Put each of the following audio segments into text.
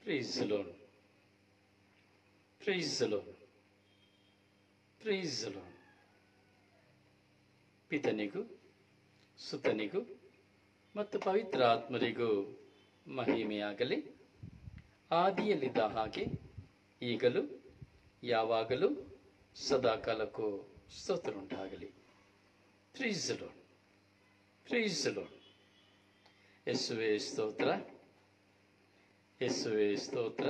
Praise the Lord. Praise the Lord. Praise the Lord. ಪಿತನಿಗೂ ಸುತನಿಗೂ ಮತ್ತು ಪವಿತ್ರ ಆತ್ಮರಿಗೂ ಮಹಿಮೆಯಾಗಲಿ ಆದಿಯಲ್ಲಿದ್ದ ಹಾಗೆ ಈಗಲೂ ಯಾವಾಗಲೂ ಸದಾಕಾಲಕ್ಕೂ ಸ್ತೋತ್ರ ಉಂಟಾಗಲಿ ಪ್ರೀಸ್ ಲೋಡ್ ಪ್ರೀಸ್ ಲೋಡ್ ಯೇಸುವೆ ಸ್ತೋತ್ರ ಯೇಸುವೆ ಸ್ತೋತ್ರ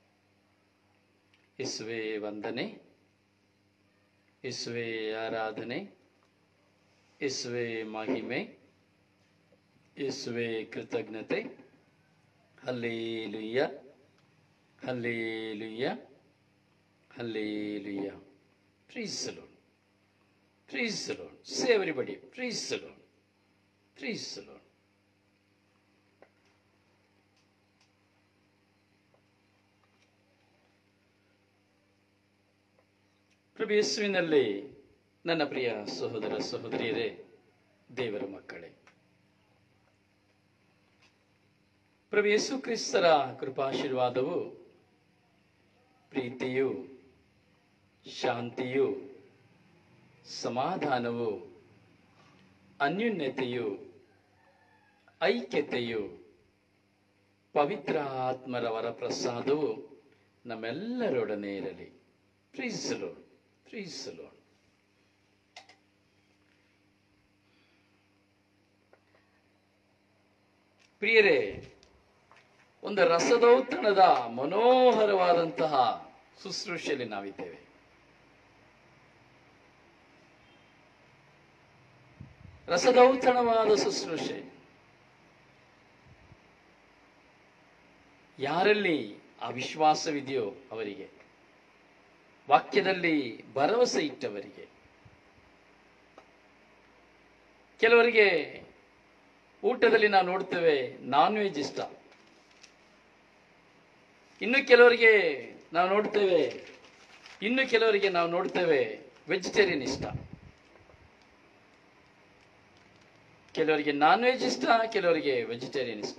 ಯೇಸುವೆ ವಂದನೆ ಯೇಸುವೆ ಆರಾಧನೆ ಯೇಸುವೆ ಮಹಿಮೆ ಯೇಸುವೆ ಕೃತಜ್ಞತೆ hallelujah hallelujah hallelujah praise Lord praise Lord say everybody praise Lord praise Lord ಪ್ರಭು ಯೇಸುವಿನಲ್ಲಿ ನನ್ನ ಪ್ರಿಯ ಸಹೋದರ ಸಹೋದರಿಯರೇ ದೇವರ ಮಕ್ಕಳೇ ಪ್ರಭು ಯೇಸು ಕ್ರಿಸ್ತರ ಕೃಪಾಶೀರ್ವಾದವು ಪ್ರೀತಿಯು ಶಾಂತಿಯು ಸಮಾಧಾನವು ಅನ್ಯೋನ್ಯತೆಯು ಐಕ್ಯತೆಯು ಪವಿತ್ರ ಆತ್ಮರವರ ಪ್ರಸಾದವು ನಮ್ಮೆಲ್ಲರೊಡನೆ ಇರಲಿ ಪ್ರೀಸಲು ಪ್ರೀಸಲು ಪ್ರಿಯರೇ ಒಂದು ರಸದೌತಣದ ಮನೋಹರವಾದಂತಹ ಶುಶ್ರೂಷೆಯಲ್ಲಿ ನಾವಿದ್ದೇವೆ ರಸದೌತಣವಾದ ಶುಶ್ರೂಷೆ ಯಾರಲ್ಲಿ ಆ ವಿಶ್ವಾಸವಿದೆಯೋ ಅವರಿಗೆ ವಾಕ್ಯದಲ್ಲಿ ಭರವಸೆ ಇಟ್ಟವರಿಗೆ ಕೆಲವರಿಗೆ ಊಟದಲ್ಲಿ ನಾವು ನೋಡ್ತೇವೆ ನಾನ್ ವೆಜ್ ಇಷ್ಟ ಇನ್ನು ಕೆಲವರಿಗೆ ನಾವು ನೋಡ್ತೇವೆ ಇನ್ನು ಕೆಲವರಿಗೆ ನಾವು ನೋಡ್ತೇವೆ ವೆಜಿಟೇರಿಯನ್ ಇಷ್ಟ ಕೆಲವರಿಗೆ ನಾನ್ ವೆಜ್ ಇಷ್ಟ ಕೆಲವರಿಗೆ ವೆಜಿಟೇರಿಯನ್ ಇಷ್ಟ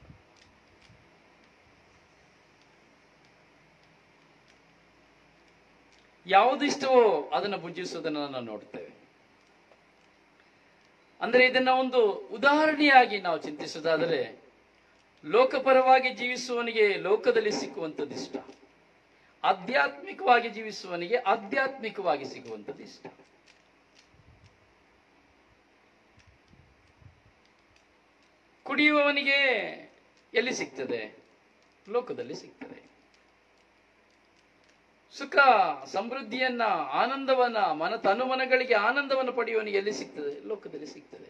ಯಾವುದು ಇಷ್ಟವೋ ಅದನ್ನು ಭುಜಿಸುವುದನ್ನು ನಾವು ನೋಡ್ತೇವೆ ಅಂದರೆ ಇದನ್ನ ಒಂದು ಉದಾಹರಣೆಯಾಗಿ ನಾವು ಚಿಂತಿಸುವುದಾದರೆ ಲೋಕಪರವಾಗಿ ಜೀವಿಸುವವನಿಗೆ ಲೋಕದಲ್ಲಿ ಸಿಕ್ಕುವಂಥದ್ದು ಇಷ್ಟ ಆಧ್ಯಾತ್ಮಿಕವಾಗಿ ಜೀವಿಸುವವನಿಗೆ ಆಧ್ಯಾತ್ಮಿಕವಾಗಿ ಸಿಗುವಂಥದ್ದು ಇಷ್ಟ ಕುಡಿಯುವವನಿಗೆ ಎಲ್ಲಿ ಸಿಗ್ತದೆ ಲೋಕದಲ್ಲಿ ಸಿಗ್ತದೆ ಸುಖ ಸಮೃದ್ಧಿಯನ್ನ ಆನಂದವನ್ನ ಮನ ತನುಮನಗಳಿಗೆ ಆನಂದವನ್ನು ಪಡೆಯುವವನಿಗೆ ಎಲ್ಲಿ ಸಿಗ್ತದೆ ಲೋಕದಲ್ಲಿ ಸಿಗ್ತದೆ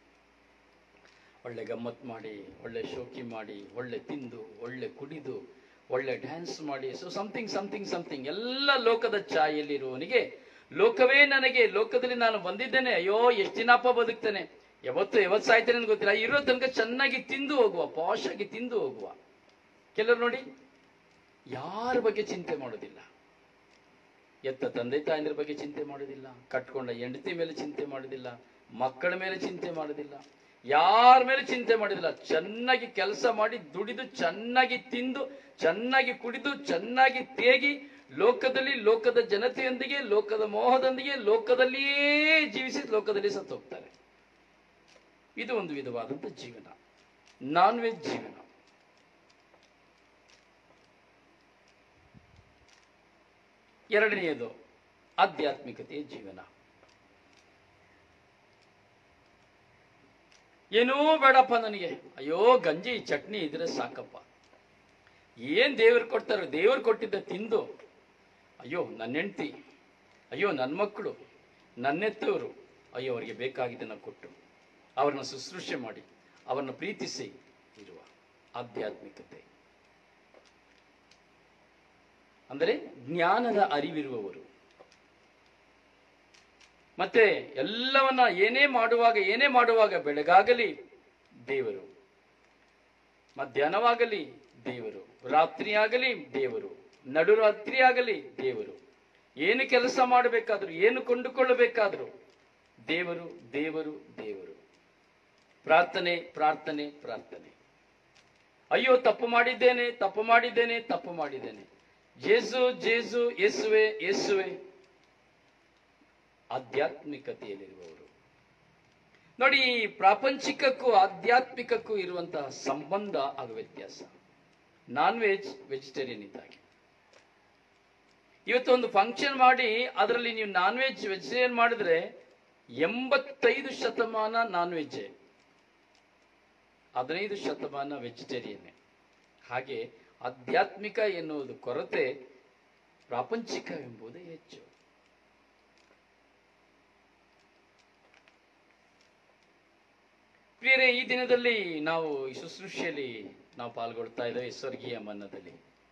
ಒಳ್ಳೆ ಗಮ್ಮತ್ ಮಾಡಿ ಒಳ್ಳೆ ಶೋಕಿ ಮಾಡಿ ಒಳ್ಳೆ ತಿಂದು ಒಳ್ಳೆ ಕುಡಿದು ಒಳ್ಳೆ ಡ್ಯಾನ್ಸ್ ಮಾಡಿ ಸೊ ಸಮಥಿಂಗ್ ಸಮಥಿಂಗ್ ಸಮಥಿಂಗ್ ಎಲ್ಲ ಲೋಕದ ಛಾಯೆಯಲ್ಲಿರುವವನಿಗೆ ಲೋಕವೇ ನನಗೆ ಲೋಕದಲ್ಲಿ ನಾನು ಬಂದಿದ್ದೇನೆ ಅಯ್ಯೋ ಎಷ್ಟು ದಿನಪ್ಪ ಬದುಕ್ತೇನೆ ಯಾವತ್ತು ಯಾವತ್ತು ಸಾಯ್ತೇನೆ ಅಂತ ಗೊತ್ತಿಲ್ಲ ಇರೋ ತನಕ ಚೆನ್ನಾಗಿ ತಿಂದು ಹೋಗುವ ಪಾಶ್ ಆಗಿ ತಿಂದು ಹೋಗುವ ಕೆಲವರು ನೋಡಿ ಯಾರ ಬಗ್ಗೆ ಚಿಂತೆ ಮಾಡೋದಿಲ್ಲ ಎತ್ತ ತಂದೆ ತಾಯಂದ್ರ ಬಗ್ಗೆ ಚಿಂತೆ ಮಾಡೋದಿಲ್ಲ ಕಟ್ಕೊಂಡ ಹೆಂಡತಿ ಮೇಲೆ ಚಿಂತೆ ಮಾಡೋದಿಲ್ಲ ಮಕ್ಕಳ ಮೇಲೆ ಚಿಂತೆ ಮಾಡೋದಿಲ್ಲ ಯಾರ ಮೇಲೆ ಚಿಂತೆ ಮಾಡೋದಿಲ್ಲ ಚೆನ್ನಾಗಿ ಕೆಲಸ ಮಾಡಿ ದುಡಿದು ಚೆನ್ನಾಗಿ ತಿಂದು ಚೆನ್ನಾಗಿ ಕುಡಿದು ಚೆನ್ನಾಗಿ ತೇಗಿ ಲೋಕದಲ್ಲಿ ಲೋಕದ ಜನತೆಯೊಂದಿಗೆ ಲೋಕದ ಮೋಹದೊಂದಿಗೆ ಲೋಕದಲ್ಲಿಯೇ ಜೀವಿಸಿ ಲೋಕದಲ್ಲಿ ಸತ್ತು ಹೋಗ್ತಾರೆ ಇದು ಒಂದು ವಿಧವಾದಂಥ ಜೀವನ ನಾನ್ ವೆಜ್ ಜೀವನ ಎರಡನೆಯದು ಆಧ್ಯಾತ್ಮಿಕತೆಯ ಜೀವನ ಏನೂ ಬೇಡಪ್ಪ ನನಗೆ ಅಯ್ಯೋ ಗಂಜಿ ಚಟ್ನಿ ಇದ್ರೆ ಸಾಕಪ್ಪ ಏನ್ ದೇವರು ಕೊಡ್ತಾರೋ ದೇವರು ಕೊಟ್ಟಿದ್ದ ತಿಂದು ಅಯ್ಯೋ ನನ್ನ ಹೆಂಡತಿ ಅಯ್ಯೋ ನನ್ನ ಮಕ್ಕಳು ನನ್ನೆತ್ತವರು ಅಯ್ಯೋ ಅವರಿಗೆ ಬೇಕಾಗಿದ್ದನ್ನು ಕೊಟ್ಟು ಅವರನ್ನು ಶುಶ್ರೂಷೆ ಮಾಡಿ ಅವರನ್ನು ಪ್ರೀತಿಸಿ ಇರುವ ಆಧ್ಯಾತ್ಮಿಕತೆ ಅಂದರೆ ಜ್ಞಾನದ ಅರಿವಿರುವವರು ಮತ್ತೆ ಎಲ್ಲವನ್ನ ಏನೇ ಮಾಡುವಾಗ ಏನೇ ಮಾಡುವಾಗ ಬೆಳಗಾಗಲಿ ದೇವರು ಮಧ್ಯಾಹ್ನವಾಗಲಿ ದೇವರು ರಾತ್ರಿ ಆಗಲಿ ದೇವರು ನಡುರಾತ್ರಿ ಆಗಲಿ ದೇವರು ಏನು ಕೆಲಸ ಮಾಡಬೇಕಾದ್ರು ಏನು ಕೊಂಡುಕೊಳ್ಳಬೇಕಾದ್ರು ದೇವರು ದೇವರು ದೇವರು ಪ್ರಾರ್ಥನೆ ಪ್ರಾರ್ಥನೆ ಪ್ರಾರ್ಥನೆ ಅಯ್ಯೋ ತಪ್ಪು ಮಾಡಿದ್ದೇನೆ ತಪ್ಪು ಮಾಡಿದ್ದೇನೆ ತಪ್ಪು ಮಾಡಿದ್ದೇನೆ ಜೇಸು ಜೇಸು ಯೇಸುವೆ ಯೇಸುವೆ ಆಧ್ಯಾತ್ಮಿಕತೆಯಲ್ಲಿರುವವರು ನೋಡಿ ಈ ಪ್ರಾಪಂಚಿಕಕ್ಕೂ ಆಧ್ಯಾತ್ಮಿಕಕ್ಕೂ ಇರುವಂತಹ ಸಂಬಂಧ ಹಾಗೂ ವ್ಯತ್ಯಾಸ ನಾನ್ ವೆಜ್ ವೆಜಿಟೇರಿಯನ್ ಇದ್ದಾಗೆ ಇವತ್ತು ಒಂದು ಫಂಕ್ಷನ್ ಮಾಡಿ ಅದರಲ್ಲಿ ನೀವು ನಾನ್ ವೆಜ್ ವೆಜಿಟೇರಿಯನ್ ಮಾಡಿದ್ರೆ ಎಂಬತ್ತೈದು ಶತಮಾನ ನಾನ್ ವೆಜ್ಜೇ ಹದಿನೈದು ಶತಮಾನ ವೆಜಿಟೇರಿಯನ್ ಹಾಗೆ ಆಧ್ಯಾತ್ಮಿಕ ಎನ್ನುವುದು ಕೊರತೆ ಪ್ರಾಪಂಚಿಕ ಎಂಬುದೇ ಹೆಚ್ಚು ಪ್ರಿಯರೇ ಈ ದಿನದಲ್ಲಿ ನಾವು ಈ ಶುಶ್ರೂಷೆಯಲ್ಲಿ ನಾವು ಪಾಲ್ಗೊಳ್ತಾ ಇದ್ದೇವೆ ಸ್ವರ್ಗೀಯ ಮನ್ನದಲ್ಲಿ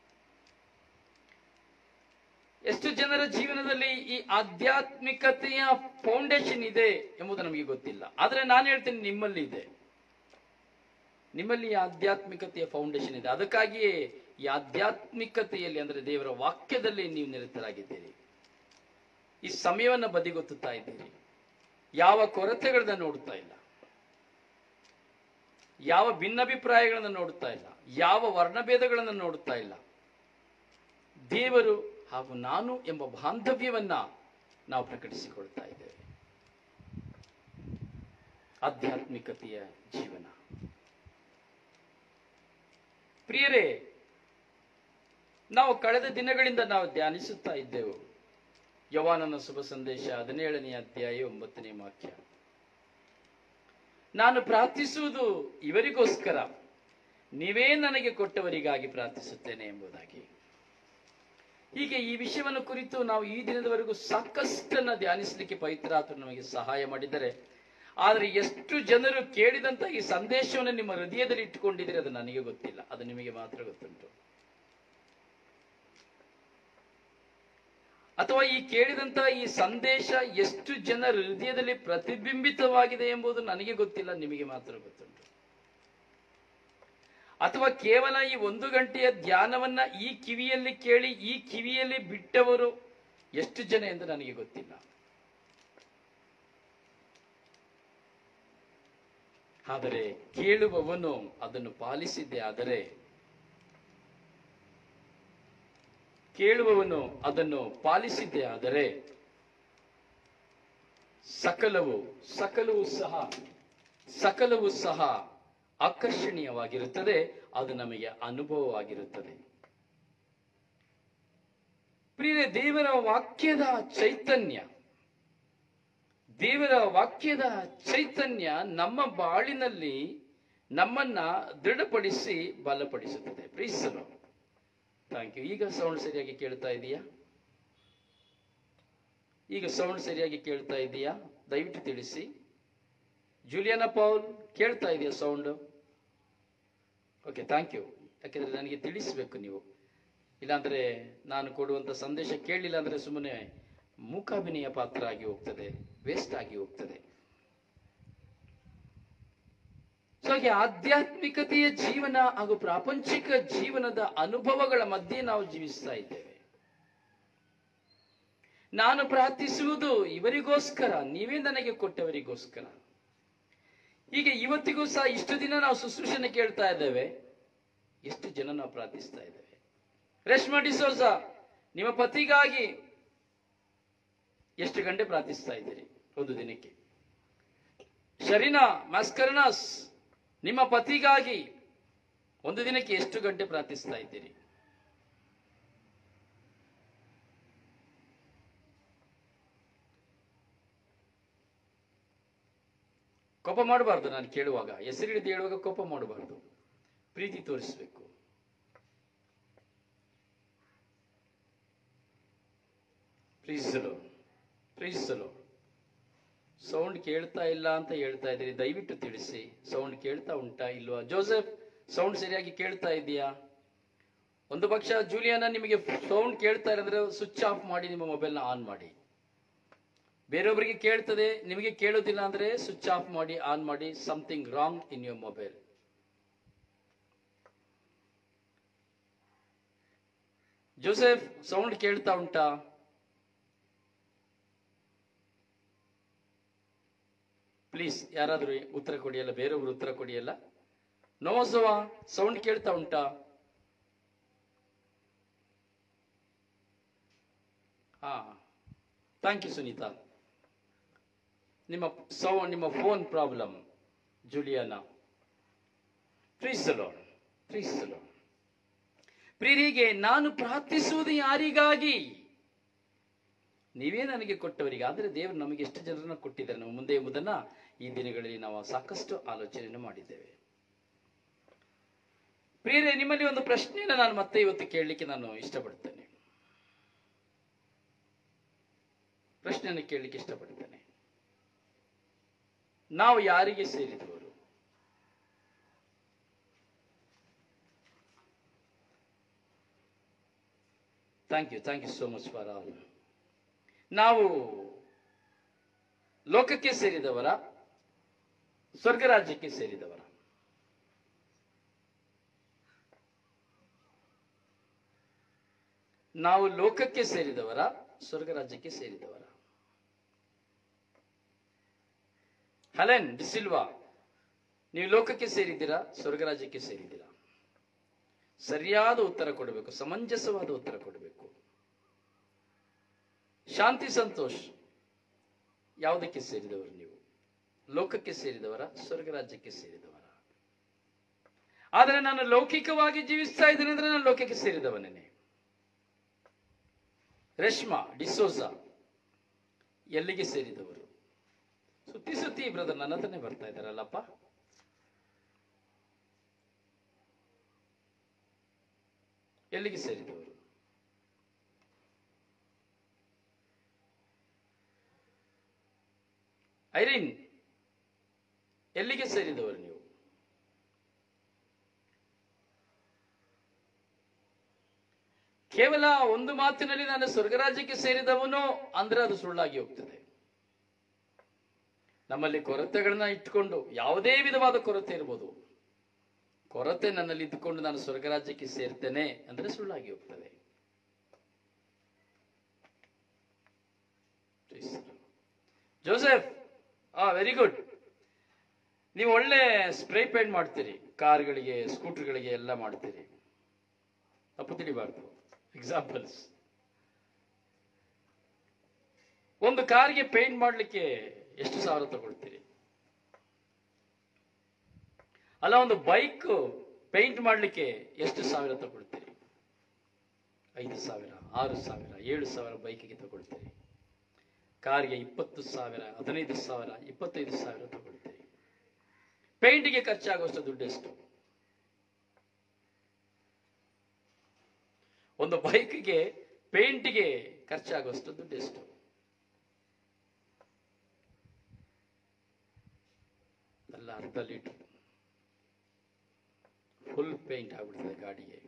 ಎಷ್ಟು ಜನರ ಜೀವನದಲ್ಲಿ ಈ ಆಧ್ಯಾತ್ಮಿಕತೆಯ ಫೌಂಡೇಶನ್ ಇದೆ ಎಂಬುದು ನಮಗೆ ಗೊತ್ತಿಲ್ಲ ಆದ್ರೆ ನಾನು ಹೇಳ್ತೇನೆ ನಿಮ್ಮಲ್ಲಿ ಇದೆ ನಿಮ್ಮಲ್ಲಿ ಈ ಆಧ್ಯಾತ್ಮಿಕತೆಯ ಫೌಂಡೇಶನ್ ಇದೆ ಅದಕ್ಕಾಗಿಯೇ ಈ ಆಧ್ಯಾತ್ಮಿಕತೆಯಲ್ಲಿ ಅಂದ್ರೆ ದೇವರ ವಾಕ್ಯದಲ್ಲಿ ನೀವು ನಿರತರಾಗಿದ್ದೀರಿ ಈ ಸಮಯವನ್ನು ಬದಿಗೊತ್ತುತ್ತಾ ಇದ್ದೀರಿ ಯಾವ ಕೊರತೆಗಳನ್ನ ನೋಡುತ್ತಾ ಇಲ್ಲ ಯಾವ ಭಿನ್ನಾಭಿಪ್ರಾಯಗಳನ್ನು ನೋಡುತ್ತಾ ಇಲ್ಲ ಯಾವ ವರ್ಣಭೇದಗಳನ್ನು ನೋಡುತ್ತಾ ಇಲ್ಲ ದೇವರು ಹಾಗೂ ನಾನು ಎಂಬ ಬಾಂಧವ್ಯವನ್ನ ನಾವು ಪ್ರಕಟಿಸಿಕೊಳ್ತಾ ಇದ್ದೇವೆ ಆಧ್ಯಾತ್ಮಿಕತೆಯ ಜೀವನ ಪ್ರಿಯರೇ ನಾವು ಕಳೆದ ದಿನಗಳಿಂದ ನಾವು ಧ್ಯಾನಿಸುತ್ತಾ ಇದ್ದೆವು ಯವಾನನ ಶುಭ ಸಂದೇಶ ಹದಿನೇಳನೇ ಅಧ್ಯಾಯ ಒಂಬತ್ತನೇ ವಾಕ್ಯ ನಾನು ಪ್ರಾರ್ಥಿಸುವುದು ಇವರಿಗೋಸ್ಕರ ನೀವೇ ನನಗೆ ಕೊಟ್ಟವರಿಗಾಗಿ ಪ್ರಾರ್ಥಿಸುತ್ತೇನೆ ಎಂಬುದಾಗಿ ಹೀಗೆ ಈ ವಿಷಯವನ್ನು ಕುರಿತು ನಾವು ಈ ದಿನದವರೆಗೂ ಸಾಕಷ್ಟನ್ನ ಧ್ಯಾನಿಸಲಿಕ್ಕೆ ಪವಿತ್ರಾತ್ಮ ನಮಗೆ ಸಹಾಯ ಮಾಡಿದರೆ ಆದರೆ ಎಷ್ಟು ಜನರು ಕೇಳಿದಂತ ಈ ಸಂದೇಶವನ್ನು ನಿಮ್ಮ ಹೃದಯದಲ್ಲಿ ಇಟ್ಟುಕೊಂಡಿದ್ದೀರಿ ಅದು ನನಗೆ ಗೊತ್ತಿಲ್ಲ ಅದು ನಿಮಗೆ ಮಾತ್ರ ಗೊತ್ತುಂಟು ಅಥವಾ ಈ ಕೇಳಿದಂತ ಈ ಸಂದೇಶ ಎಷ್ಟು ಜನರ ಹೃದಯದಲ್ಲಿ ಪ್ರತಿಬಿಂಬಿತವಾಗಿದೆ ಎಂಬುದು ನನಗೆ ಗೊತ್ತಿಲ್ಲ ನಿಮಗೆ ಮಾತ್ರ ಗೊತ್ತುಂಟು ಅಥವಾ ಕೇವಲ ಈ ಒಂದು ಗಂಟೆಯ ಧ್ಯಾನವನ್ನ ಈ ಕಿವಿಯಲ್ಲಿ ಕೇಳಿ ಈ ಕಿವಿಯಲ್ಲಿ ಬಿಟ್ಟವರು ಎಷ್ಟು ಜನ ಎಂದು ನನಗೆ ಗೊತ್ತಿಲ್ಲ ಆದರೆ ಕೇಳುವವನು ಅದನ್ನು ಪಾಲಿಸಿದ್ದೆ ಆದರೆ ಕೇಳುವವನು ಅದನ್ನು ಪಾಲಿಸಿದ್ದೆ ಆದರೆ ಸಕಲವು ಸಕಲವು ಸಹ ಸಕಲವು ಸಹ ಆಕರ್ಷಣೀಯವಾಗಿರುತ್ತದೆ ಅದು ನಮಗೆ ಅನುಭವವಾಗಿರುತ್ತದೆ ಪ್ರಿಯ ದೇವರ ವಾಕ್ಯದ ಚೈತನ್ಯ ದೇವರ ವಾಕ್ಯದ ಚೈತನ್ಯ ನಮ್ಮ ಬಾಳಿನಲ್ಲಿ ನಮ್ಮನ್ನ ದೃಢಪಡಿಸಿ ಬಲಪಡಿಸುತ್ತದೆ ಪ್ರೀಸಲು ಥ್ಯಾಂಕ್ ಯು ಈಗ ಸೌಂಡ್ ಸರಿಯಾಗಿ ಕೇಳ್ತಾ ಇದೆಯಾ ಈಗ ಸೌಂಡ್ ಸರಿಯಾಗಿ ಕೇಳ್ತಾ ಇದೆಯಾ ದಯವಿಟ್ಟು ತಿಳಿಸಿ ಜೂಲಿಯಾನ ಪೌಲ್ ಕೇಳ್ತಾ ಇದೆಯಾ ಸೌಂಡ್ ಓಕೆ ಥ್ಯಾಂಕ್ ಯು ಯಾಕೆಂದ್ರೆ ನನಗೆ ತಿಳಿಸ್ಬೇಕು ನೀವು ಇಲ್ಲಾಂದ್ರೆ ನಾನು ಕೊಡುವಂತ ಸಂದೇಶ ಕೇಳಲಿಲ್ಲ ಅಂದ್ರೆ ಸುಮ್ಮನೆ ಮೂಕಾಭಿನಯ ಪಾತ್ರ ಆಗಿ ಹೋಗ್ತದೆ ವೇಸ್ಟ್ ಆಗಿ ಹೋಗ್ತದೆ ಸೊ ಹಾಗೆ ಆಧ್ಯಾತ್ಮಿಕತೆಯ ಜೀವನ ಹಾಗೂ ಪ್ರಾಪಂಚಿಕ ಜೀವನದ ಅನುಭವಗಳ ಮಧ್ಯೆ ನಾವು ಜೀವಿಸ್ತಾ ಇದ್ದೇವೆ ನಾನು ಪ್ರಾರ್ಥಿಸುವುದು ಇವರಿಗೋಸ್ಕರ ನೀವೇ ನನಗೆ ಕೊಟ್ಟವರಿಗೋಸ್ಕರ ಹೀಗೆ ಇವತ್ತಿಗೂ ಸಹ ಇಷ್ಟು ದಿನ ನಾವು ಶುಶ್ರೂಷಣೆ ಕೇಳ್ತಾ ಇದ್ದೇವೆ ಎಷ್ಟು ಜನ ನಾವು ಪ್ರಾರ್ಥಿಸ್ತಾ ಇದ್ದೇವೆ ರೇಷ್ಮಾ ಡಿಸೋಸ ನಿಮ್ಮ ಪತಿಗಾಗಿ ಎಷ್ಟು ಗಂಟೆ ಪ್ರಾರ್ಥಿಸ್ತಾ ಇದ್ದೀರಿ ಒಂದು ದಿನಕ್ಕೆ ಶರೀನಾ ಮಾಸ್ಕರ್ನಾಸ್ ನಿಮ್ಮ ಪತಿಗಾಗಿ ಒಂದು ದಿನಕ್ಕೆ ಎಷ್ಟು ಗಂಟೆ ಪ್ರಾರ್ಥಿಸ್ತಾ ಇದ್ದೀರಿ ಕೋಪ ಮಾಡಬಾರ್ದು ನಾನು ಕೇಳುವಾಗ ಹೆಸರಿಡಿದು ಹೇಳುವಾಗ ಕೋಪ ಮಾಡಬಾರ್ದು ಪ್ರೀತಿ ತೋರಿಸಬೇಕು ಪ್ರೀಸಲು ಪ್ರೀಸಲು ಸೌಂಡ್ ಕೇಳ್ತಾ ಇಲ್ಲ ಅಂತ ಹೇಳ್ತಾ ಇದ್ದೀರಿ ದಯವಿಟ್ಟು ತಿಳಿಸಿ ಸೌಂಡ್ ಕೇಳ್ತಾ ಉಂಟಾ ಇಲ್ವಾ ಜೋಸೆಫ್ ಸೌಂಡ್ ಸರಿಯಾಗಿ ಕೇಳ್ತಾ ಇದೆಯಾ ಒಂದು ಪಕ್ಷ ಜೂಲಿಯಾನ ನಿಮಗೆ ಸೌಂಡ್ ಕೇಳ್ತಾ ಇರೋದ್ರೆ ಸ್ವಿಚ್ ಆಫ್ ಮಾಡಿ ನಿಮ್ಮ ಮೊಬೈಲ್ನ ಆನ್ ಮಾಡಿ ಬೇರೊಬ್ಬರಿಗೆ ಕೇಳ್ತದೆ ನಿಮಗೆ ಕೇಳೋದಿಲ್ಲ ಅಂದ್ರೆ ಸ್ವಿಚ್ ಆಫ್ ಮಾಡಿ ಆನ್ ಮಾಡಿ something wrong in your mobile Joseph sound ಕೇಳ್ತಾ ಉಂಟಾ ಪ್ಲೀಸ್ ಯಾರಾದರೂ ಉತ್ತರ ಕೊಡಿಯಲ್ಲ ಬೇರೊಬ್ರು ಉತ್ತರ ಕೊಡಿಯಲ್ಲ ನೋವೋಸವ ಸೌಂಡ್ ಕೇಳ್ತಾ ಉಂಟಾ ಹಾ ಥ್ಯಾಂಕ್ ಯು ಸುನೀತಾ ನಿಮ್ಮ ಸೌ ನಿಮ್ಮ phone problem Juliana praise Lord praise Lord ಪ್ರಿಯರಿಗೆ ನಾನು ಪ್ರಾರ್ಥಿಸುವುದು ಯಾರಿಗಾಗಿ ನೀವೇ ನನಗೆ ಕೊಟ್ಟವರಿಗೆ ಆದರೆ ದೇವರು ನಮಗೆ ಎಷ್ಟು ಜನರನ್ನ ಕೊಟ್ಟಿದ್ದಾರೆ ನಾವು ಮುಂದೆ ಎಂಬುದನ್ನ ಈ ದಿನಗಳಲ್ಲಿ ನಾವು ಸಾಕಷ್ಟು ಆಲೋಚನೆಯನ್ನು ಮಾಡಿದ್ದೇವೆ ಪ್ರಿಯರೇ ನಿಮ್ಮಲ್ಲಿ ಒಂದು ಪ್ರಶ್ನೆಯನ್ನು ನಾನು ಮತ್ತೆ ಇವತ್ತು ಕೇಳಲಿಕ್ಕೆ ನಾನು ಇಷ್ಟಪಡ್ತೇನೆ ಪ್ರಶ್ನೆಯನ್ನು ಕೇಳಲಿಕ್ಕೆ ಇಷ್ಟಪಡ್ತೇನೆ ನಾವು ಯಾರಿಗೆ ಸೇರಿದವರು thank you thank you so much for all ನಾವು ಲೋಕಕ್ಕೆ ಸೇರಿದವರ ಸ್ವರ್ಗ ರಾಜ್ಯಕ್ಕೆ ಸೇರಿದವರ ನಾವು ಲೋಕಕ್ಕೆ ಸೇರಿದವರ ಸ್ವರ್ಗ ರಾಜ್ಯಕ್ಕೆ ಸೇರಿದವರ ಹಲೆನ್ ಡಿಸಿಲ್ವಾ ನೀವು ಲೋಕಕ್ಕೆ ಸೇರಿದ್ದೀರಾ ಸ್ವರ್ಗ ರಾಜ್ಯಕ್ಕೆ ಸೇರಿದ್ದೀರಾ ಸರಿಯಾದ ಉತ್ತರ ಕೊಡಬೇಕು ಸಮಂಜಸವಾದ ಉತ್ತರ ಕೊಡಬೇಕು ಶಾಂತಿ ಸಂತೋಷ್ ಯಾವುದಕ್ಕೆ ಸೇರಿದವರು ನೀವು ಲೋಕಕ್ಕೆ ಸೇರಿದವರ ಸ್ವರ್ಗ ರಾಜ್ಯಕ್ಕೆ ಸೇರಿದವರ ಆದರೆ ನಾನು ಲೌಕಿಕವಾಗಿ ಜೀವಿಸ್ತಾ ಇದ್ದೇನೆ ಅಂದ್ರೆ ನಾನು ಲೋಕಕ್ಕೆ ಸೇರಿದವನೇನೆ ರೇಷ್ಮಾ ಡಿಸೋಜಾ ಎಲ್ಲಿಗೆ ಸೇರಿದವರು ಸುತ್ತಿ ಸುತ್ತಿ ಬ್ರದರ್ ನನ್ನ ಹತ್ರನೇ ಬರ್ತಾ ಇದ್ದಾರಲ್ಲಪ್ಪ ಎಲ್ಲಿಗೆ ಸೇರಿದವರು ಐರಿನ್ ಎಲ್ಲಿಗೆ ಸೇರಿದವರು ನೀವು ಕೇವಲ ಒಂದು ಮಾತಿನಲ್ಲಿ ನಾನು ಸ್ವರ್ಗರಾಜ್ಯಕ್ಕೆ ಸೇರಿದವನು ಅಂದ್ರೆ ಅದು ಸುಳ್ಳಾಗಿ ಹೋಗ್ತದೆ ನಮ್ಮಲ್ಲಿ ಕೊರತೆಗಳನ್ನ ಇಟ್ಕೊಂಡು ಯಾವುದೇ ವಿಧವಾದ ಕೊರತೆ ಇರ್ಬೋದು ಕೊರತೆ ನನ್ನಲ್ಲಿ ಇದ್ದುಕೊಂಡು ನಾನು ಸ್ವರ್ಗರಾಜ್ಯಕ್ಕೆ ಸೇರ್ತೇನೆ ಅಂದ್ರೆ ಸುಳ್ಳಾಗಿ ಹೋಗ್ತದೆ ಜೋಸೆಫ್ ಆ ವೆರಿ ಗುಡ್ ನೀವು ಒಳ್ಳೆ ಸ್ಪ್ರೇ ಪೇಂಟ್ ಮಾಡ್ತೀರಿ ಕಾರ್ಗಳಿಗೆ ಸ್ಕೂಟರ್ಗಳಿಗೆ ಎಲ್ಲ ಮಾಡ್ತೀರಿ ತಪ್ಪು ತಿಳಿಬಾರ್ದು ಎಕ್ಸಾಂಪಲ್ಸ್ ಒಂದು ಕಾರ್ಗೆ ಪೇಂಟ್ ಮಾಡಲಿಕ್ಕೆ ಎಷ್ಟು ಸಾವಿರ ತಗೊಳ್ತೀರಿ ಅಲ್ಲ ಒಂದು ಬೈಕ್ ಪೇಂಟ್ ಮಾಡಲಿಕ್ಕೆ ಎಷ್ಟು ಸಾವಿರ ತಗೊಳ್ತೀರಿ ಐದು ಸಾವಿರ ಆರು ಸಾವಿರ ಏಳು ಸಾವಿರ ಬೈಕಿಗೆ ತಗೊಳ್ತೀರಿ ಕಾರ್ಗೆ ಇಪ್ಪತ್ತು ಸಾವಿರ ಹದಿನೈದು ಸಾವಿರ ಇಪ್ಪತ್ತೈದು ಸಾವಿರ ತಗೊಳ್ತೀರಿ ಪೇಂಟಿಗೆ ಖರ್ಚಾಗುವಷ್ಟು ದುಡ್ಡು ಎಷ್ಟು ಒಂದು ಬೈಕ್ಗೆ ಪೇಂಟಿಗೆ ಖರ್ಚಾಗುವಷ್ಟು ದುಡ್ಡು ಎಷ್ಟು ಅಲ್ಲ ಅರ್ಧ ಲೀಟರ್ ಫುಲ್ ಪೇಂಟ್ ಆಗ್ಬಿಡ್ತದೆ ಗಾಡಿಗೆ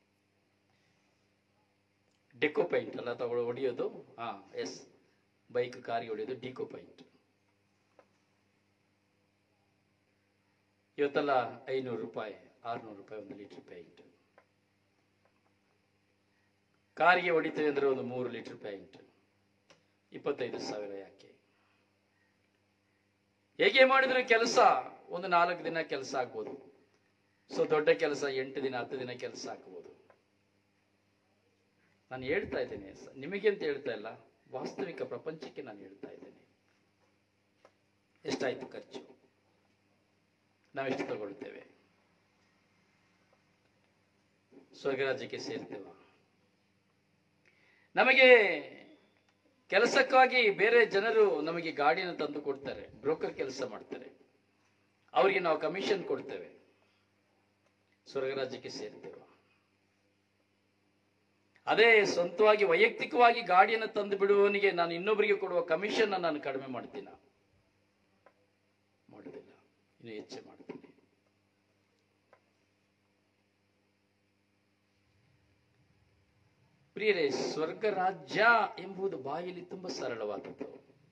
ಡೆಕೋ ಪೈಂಟ್ ಅಲ್ಲ ತಗೊಳ್ಳೋ ಹೊಡಿಯೋದು ಹಾ ಎಸ್ ಬೈಕ್ ಕಾರಿಗೆ ಹೊಡೆಯೋದು ಡಿಕೋ ಪೈಂಟ್ ಇವತ್ತೆಲ್ಲ ಐನೂರು ರೂಪಾಯಿ ಆರ್ನೂರು ರೂಪಾಯಿ ಒಂದು ಲೀಟರ್ ಪೈಂಟ್ ಕಾರಿಗೆ ಹೊಡಿತೇವೆ ಅಂದ್ರೆ ಒಂದು ಮೂರು ಲೀಟರ್ ಪೈಂಟ್ ಇಪ್ಪತ್ತೈದು ಸಾವಿರ ಯಾಕೆ ಹೇಗೆ ಮಾಡಿದ್ರೆ ಕೆಲಸ ಒಂದು ನಾಲ್ಕು ದಿನ ಕೆಲಸ ಆಗ್ಬೋದು ಸೊ ದೊಡ್ಡ ಕೆಲಸ ಎಂಟು ದಿನ ಹತ್ತು ದಿನ ಕೆಲಸ ಆಗ್ಬೋದು ನಾನು ಹೇಳ್ತಾ ಇದ್ದೇನೆ ಸ- ನಿಮಗೆ ಅಂತ ಹೇಳ್ತಾ ಇಲ್ಲ ವಾಸ್ತವಿಕ ಪ್ರಪಂಚಕ್ಕೆ ನಾನು ಹೇಳ್ತಾ ಇದ್ದೇನೆ ಎಷ್ಟಾಯ್ತು ಖರ್ಚು ನಾವೆಷ್ಟು ತಗೊಳ್ತೇವೆ ಸ್ವರ್ಗರಾಜ್ಯಕ್ಕೆ ಸೇರ್ತೇವ ನಮಗೆ ಕೆಲಸಕ್ಕಾಗಿ ಬೇರೆ ಜನರು ನಮಗೆ ಗಾಡಿಯನ್ನು ತಂದು ಕೊಡ್ತಾರೆ ಬ್ರೋಕರ್ ಕೆಲಸ ಮಾಡ್ತಾರೆ ಅವರಿಗೆ ನಾವು ಕಮಿಷನ್ ಕೊಡ್ತೇವೆ ಸ್ವರ್ಗರಾಜ್ಯಕ್ಕೆ ಸೇರ್ತೇವೆ ಅದೇ ಸ್ವಂತವಾಗಿ ವೈಯಕ್ತಿಕವಾಗಿ ಗಾಡಿಯನ್ನು ತಂದು ಬಿಡುವವನಿಗೆ ನಾನು ಇನ್ನೊಬ್ಬರಿಗೆ ಕೊಡುವ ಕಮಿಷನ್ ನಾನು ಕಡಿಮೆ ಮಾಡ್ತೀನ ಮಾಡುವುದಿಲ್ಲ ಇನ್ನು ಹೆಚ್ಚು ಮಾಡ್ತೀನಿ ಪ್ರಿಯರೇ ಸ್ವರ್ಗ ರಾಜ್ಯ ಎಂಬುದು ಬಾಯಲ್ಲಿ ತುಂಬಾ ಸರಳವಾದದ್ದು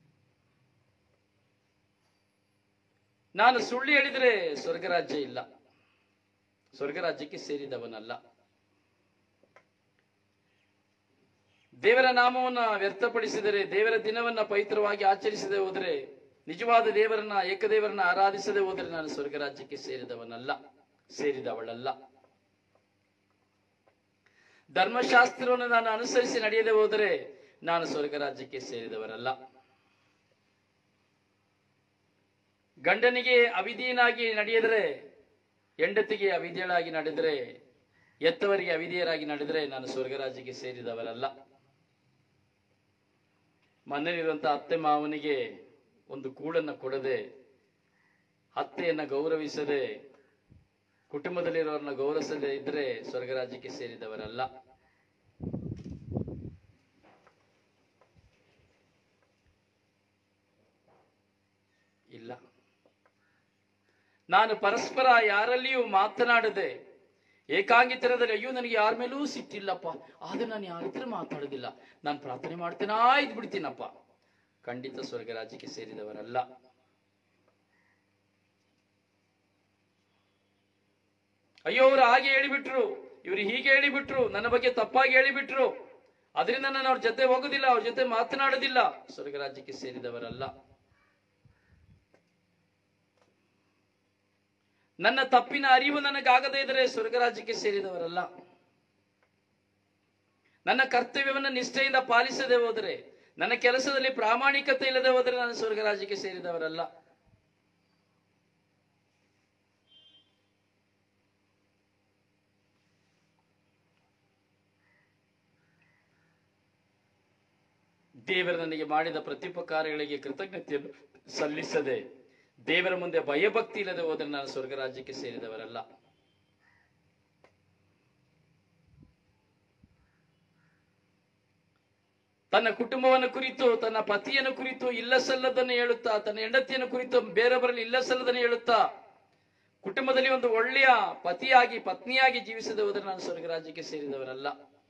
ನಾನು ಸುಳ್ಳು ಹೇಳಿದರೆ ಸ್ವರ್ಗ ರಾಜ್ಯ ಇಲ್ಲ ಸ್ವರ್ಗ ರಾಜ್ಯಕ್ಕೆ ಸೇರಿದವನಲ್ಲ ದೇವರ ನಾಮವನ್ನ ವ್ಯರ್ಥಪಡಿಸಿದರೆ ದೇವರ ದಿನವನ್ನ ಪವಿತ್ರವಾಗಿ ಆಚರಿಸದೆ ಹೋದರೆ ನಿಜವಾದ ದೇವರನ್ನ ಏಕದೇವರನ್ನ ಆರಾಧಿಸದೆ ಹೋದರೆ ನಾನು ಸ್ವರ್ಗ ರಾಜ್ಯಕ್ಕೆ ಸೇರಿದವನಲ್ಲ ಸೇರಿದವಳಲ್ಲ ಧರ್ಮಶಾಸ್ತ್ರವನ್ನು ನಾನು ಅನುಸರಿಸಿ ನಡೆಯದೆ ಹೋದರೆ ನಾನು ಸ್ವರ್ಗ ರಾಜ್ಯಕ್ಕೆ ಸೇರಿದವರಲ್ಲ ಗಂಡನಿಗೆ ಅವಿಧೇಯನಾಗಿ ನಡೆಯಿದರೆ ಹೆಂಡತಿಗೆ ಅವಿಧೇಯಳಾಗಿ ನಡೆದರೆ ಎತ್ತವರಿಗೆ ಅವಿಧೇಯರಾಗಿ ನಡೆದರೆ ನಾನು ಸ್ವರ್ಗ ರಾಜ್ಯಕ್ಕೆ ಸೇರಿದವರಲ್ಲ ಮನೆಯಲ್ಲಿರುವಂತಹ ಅತ್ತೆ ಮಾವನಿಗೆ ಒಂದು ಕೂಳನ್ನು ಕೊಡದೆ ಅತ್ತೆಯನ್ನ ಗೌರವಿಸದೆ ಕುಟುಂಬದಲ್ಲಿರೋರನ್ನ ಗೌರವಿಸದೆ ಇದ್ರೆ ಸ್ವರ್ಗ ರಾಜ್ಯಕ್ಕೆ ಸೇರಿದವರಲ್ಲ ಇಲ್ಲ ನಾನು ಪರಸ್ಪರ ಯಾರಲ್ಲಿಯೂ ಮಾತನಾಡದೆ ಏಕಾಂಗಿತನದಲ್ಲಿ ಅಯ್ಯೋ ನನಗೆ ಯಾರ ಮೇಲೂ ಸಿಟ್ಟಿಲ್ಲಪ್ಪ ಆದ್ರೆ ನಾನು ಯಾರ ಹತ್ರ ಮಾತಾಡೋದಿಲ್ಲ ನಾನು ಪ್ರಾರ್ಥನೆ ಮಾಡ್ತೇನಾ ಇದ್ ಬಿಡ್ತೀನಪ್ಪ ಖಂಡಿತ ಸ್ವರ್ಗ ರಾಜ್ಯಕ್ಕೆ ಸೇರಿದವರಲ್ಲ ಅಯ್ಯೋ ಅವರು ಹಾಗೆ ಹೇಳಿಬಿಟ್ರು ಇವರು ಹೀಗೆ ಹೇಳಿಬಿಟ್ರು ನನ್ನ ಬಗ್ಗೆ ತಪ್ಪಾಗಿ ಹೇಳಿಬಿಟ್ರು ಅದರಿಂದ ನಾನು ಅವ್ರ ಜೊತೆ ಹೋಗೋದಿಲ್ಲ ಅವ್ರ ಜೊತೆ ಮಾತನಾಡೋದಿಲ್ಲ ಸ್ವರ್ಗ ರಾಜ್ಯಕ್ಕೆ ಸೇರಿದವರಲ್ಲ ನನ್ನ ತಪ್ಪಿನ ಅರಿವು ನನಗಾಗದೇ ಇದ್ದರೆ ಸ್ವರ್ಗ ರಾಜ್ಯಕ್ಕೆ ಸೇರಿದವರಲ್ಲ ನನ್ನ ಕರ್ತವ್ಯವನ್ನು ನಿಷ್ಠೆಯಿಂದ ಪಾಲಿಸದೆ ಹೋದರೆ ನನ್ನ ಕೆಲಸದಲ್ಲಿ ಪ್ರಾಮಾಣಿಕತೆ ಇಲ್ಲದೆ ಹೋದರೆ ನಾನು ಸ್ವರ್ಗ ರಾಜ್ಯಕ್ಕೆ ಸೇರಿದವರಲ್ಲ ದೇವರು ನನಗೆ ಮಾಡಿದ ಪ್ರತ್ಯುಪಕಾರಗಳಿಗೆ ಕೃತಜ್ಞತೆಯನ್ನು ಸಲ್ಲಿಸದೆ ದೇವರ ಮುಂದೆ ಭಯಭಕ್ತಿ ಇಲ್ಲದೆ ಹೋದರೆ ನಾನು ಸ್ವರ್ಗ ರಾಜ್ಯಕ್ಕೆ ಸೇರಿದವರಲ್ಲ ತನ್ನ ಕುಟುಂಬವನ್ನು ಕುರಿತು ತನ್ನ ಪತಿಯನ್ನು ಕುರಿತು ಇಲ್ಲ ಸಲ್ಲದನ್ನು ಹೇಳುತ್ತಾ ತನ್ನ ಹೆಂಡತಿಯನ್ನು ಕುರಿತು ಬೇರೊಬ್ಬರಲ್ಲಿ ಇಲ್ಲ ಸಲ್ಲದನ್ನು ಹೇಳುತ್ತಾ ಕುಟುಂಬದಲ್ಲಿ ಒಂದು ಒಳ್ಳೆಯ ಪತಿಯಾಗಿ ಪತ್ನಿಯಾಗಿ ಜೀವಿಸದೆ ಹೋದರೆ ನಾನು ಸ್ವರ್ಗ ರಾಜ್ಯಕ್ಕೆ ಸೇರಿದವರಲ್ಲ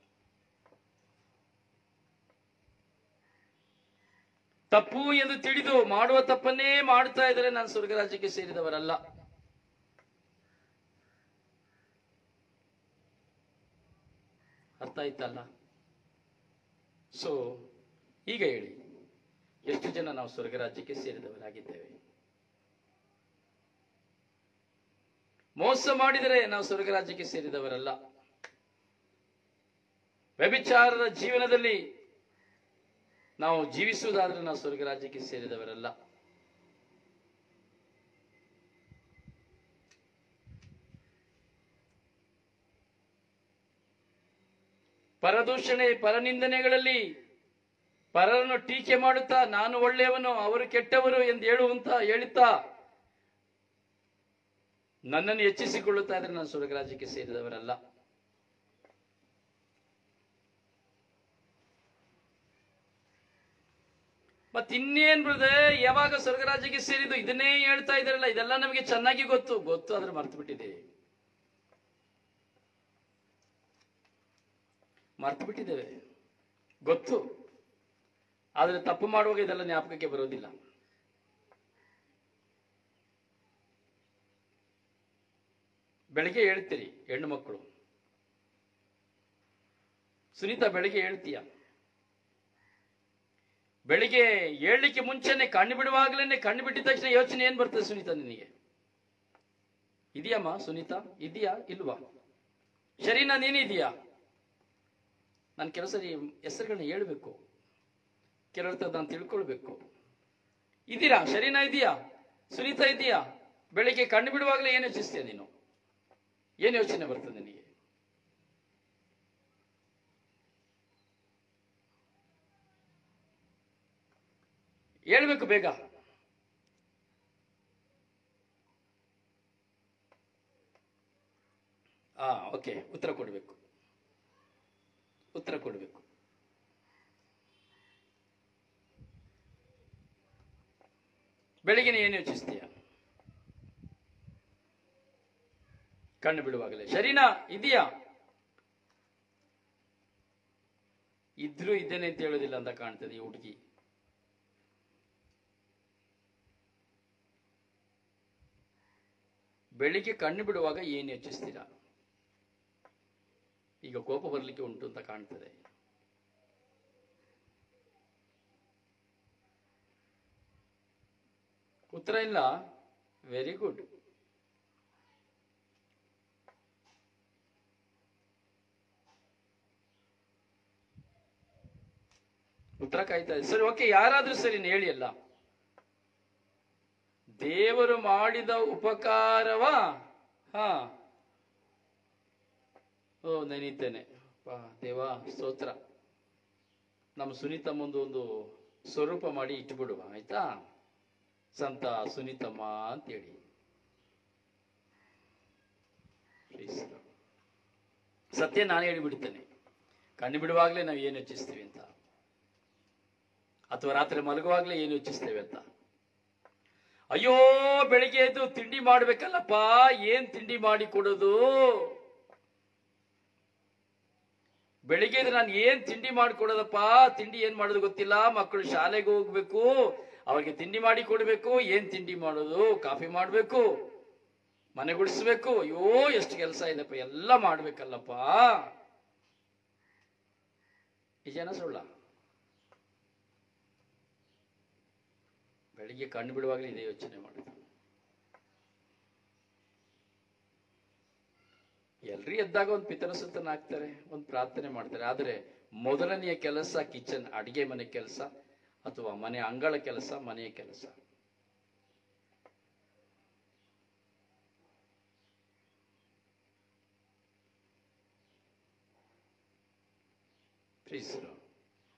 ತಪ್ಪು ಎಂದು ತಿಳಿದು ಮಾಡುವ ತಪ್ಪನ್ನೇ ಮಾಡುತ್ತಾ ಇದ್ದರೆ ನಾನು ಸ್ವರ್ಗ ರಾಜ್ಯಕ್ಕೆ ಸೇರಿದವರಲ್ಲ ಅರ್ಥ ಆಯ್ತಲ್ಲ ಸೊ ಈಗ ಹೇಳಿ ಎಷ್ಟು ಜನ ನಾವು ಸ್ವರ್ಗ ರಾಜ್ಯಕ್ಕೆ ಸೇರಿದವರಾಗಿದ್ದೇವೆ ಮೋಸ ಮಾಡಿದರೆ ನಾವು ಸ್ವರ್ಗ ರಾಜ್ಯಕ್ಕೆ ಸೇರಿದವರಲ್ಲ ವ್ಯಭಿಚಾರದ ಜೀವನದಲ್ಲಿ ನಾವು ಜೀವಿಸುವುದಾದ್ರೆ ನಾವು ಸ್ವರ್ಗ ರಾಜ್ಯಕ್ಕೆ ಸೇರಿದವರಲ್ಲ ಪರದೂಷಣೆ ಪರನಿಂದನೆಗಳಲ್ಲಿ ಪರರನ್ನು ಟೀಕೆ ಮಾಡುತ್ತಾ ನಾನು ಒಳ್ಳೆಯವನು ಅವರು ಕೆಟ್ಟವರು ಎಂದು ಹೇಳುವಂತ ಹೇಳುತ್ತಾ ನನ್ನನ್ನು ಹೆಚ್ಚಿಸಿಕೊಳ್ಳುತ್ತಾ ಇದ್ರೆ ನಾನು ಸ್ವರ್ಗ ರಾಜ್ಯಕ್ಕೆ ಸೇರಿದವರಲ್ಲ ಮತ್ ಇನ್ನೇನ್ ಬ್ರದೆ ಯಾವಾಗ ಸ್ವರ್ಗ ರಾಜ್ಯಕ್ಕೆ ಸೇರಿದ್ದು ಇದನ್ನೇ ಹೇಳ್ತಾ ಇದಾರಲ್ಲ ಇದೆಲ್ಲ ನಮಗೆ ಚೆನ್ನಾಗಿ ಗೊತ್ತು ಗೊತ್ತು ಆದ್ರೆ ಮರ್ತು ಬಿಟ್ಟಿದ್ದೇವೆ ಮರ್ತು ಬಿಟ್ಟಿದ್ದೇವೆ ಗೊತ್ತು ಆದ್ರೆ ತಪ್ಪು ಮಾಡುವಾಗ ಇದೆಲ್ಲ ಜ್ಞಾಪಕಕ್ಕೆ ಬರೋದಿಲ್ಲ ಬೆಳಿಗ್ಗೆ ಹೇಳ್ತೀರಿ ಹೆಣ್ಣು ಮಕ್ಕಳು ಸುನೀತಾ ಬೆಳಿಗ್ಗೆ ಹೇಳ್ತೀಯ ಬೆಳಿಗ್ಗೆ ಏಳ್ಲಿಕ್ಕೆ ಮುಂಚೆನೆ ಕಣ್ಣು ಬಿಡುವಾಗಲೇ ಕಣ್ಣು ಬಿಟ್ಟಿದ ತಕ್ಷಣ ಯೋಚನೆ ಏನ್ ಬರ್ತದೆ ಸುನೀತಾ ನಿನಗೆ ಇದೆಯಮ್ಮ ಸುನೀತಾ ಇದೆಯಾ ಇಲ್ವಾ ಶರೀನಾ ನೀನಿದೆಯಾ ನಾನು ಕೆಲವು ಸರಿ ಹೆಸರುಗಳನ್ನ ಹೇಳ್ಬೇಕು ಕೆಲವ್ರ ನಾನು ತಿಳ್ಕೊಳ್ಬೇಕು ಇದೀರಾ ಶರೀನಾ ಇದೆಯಾ ಸುನೀತಾ ಇದೆಯಾ ಬೆಳಿಗ್ಗೆ ಕಣ್ಣು ಬಿಡುವಾಗಲೇ ಏನು ಯೋಚಿಸ್ತೀಯ ನೀನು ಏನು ಯೋಚನೆ ಬರ್ತದೆ ನಿನಗೆ ಹೇಳ್ಬೇಕು ಬೇಗ ಆ ಓಕೆ ಉತ್ತರ ಕೊಡಬೇಕು ಉತ್ತರ ಕೊಡಬೇಕು ಬೆಳಿಗ್ಗೆ ಏನು ಯೋಚಿಸ್ತೀಯ ಕಣ್ಣು ಬಿಡುವಾಗಲೇ ಶರೀನಾ ಇದೆಯಾ ಇದ್ರೂ ಇದ್ದೇನೆ ಅಂತ ಹೇಳೋದಿಲ್ಲ ಅಂತ ಕಾಣ್ತದೆ ಈ ಹುಡುಗಿ ಬೆಳಿಗ್ಗೆ ಕಣ್ಣು ಬಿಡುವಾಗ ಏನು ಯೋಚಿಸ್ತೀರಾ ಈಗ ಕೋಪ ಬರಲಿಕ್ಕೆ ಉಂಟು ಅಂತ ಕಾಣ್ತದೆ ಉತ್ತರ ಇಲ್ಲ ವೆರಿ ಗುಡ್ ಉತ್ತರ ಕಾಯ್ತಾ ಇದೆ ಸರಿ ಓಕೆ ಯಾರಾದ್ರೂ ಸರಿ ನೀನು ಹೇಳಿ ಅಲ್ಲ ದೇವರು ಮಾಡಿದ ಉಪಕಾರವ ಹಾ ಓ ನೆನೀತೇನೆ ಪಾ ದೇವ ಸ್ತೋತ್ರ ನಮ್ಮ ಸುನೀತಮ್ಮಂದು ಒಂದು ಸ್ವರೂಪ ಮಾಡಿ ಇಟ್ಬಿಡುವ ಆಯ್ತಾ ಸಂತ ಸುನೀತಮ್ಮ ಅಂತೇಳಿ Please. ಸತ್ಯ ನಾನು ಹೇಳಿಬಿಡ್ತೇನೆ ಕಣ್ಣು ಬಿಡುವಾಗಲೇ ನಾವು ಏನು ಯೋಚಿಸ್ತೀವಿ ಅಂತ ಅಥವಾ ರಾತ್ರಿ ಮಲಗುವಾಗಲೇ ಏನು ಯೋಚಿಸ್ತೇವೆ ಅಂತ ಅಯ್ಯೋ ಬೆಳಿಗ್ಗೆ ಎದ್ದು ತಿಂಡಿ ಮಾಡ್ಬೇಕಲ್ಲಪ್ಪ ಏನ್ ತಿಂಡಿ ಮಾಡಿ ಕೊಡೋದು ಬೆಳಿಗ್ಗೆ ಎದ್ದು ನಾನು ಏನ್ ತಿಂಡಿ ಮಾಡಿಕೊಡೋದಪ್ಪ ತಿಂಡಿ ಏನ್ ಮಾಡೋದು ಗೊತ್ತಿಲ್ಲ ಮಕ್ಕಳು ಶಾಲೆಗೆ ಹೋಗ್ಬೇಕು ಅವ್ರಿಗೆ ತಿಂಡಿ ಮಾಡಿ ಕೊಡ್ಬೇಕು ಏನ್ ತಿಂಡಿ ಮಾಡೋದು ಕಾಫಿ ಮಾಡ್ಬೇಕು ಮನೆ ಗುಡಿಸ್ಬೇಕು ಅಯ್ಯೋ ಎಷ್ಟು ಕೆಲಸ ಇದೆಪ್ಪ ಎಲ್ಲ ಮಾಡ್ಬೇಕಲ್ಲಪ್ಪ ನಿಜನ ಸುಳ್ಳ ಬೆಳಿಗ್ಗೆ ಕಣ್ಣು ಬಿಡುವಾಗಲೇ ಇದೇ ಯೋಚನೆ ಮಾಡುದು ಎಲ್ರಿ ಎದ್ದಾಗ ಒಂದು ಪಿತನ ಸುತ್ತನ ಹಾಕ್ತಾರೆ ಒಂದು ಪ್ರಾರ್ಥನೆ ಮಾಡ್ತಾರೆ ಆದರೆ ಮೊದಲನೆಯ ಕೆಲಸ ಕಿಚನ್ ಅಡಿಗೆ ಮನೆ ಕೆಲಸ ಅಥವಾ ಮನೆ ಅಂಗಳ ಕೆಲಸ ಮನೆಯ ಕೆಲಸ Praise the Lord.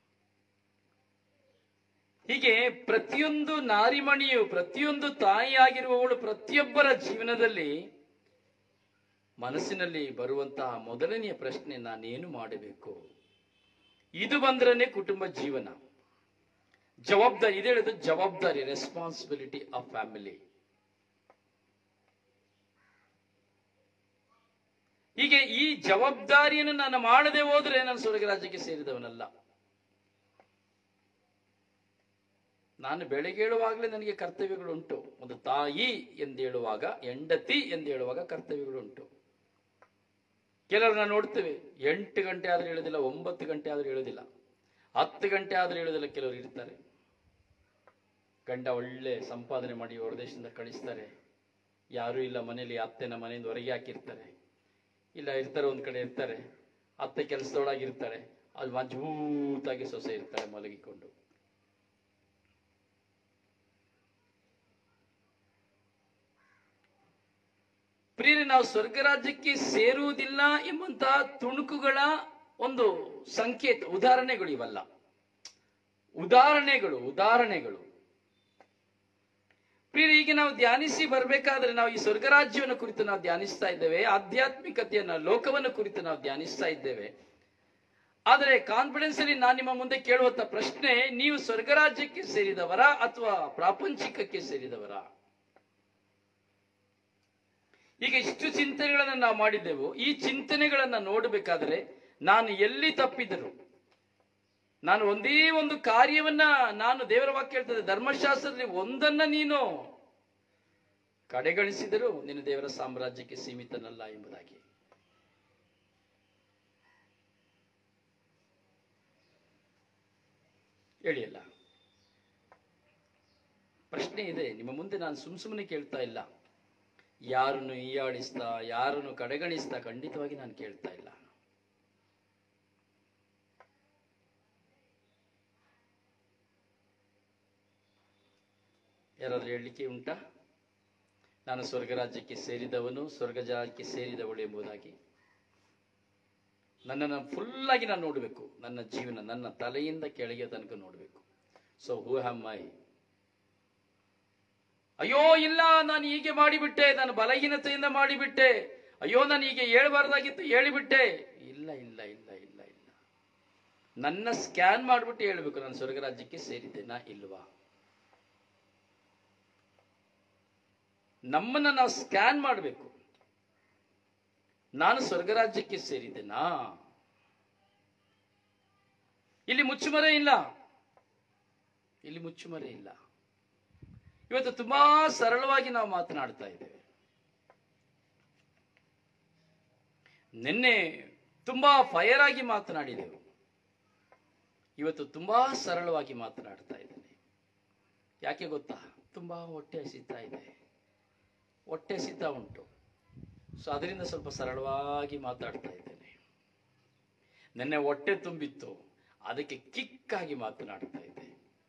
ಹೀಗೆ ಪ್ರತಿಯೊಂದು ನಾರಿಮಣಿಯು ಪ್ರತಿಯೊಂದು ತಾಯಿಯಾಗಿರುವವಳು ಪ್ರತಿಯೊಬ್ಬರ ಜೀವನದಲ್ಲಿ ಮನಸ್ಸಿನಲ್ಲಿ ಬರುವಂತಹ ಮೊದಲನೆಯ ಪ್ರಶ್ನೆ ನಾನೇನು ಮಾಡಬೇಕು ಇದು ಬಂದ್ರನೆ ಕುಟುಂಬ ಜೀವನ ಜವಾಬ್ದಾರಿ ಇದು ಹೇಳೋದು ಜವಾಬ್ದಾರಿ ರೆಸ್ಪಾನ್ಸಿಬಿಲಿಟಿ ಆಫ್ ಫ್ಯಾಮಿಲಿ ಹೀಗೆ ಈ ಜವಾಬ್ದಾರಿಯನ್ನು ನಾನು ಮಾಡದೆ ಹೋದ್ರೆ ನಾನು ಸ್ವರ್ಗ ರಾಜ್ಯಕ್ಕೆ ಸೇರಿದವನಲ್ಲ ನಾನು ಬೆಳಗ್ಗೆ ಹೇಳುವಾಗಲೇ ನನಗೆ ಕರ್ತವ್ಯಗಳುಂಟು ಒಂದು ತಾಯಿ ಎಂದು ಹೇಳುವಾಗ ಹೆಂಡತಿ ಎಂದು ಹೇಳುವಾಗ ಕರ್ತವ್ಯಗಳುಂಟು ಕೆಲವರು ನಾವು ನೋಡ್ತೇವೆ ಎಂಟು ಗಂಟೆ ಆದ್ರೆ ಹೇಳೋದಿಲ್ಲ ಒಂಬತ್ತು ಗಂಟೆ ಆದ್ರೆ ಹೇಳೋದಿಲ್ಲ ಹತ್ತು ಗಂಟೆ ಆದ್ರೆ ಹೇಳೋದಿಲ್ಲ ಕೆಲವರು ಇರ್ತಾರೆ ಗಂಡ ಒಳ್ಳೆ ಸಂಪಾದನೆ ಮಾಡಿ ಹೊರದೇಶದಿಂದ ಕಳಿಸ್ತಾರೆ ಯಾರೂ ಇಲ್ಲ ಮನೆಯಲ್ಲಿ ಅತ್ತೆನ ಮನೆಯಿಂದ ಹೊರಗೆ ಹಾಕಿರ್ತಾರೆ ಇಲ್ಲ ಇರ್ತಾರೆ ಒಂದ್ ಕಡೆ ಇರ್ತಾರೆ ಅತ್ತೆ ಕೆಲಸದೊಳಗಿರ್ತಾರೆ ಅಲ್ಲಿ ಮಜಬೂತಾಗಿ ಸೊಸೆ ಇರ್ತಾರೆ ಮಲಗಿಕೊಂಡು ಪ್ರಿಯರೇ ನಾವು ಸ್ವರ್ಗ ರಾಜ್ಯಕ್ಕೆ ಸೇರುವುದಿಲ್ಲ ಎಂಬಂತಹ ತುಣುಕುಗಳ ಒಂದು ಸಂಕೇತ ಉದಾಹರಣೆಗಳು ಇವಲ್ಲ ಉದಾಹರಣೆಗಳು ಉದಾಹರಣೆಗಳು ಪ್ರಿಯರೇ ಈಗ ನಾವು ಧ್ಯಾನಿಸಿ ಬರಬೇಕಾದ್ರೆ ನಾವು ಈ ಸ್ವರ್ಗರಾಜ್ಯವನ್ನು ಕುರಿತು ನಾವು ಧ್ಯಾನಿಸ್ತಾ ಇದ್ದೇವೆ ಆಧ್ಯಾತ್ಮಿಕತೆಯನ್ನ ಲೋಕವನ್ನು ಕುರಿತು ನಾವು ಧ್ಯಾನಿಸ್ತಾ ಇದ್ದೇವೆ ಆದರೆ ಕಾನ್ಫಿಡೆನ್ಸ್ ಅಲ್ಲಿ ನಾನು ನಿಮ್ಮ ಮುಂದೆ ಕೇಳುವಂತ ಪ್ರಶ್ನೆ ನೀವು ಸ್ವರ್ಗರಾಜ್ಯಕ್ಕೆ ಸೇರಿದವರ ಅಥವಾ ಪ್ರಾಪಂಚಿಕಕ್ಕೆ ಸೇರಿದವರ ಈಗ ಇಷ್ಟು ಚಿಂತನೆಗಳನ್ನ ನಾವು ಮಾಡಿದ್ದೆವು ಈ ಚಿಂತನೆಗಳನ್ನ ನೋಡಬೇಕಾದ್ರೆ ನಾನು ಎಲ್ಲಿ ತಪ್ಪಿದರು ನಾನು ಒಂದೇ ಒಂದು ಕಾರ್ಯವನ್ನ ನಾನು ದೇವರ ವಾಕ್ಯ ಹೇಳ್ತದೆ ಧರ್ಮಶಾಸ್ತ್ರದಲ್ಲಿ ಒಂದನ್ನ ನೀನು ಕಡೆಗಣಿಸಿದರೂ ನಿನ್ನ ದೇವರ ಸಾಮ್ರಾಜ್ಯಕ್ಕೆ ಸೀಮಿತನಲ್ಲ ಎಂಬುದಾಗಿ ಹೇಳಿಯಲ್ಲ ಪ್ರಶ್ನೆ ಇದೆ ನಿಮ್ಮ ಮುಂದೆ ನಾನು ಸುಮ್ ಸುಮ್ಮನೆ ಕೇಳ್ತಾ ಇಲ್ಲ ಯಾರನ್ನು ಈಯಾಡಿಸ್ತಾ ಯಾರನ್ನು ಕಡೆಗಣಿಸ್ತಾ ಖಂಡಿತವಾಗಿ ನಾನು ಕೇಳ್ತಾ ಇಲ್ಲ ಯಾರಾದ್ರೂ ಹೇಳಲಿಕ್ಕೆ ಉಂಟಾ ನಾನು ಸ್ವರ್ಗರಾಜ್ಯಕ್ಕೆ ಸೇರಿದವನು ಸ್ವರ್ಗಜಾಲಕ್ಕೆ ಸೇರಿದವಳು ಎಂಬುದಾಗಿ ನನ್ನನ್ನು ಫುಲ್ ಆಗಿ ನಾನು ನೋಡಬೇಕು ನನ್ನ ಜೀವನ ನನ್ನ ತಲೆಯಿಂದ ಕೆಳಗೆ ತನಕ ನೋಡಬೇಕು ಸೊ ಹೂ ಹ್ಯಾಮ್ ಮೈ ಅಯ್ಯೋ ಇಲ್ಲ ನಾನು ಹೀಗೆ ಮಾಡಿಬಿಟ್ಟೆ ನಾನು ಬಲಹೀನತೆಯಿಂದ ಮಾಡಿಬಿಟ್ಟೆ ಅಯ್ಯೋ ನಾನು ಹೀಗೆ ಹೇಳ್ಬಾರ್ದಾಗಿತ್ತು ಹೇಳಿಬಿಟ್ಟೆ ಇಲ್ಲ ಇಲ್ಲ ಇಲ್ಲ ಇಲ್ಲ ಇಲ್ಲ ನನ್ನ ಸ್ಕ್ಯಾನ್ ಮಾಡಿಬಿಟ್ಟು ಹೇಳ್ಬೇಕು ನಾನು ಸ್ವರ್ಗರಾಜ್ಯಕ್ಕೆ ಸೇರಿದ್ದೇನಾ ಇಲ್ವಾ ನಮ್ಮನ್ನ ನಾವು ಸ್ಕ್ಯಾನ್ ಮಾಡಬೇಕು ನಾನು ಸ್ವರ್ಗರಾಜ್ಯಕ್ಕೆ ಸೇರಿದ್ದೇನಾ ಇಲ್ಲಿ ಮುಚ್ಚುಮರೆ ಇಲ್ಲ ಇಲ್ಲಿ ಮುಚ್ಚುಮರೆ ಇಲ್ಲ ಇವತ್ತು ತುಂಬಾ ಸರಳವಾಗಿ ನಾವು ಮಾತನಾಡ್ತಾ ಇದ್ದೇವೆ ನಿನ್ನೆ ತುಂಬಾ ಫೈರ್ ಆಗಿ ಮಾತನಾಡಿದೆವು ಇವತ್ತು ತುಂಬಾ ಸರಳವಾಗಿ ಮಾತನಾಡ್ತಾ ಇದ್ದೇನೆ ಯಾಕೆ ಗೊತ್ತಾ ತುಂಬಾ ಹೊಟ್ಟೆ ಹಸಿತಾ ಇದೆ ಹೊಟ್ಟೆ ಹಸಿತಾ ಉಂಟು ಸೊ ಅದರಿಂದ ಸ್ವಲ್ಪ ಸರಳವಾಗಿ ಮಾತಾಡ್ತಾ ಇದ್ದೇನೆ ನಿನ್ನೆ ಹೊಟ್ಟೆ ತುಂಬಿತ್ತು ಅದಕ್ಕೆ ಕಿಕ್ಕಾಗಿ ಮಾತನಾಡ್ತಾ ಇದೆ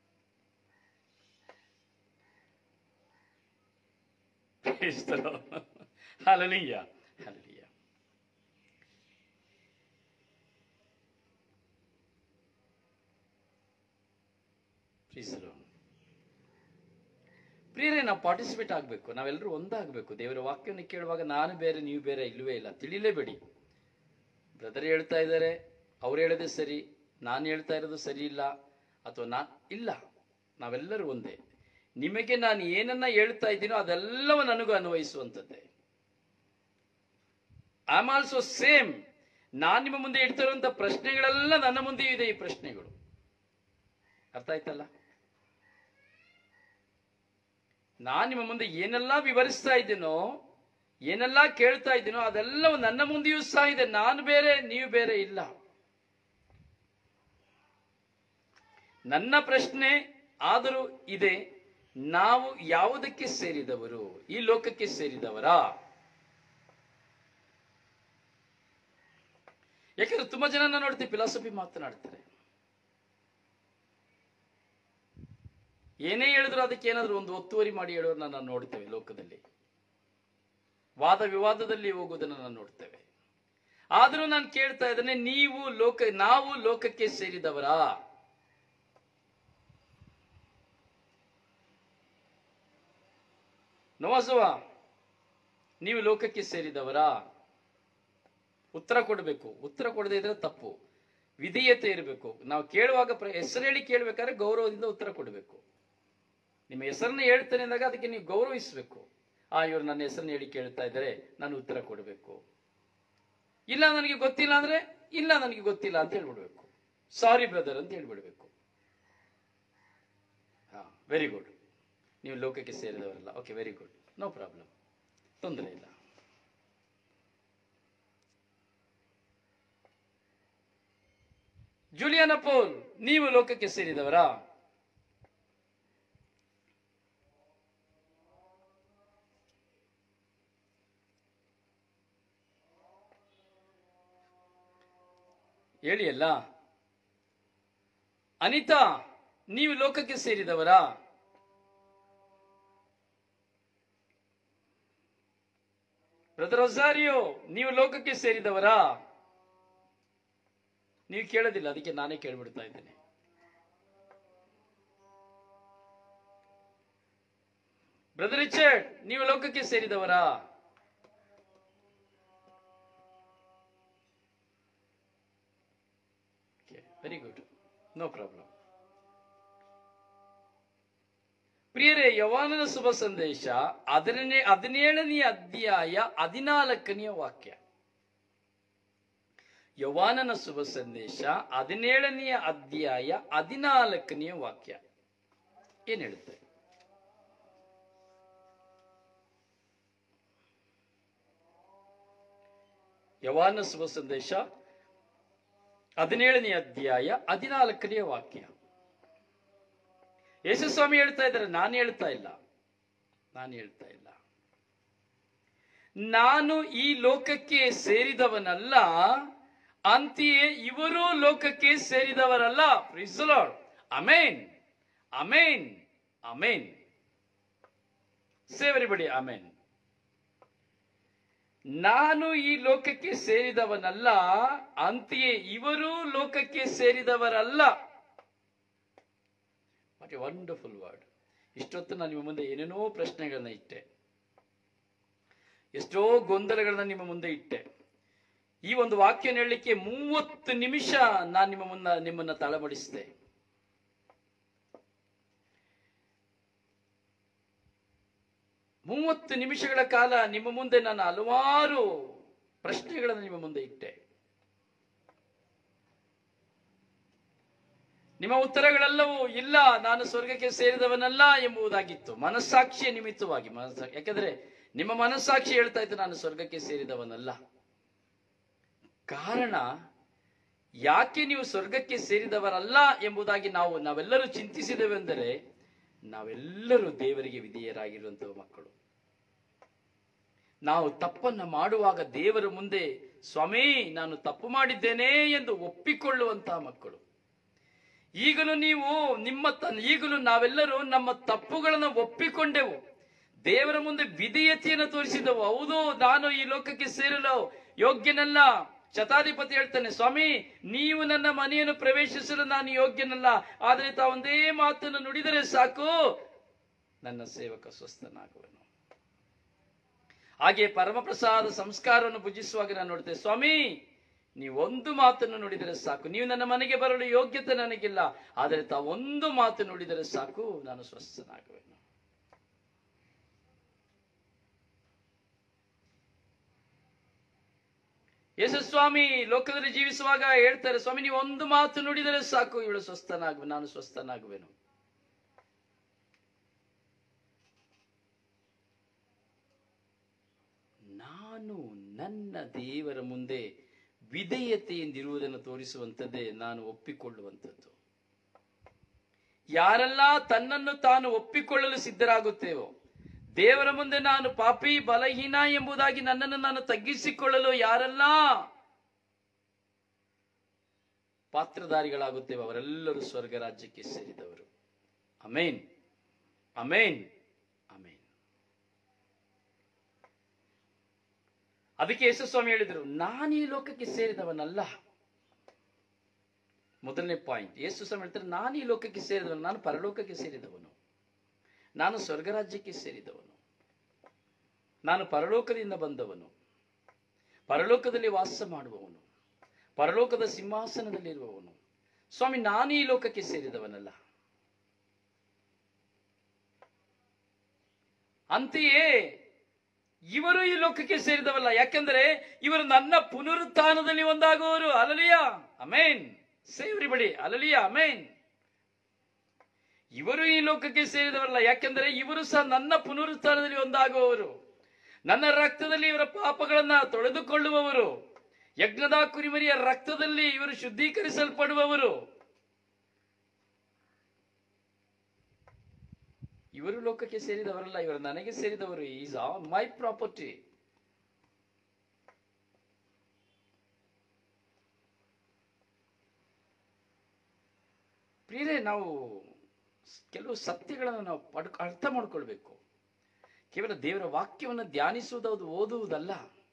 Praise the Lord. Hallelujah. Hallelujah. Praise the Lord. ಪ್ರಿಯರೇ ನಾವು ಪಾರ್ಟಿಸಿಪೇಟ್ ಆಗಬೇಕು ನಾವೆಲ್ಲರೂ ಒಂದಾಗಬೇಕು ದೇವರ ವಾಕ್ಯವನ್ನು ಕೇಳುವಾಗ ನಾನು ಬೇರೆ ನೀವು ಬೇರೆ ಇಲ್ಲವೇ ಇಲ್ಲ ತಿಳಿಲೇಬೇಡಿ ಬ್ರದರ್ ಹೇಳ್ತಾ ಇದ್ದಾರೆ ಅವ್ರು ಹೇಳೋದೇ ಸರಿ ನಾನು ಹೇಳ್ತಾ ಇರೋದು ಸರಿ ಇಲ್ಲ ಅಥವಾ ನಾ ಇಲ್ಲ ನಾವೆಲ್ಲರೂ ಒಂದೇ ನಿಮಗೆ ನಾನು ಏನನ್ನ ಹೇಳ್ತಾ ಇದ್ದೀನೋ ಅದೆಲ್ಲವೂ ನನಗೂ ಅನ್ವಯಿಸುವಂಥದ್ದೇ ಐ ಆಮ್ ಆಲ್ಸೋ ಸೇಮ್ ನಾನು ನಿಮ್ಮ ಮುಂದೆ ಇಡ್ತಿರುವಂತ ಪ್ರಶ್ನೆಗಳೆಲ್ಲ ನನ್ನ ಮುಂದೆಯೂ ಇದೆ ಈ ಪ್ರಶ್ನೆಗಳು ಅರ್ಥ ಆಯ್ತಲ್ಲ ನಾನು ನಿಮ್ಮ ಮುಂದೆ ಏನೆಲ್ಲ ವಿವರಿಸ್ತಾ ಇದ್ದೀನೋ ಏನೆಲ್ಲ ಕೇಳ್ತಾ ಇದ್ದೀನೋ ಅದೆಲ್ಲವೂ ನನ್ನ ಮುಂದೆಯೂ ಸಹ ಇದೆ ನಾನು ಬೇರೆ ನೀವು ಬೇರೆ ಇಲ್ಲ ನನ್ನ ಪ್ರಶ್ನೆ ಆದರೂ ಇದೆ ನಾವು ಯಾವುದಕ್ಕೆ ಸೇರಿದವರು ಈ ಲೋಕಕ್ಕೆ ಸೇರಿದವರಾ ಯಾಕಂದ್ರೆ ತುಂಬಾ ಜನ ನೋಡ್ತೀವಿ ಫಿಲಾಸಫಿ ಮಾತನಾಡ್ತಾರೆ ಏನೇ ಹೇಳಿದ್ರು ಅದಕ್ಕೆ ಏನಾದ್ರು ಒಂದು ಒತ್ತುವರಿ ಮಾಡಿ ಹೇಳೋದನ್ನ ನಾವು ನೋಡ್ತೇವೆ ಲೋಕದಲ್ಲಿ ವಾದ ವಿವಾದದಲ್ಲಿ ಹೋಗೋದನ್ನ ನಾವು ನೋಡ್ತೇವೆ ಆದರೂ ನಾನು ಕೇಳ್ತಾ ಇದ್ದೇನೆ ನೀವು ಲೋಕ ನಾವು ಲೋಕಕ್ಕೆ ಸೇರಿದವರಾ ನವಾಸುವ ನೀವು ಲೋಕಕ್ಕೆ ಸೇರಿದವರಾ ಉತ್ತರ ಕೊಡಬೇಕು ಉತ್ತರ ಕೊಡದೇ ಇದ್ರೆ ತಪ್ಪು ವಿಧೇಯತೆ ಇರಬೇಕು ನಾವು ಕೇಳುವಾಗ ಪ್ರ ಹೆಸರು ಹೇಳಿ ಕೇಳಬೇಕಾದ್ರೆ ಗೌರವದಿಂದ ಉತ್ತರ ಕೊಡಬೇಕು ನಿಮ್ಮ ಹೆಸರನ್ನ ಹೇಳ್ತೇನೆ ಅಂದಾಗ ಅದಕ್ಕೆ ನೀವು ಗೌರವಿಸಬೇಕು ಆ ಇವರು ನನ್ನ ಹೆಸರನ್ನ ಹೇಳಿ ಕೇಳ್ತಾ ಇದ್ದಾರೆ ನಾನು ಉತ್ತರ ಕೊಡಬೇಕು ಇಲ್ಲ ನನಗೆ ಗೊತ್ತಿಲ್ಲ ಅಂದ್ರೆ ಇಲ್ಲ ನನಗೆ ಗೊತ್ತಿಲ್ಲ ಅಂತ ಹೇಳ್ಬಿಡ್ಬೇಕು ಸಾರಿ ಬ್ರದರ್ ಅಂತ ಹೇಳ್ಬಿಡ್ಬೇಕು ಹಾ ವೆರಿ ಗುಡ್ ನೀವು ಲೋಕಕ್ಕೆ ಸೇರಿದವರಲ್ಲ okay very good no problem ತೊಂದರೆ ಇಲ್ಲ ಜೂಲಿಯನ್ ಪೋಲ್ ನೀವು ಲೋಕಕ್ಕೆ ಸೇರಿದವರಾ ಹೇಳಿ ಅಲ್ಲ ಅನಿತಾ ನೀವು ಲೋಕಕ್ಕೆ ಸೇರಿದವರಾ ಬ್ರದರ್ ರೊಸಾರಿಯೋ ನೀವು ಲೋಕಕ್ಕೆ ಸೇರಿದವರಾ ನೀವು ಕೇಳೋದಿಲ್ಲ ಅದಕ್ಕೆ ನಾನೇ ಕೇಳ್ಬಿಡ್ತಾ ಇದ್ದೇನೆ ಬ್ರದರ್ ರಿಚರ್ಡ್ ನೀವು ಲೋಕಕ್ಕೆ ಸೇರಿದವರಾ ವೆರಿ ಗುಡ್ ನೋ ಪ್ರಾಬ್ಲಮ್ ಪ್ರಿಯರೇ ಯವಾನನ ಶುಭ ಸಂದೇಶ ಹದಿನೇ ಹದಿನೇಳನೆಯ ಅಧ್ಯಾಯ ಹದಿನಾಲ್ಕನೆಯ ವಾಕ್ಯ ಯವಾನನ ಶುಭ ಸಂದೇಶ ಹದಿನೇಳನೆಯ ಅಧ್ಯಾಯ ಹದಿನಾಲ್ಕನೆಯ ವಾಕ್ಯ ಏನ್ ಹೇಳುತ್ತೆ ಯವಾನ ಶುಭ ಸಂದೇಶ ಹದಿನೇಳನೇ ಅಧ್ಯಾಯ ಹದಿನಾಲ್ಕನೆಯ ವಾಕ್ಯ ಯೇಸುಸ್ವಾಮಿ ಹೇಳ್ತಾ ಇದ್ದಾರೆ ನಾನು ಹೇಳ್ತಾ ಇಲ್ಲ ನಾನು ಹೇಳ್ತಾ ಇಲ್ಲ ನಾನು ಈ ಲೋಕಕ್ಕೆ ಸೇರಿದವನಲ್ಲ ಅಂತೆಯೇ ಇವರು ಲೋಕಕ್ಕೆ ಸೇರಿದವರಲ್ಲ praise the Lord amen amen amen say everybody amen ನಾನು ಈ ಲೋಕಕ್ಕೆ ಸೇರಿದವನಲ್ಲ ಅಂತೆಯೇ ಇವರು ಲೋಕಕ್ಕೆ ಸೇರಿದವರಲ್ಲ ವಾಟ್ ಎ ವಂಡರ್ಫುಲ್ ವರ್ಡ್ ಇಷ್ಟೊತ್ತು ನಾನು ನಿಮ್ಮ ಮುಂದೆ ಏನೇನೋ ಪ್ರಶ್ನೆಗಳನ್ನ ಇಟ್ಟೆ ಎಷ್ಟೋ ಗೊಂದಲಗಳನ್ನ ನಿಮ್ಮ ಮುಂದೆ ಇಟ್ಟೆ ಈ ಒಂದು ವಾಕ್ಯ ಹೇಳಲಿಕ್ಕೆ ಮೂವತ್ತು ನಿಮಿಷ ನಾನು ನಿಮ್ಮ ಮುನ್ನ ನಿಮ್ಮನ್ನ ತಳಮಡಿಸಿದೆ ಮೂವತ್ತು ನಿಮಿಷಗಳ ಕಾಲ ನಿಮ್ಮ ಮುಂದೆ ನಾನು ಹಲವಾರು ಪ್ರಶ್ನೆಗಳನ್ನು ನಿಮ್ಮ ಮುಂದೆ ಇಟ್ಟೆ ನಿಮ್ಮ ಉತ್ತರಗಳೆಲ್ಲವೂ ಇಲ್ಲ ನಾನು ಸ್ವರ್ಗಕ್ಕೆ ಸೇರಿದವನಲ್ಲ ಎಂಬುದಾಗಿತ್ತು ಮನಸ್ಸಾಕ್ಷಿಯ ನಿಮಿತ್ತವಾಗಿ ಮನಸ್ಸಾ ಯಾಕಂದ್ರೆ ನಿಮ್ಮ ಮನಸ್ಸಾಕ್ಷಿ ಹೇಳ್ತಾ ಇತ್ತು ನಾನು ಸ್ವರ್ಗಕ್ಕೆ ಸೇರಿದವನಲ್ಲ ಕಾರಣ ಯಾಕೆ ನೀವು ಸ್ವರ್ಗಕ್ಕೆ ಸೇರಿದವರಲ್ಲ ಎಂಬುದಾಗಿ ನಾವು ನಾವೆಲ್ಲರೂ ಚಿಂತಿಸಿದೆವೆಂದರೆ ನಾವೆಲ್ಲರೂ ದೇವರಿಗೆ ವಿಧೇಯರಾಗಿರುವಂತಹ ಮಕ್ಕಳು ನಾವು ತಪ್ಪನ್ನ ಮಾಡುವಾಗ ದೇವರ ಮುಂದೆ ಸ್ವಾಮಿ ನಾನು ತಪ್ಪು ಮಾಡಿದ್ದೇನೆ ಎಂದು ಒಪ್ಪಿಕೊಳ್ಳುವಂತಹ ಮಕ್ಕಳು ಈಗಲೂ ನೀವು ನಿಮ್ಮ ತ- ಈಗಲೂ ನಾವೆಲ್ಲರೂ ನಮ್ಮ ತಪ್ಪುಗಳನ್ನು ಒಪ್ಪಿಕೊಂಡೆವು ದೇವರ ಮುಂದೆ ವಿಧೇಯತೆಯನ್ನು ತೋರಿಸಿದವು ಹೌದು ನಾನು ಈ ಲೋಕಕ್ಕೆ ಸೇರಲು ಯೋಗ್ಯನಲ್ಲ ಶತಾಧಿಪತಿ ಹೇಳ್ತಾನೆ ಸ್ವಾಮಿ ನೀವು ನನ್ನ ಮನೆಯನ್ನು ಪ್ರವೇಶಿಸಲು ನಾನು ಯೋಗ್ಯನಲ್ಲ ಆದರೆ ತಾವು ಒಂದೇ ಮಾತನ್ನು ನುಡಿದರೆ ಸಾಕು ನನ್ನ ಸೇವಕ ಸ್ವಸ್ಥನಾಗುವನು ಹಾಗೆ ಪರಮಪ್ರಸಾದ ಸಂಸ್ಕಾರವನ್ನು ಭುಜಿಸುವಾಗ ನಾನು ನೋಡ್ತೇನೆ ಸ್ವಾಮಿ ನೀವು ಒಂದು ಮಾತನ್ನು ನುಡಿದರೆ ಸಾಕು ನೀವು ನನ್ನ ಮನೆಗೆ ಬರಲು ಯೋಗ್ಯತೆ ನನಗಿಲ್ಲ ಆದರೆ ತಾವು ಒಂದು ಮಾತು ನುಡಿದರೆ ಸಾಕು ನಾನು ಸ್ವಸ್ಥನಾಗುವೆನು ಯೇಸು ಸ್ವಾಮಿ ಲೋಕದಲ್ಲಿ ಜೀವಿಸುವಾಗ ಹೇಳ್ತಾರೆ ಸ್ವಾಮಿ ನೀವು ಒಂದು ಮಾತು ನುಡಿದರೆ ಸಾಕು ಇವಳು ಸ್ವಸ್ಥನಾಗುವೆ ನಾನು ಸ್ವಸ್ಥನಾಗುವೆನು ನಾನು ನನ್ನ ದೇವರ ಮುಂದೆ ವಿಧೇಯತೆಯಿಂದಿರುವುದನ್ನು ತೋರಿಸುವಂಥದ್ದೇ ನಾನು ಒಪ್ಪಿಕೊಳ್ಳುವಂಥದ್ದು ಯಾರೆಲ್ಲ ತನ್ನನ್ನು ತಾನು ಒಪ್ಪಿಕೊಳ್ಳಲು ಸಿದ್ಧರಾಗುತ್ತೇವೋ ದೇವರ ಮುಂದೆ ನಾನು ಪಾಪಿ ಬಲಹೀನ ಎಂಬುದಾಗಿ ನನ್ನನ್ನು ನಾನು ತಗ್ಗಿಸಿಕೊಳ್ಳಲು ಯಾರೆಲ್ಲ ಪಾತ್ರಧಾರಿಗಳಾಗುತ್ತೇವೆ ಅವರೆಲ್ಲರೂ ಸ್ವರ್ಗ ರಾಜ್ಯಕ್ಕೆ ಸೇರಿದವರು ಅಮೇನ್ ಅಮೇನ್ ಅಮೇನ್ ಅದಕ್ಕೆ ಯೇಸುಸ್ವಾಮಿ ಹೇಳಿದರು ನಾನು ಈ ಲೋಕಕ್ಕೆ ಸೇರಿದವನಲ್ಲ ಮೊದಲನೇ ಪಾಯಿಂಟ್ ಯೇಸು ಸ್ವಾಮಿ ಹೇಳ್ತಾರೆ ನಾನು ಈ ಲೋಕಕ್ಕೆ ಸೇರಿದವನು ನಾನು ಪರಲೋಕಕ್ಕೆ ಸೇರಿದವನು ನಾನು ಸ್ವರ್ಗರಾಜ್ಯಕ್ಕೆ ಸೇರಿದವನು ನಾನು ಪರಲೋಕದಿಂದ ಬಂದವನು ಪರಲೋಕದಲ್ಲಿ ವಾಸ ಮಾಡುವವನು ಪರಲೋಕದ ಸಿಂಹಾಸನದಲ್ಲಿರುವವನು ಸ್ವಾಮಿ ನಾನು ಈ ಲೋಕಕ್ಕೆ ಸೇರಿದವನಲ್ಲ ಅಂತೆಯೇ ಇವರು ಈ ಲೋಕಕ್ಕೆ ಸೇರಿದವಲ್ಲ ಯಾಕೆಂದರೆ ಇವರು ನನ್ನ ಪುನರುತ್ಥಾನದಲ್ಲಿ ಒಂದಾಗುವವರು ಅಲಲಿಯ ಅಮೇನ್ ಸೇವ್ರಿ ಬಡಿ ಅಲಲಿಯ ಅಮೇನ್ ಇವರು ಈ ಲೋಕಕ್ಕೆ ಸೇರಿದವರಲ್ಲ ಯಾಕೆಂದರೆ ಇವರು ಸಹ ನನ್ನ ಪುನರುತ್ಥಾನದಲ್ಲಿ ಒಂದಾಗುವವರು ನನ್ನ ರಕ್ತದಲ್ಲಿ ಇವರ ಪಾಪಗಳನ್ನ ತೊಳೆದುಕೊಳ್ಳುವವರು ಯಜ್ಞದ ಕುರಿಮರಿಯ ರಕ್ತದಲ್ಲಿ ಇವರು ಶುದ್ಧೀಕರಿಸಲ್ಪಡುವವರು ಇವರು ಲೋಕಕ್ಕೆ ಸೇರಿದವರಲ್ಲ ಇವರು ನನಗೆ ಸೇರಿದವರು ಈಸ್ ಆಲ್ ಮೈ ಪ್ರಾಪರ್ಟಿ ಪ್ರಿಯರೇ ನಾವು ಕೆಲವು ಸತ್ಯಗಳನ್ನು ನಾವು ಪಡ್ ಅರ್ಥ ಮಾಡ್ಕೊಳ್ಬೇಕು ಕೇವಲ ದೇವರ ವಾಕ್ಯವನ್ನು ಧ್ಯಾನಿಸುವುದು ಅದು ಓದುವುದಲ್ಲ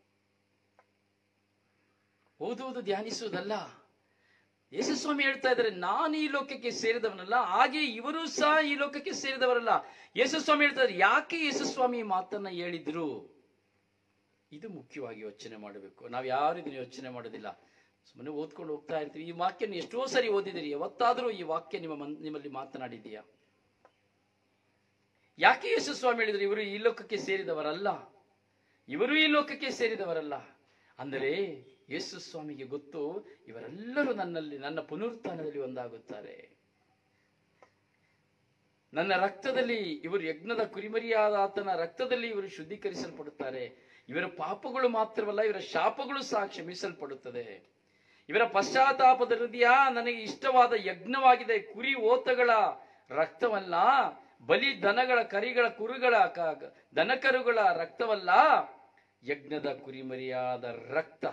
ಓದುವುದು ಧ್ಯಾನಿಸುವುದಲ್ಲ ಯೇಸುಸ್ವಾಮಿ ಹೇಳ್ತಾ ಇದ್ದಾರೆ ನಾನು ಈ ಲೋಕಕ್ಕೆ ಸೇರಿದವನಲ್ಲ ಹಾಗೆ ಇವರು ಸಹ ಈ ಲೋಕಕ್ಕೆ ಸೇರಿದವರಲ್ಲ ಯೇಸುಸ್ವಾಮಿ ಹೇಳ್ತಾ ಇದ್ದಾರೆ ಯಾಕೆ ಯೇಸುಸ್ವಾಮಿ ಈ ಮಾತನ್ನ ಹೇಳಿದ್ರು ಇದು ಮುಖ್ಯವಾಗಿ ಯೋಚನೆ ಮಾಡಬೇಕು ನಾವು ಯಾರು ಇದನ್ನು ಯೋಚನೆ ಮಾಡೋದಿಲ್ಲ ಸುಮ್ಮನೆ ಓದ್ಕೊಂಡು ಹೋಗ್ತಾ ಇರ್ತೀವಿ ಈ ವಾಕ್ಯನ ಎಷ್ಟೋ ಸರಿ ಓದಿದಿರಿ ಯಾವತ್ತಾದರೂ ಈ ವಾಕ್ಯ ನಿಮ್ಮ ಮನ್- ನಿಮ್ಮಲ್ಲಿ ಮಾತನಾಡಿದೆಯಾ ಯಾಕೆ ಯೇಸು ಸ್ವಾಮಿ ಹೇಳಿದ್ರು ಇವರು ಈ ಲೋಕಕ್ಕೆ ಸೇರಿದವರಲ್ಲ ಇವರು ಈ ಲೋಕಕ್ಕೆ ಸೇರಿದವರಲ್ಲ ಅಂದರೆ ಯೇಸು ಸ್ವಾಮಿಗೆ ಗೊತ್ತು ಇವರೆಲ್ಲರೂ ನನ್ನಲ್ಲಿ ನನ್ನ ಪುನರುತ್ಥಾನದಲ್ಲಿ ಒಂದಾಗುತ್ತಾರೆ ನನ್ನ ರಕ್ತದಲ್ಲಿ ಇವರು ಯಜ್ಞದ ಕುರಿಮರಿಯಾದ ಆತನ ರಕ್ತದಲ್ಲಿ ಇವರು ಶುದ್ಧೀಕರಿಸಲ್ಪಡುತ್ತಾರೆ ಇವರ ಪಾಪಗಳು ಮಾತ್ರವಲ್ಲ ಇವರ ಶಾಪಗಳು ಸಹ ಕ್ಷಮಿಸಲ್ಪಡುತ್ತದೆ ಇವರ ಪಶ್ಚಾತ್ತಾಪದ ಹೃದಯ ನನಗೆ ಇಷ್ಟವಾದ ಯಜ್ಞವಾಗಿದೆ ಕುರಿ ಓತಗಳ ರಕ್ತವಲ್ಲ ಬಲಿ ದನಗಳ ಕರಿಗಳ ಕುರುಗಳ ಕ- ಕ- ದನಕರುಗಳ ರಕ್ತವಲ್ಲ ಯಜ್ಞದ ಕುರಿಮರಿಯಾದ ರಕ್ತ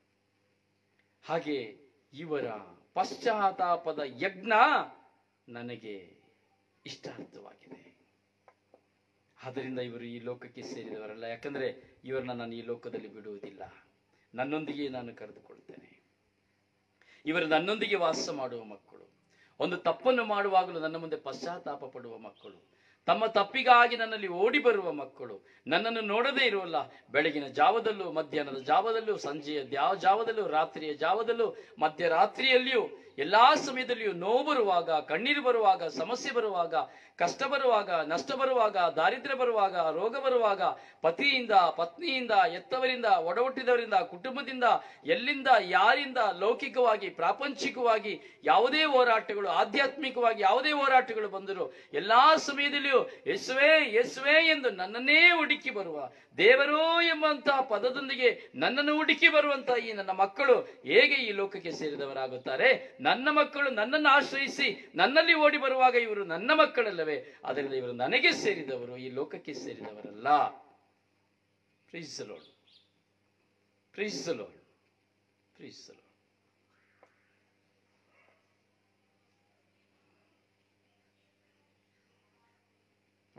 ಹಾಗೆ ಇವರ ಪಶ್ಚಾತ್ತಾಪದ ಯಜ್ಞ ನನಗೆ ಇಷ್ಟಾರ್ಥವಾಗಿದೆ ಆದ್ದರಿಂದ ಇವರು ಈ ಲೋಕಕ್ಕೆ ಸೇರಿದವರಲ್ಲ ಯಾಕಂದ್ರೆ ಇವರನ್ನ ನಾನು ಈ ಲೋಕದಲ್ಲಿ ಬಿಡುವುದಿಲ್ಲ ನನ್ನೊಂದಿಗೆ ನಾನು ಕರೆದುಕೊಳ್ತೇನೆ ಇವರು ನನ್ನೊಂದಿಗೆ ವಾಸ ಮಾಡುವ ಮಕ್ಕಳು ಒಂದು ತಪ್ಪನ್ನು ಮಾಡುವಾಗಲೂ ನನ್ನ ಮುಂದೆ ಪಶ್ಚಾತ್ತಾಪ ಪಡುವ ಮಕ್ಕಳು ತಮ್ಮ ತಪ್ಪಿಗಾಗಿ ನನ್ನಲ್ಲಿ ಓಡಿ ಬರುವ ಮಕ್ಕಳು ನನ್ನನ್ನು ನೋಡದೇ ಇರುವಲ್ಲ ಬೆಳಗಿನ ಜಾವದಲ್ಲೂ ಮಧ್ಯಾಹ್ನದ ಜಾವದಲ್ಲೂ ಸಂಜೆಯ ಯಾವ ಜಾವದಲ್ಲೂ ರಾತ್ರಿಯ ಜಾವದಲ್ಲೂ ಮಧ್ಯರಾತ್ರಿಯಲ್ಲಿಯೂ ಎಲ್ಲಾ ಸಮಯದಲ್ಲಿಯೂ ನೋವು ಬರುವಾಗ ಕಣ್ಣೀರು ಬರುವಾಗ ಸಮಸ್ಯೆ ಬರುವಾಗ ಕಷ್ಟ ಬರುವಾಗ ನಷ್ಟ ಬರುವಾಗ ದಾರಿದ್ರ್ಯ ಬರುವಾಗ ರೋಗ ಬರುವಾಗ ಪತಿಯಿಂದ ಪತ್ನಿಯಿಂದ ಎತ್ತವರಿಂದ ಒಡಹುಟ್ಟಿದವರಿಂದ ಕುಟುಂಬದಿಂದ ಎಲ್ಲಿಂದ ಯಾರಿಂದ ಲೌಕಿಕವಾಗಿ ಪ್ರಾಪಂಚಿಕವಾಗಿ ಯಾವುದೇ ಹೋರಾಟಗಳು ಆಧ್ಯಾತ್ಮಿಕವಾಗಿ ಯಾವುದೇ ಹೋರಾಟಗಳು ಬಂದರೂ ಎಲ್ಲಾ ಸಮಯದಲ್ಲಿಯೂ ಯೇಸುವೆ ಯೇಸುವೆ ಎಂದು ನನ್ನನ್ನೇ ಹುಡುಕಿ ಬರುವ ದೇವರೋ ಎಂಬಂತಹ ಪದದೊಂದಿಗೆ ನನ್ನನ್ನು ಹುಡುಕಿ ಬರುವಂತಹ ಈ ನನ್ನ ಮಕ್ಕಳು ಹೇಗೆ ಈ ಲೋಕಕ್ಕೆ ಸೇರಿದವರಾಗುತ್ತಾರೆ ನನ್ನ ಮಕ್ಕಳು ನನ್ನನ್ನು ಆಶ್ರಯಿಸಿ ನನ್ನಲ್ಲಿ ಓಡಿ ಬರುವಾಗ ಇವರು ನನ್ನ ಮಕ್ಕಳಲ್ಲವೇ ಅದರಿಂದ ಇವರು ನನಗೆ ಸೇರಿದವರು ಈ ಲೋಕಕ್ಕೆ ಸೇರಿದವರಲ್ಲ praise Lord praise Lord praise Lord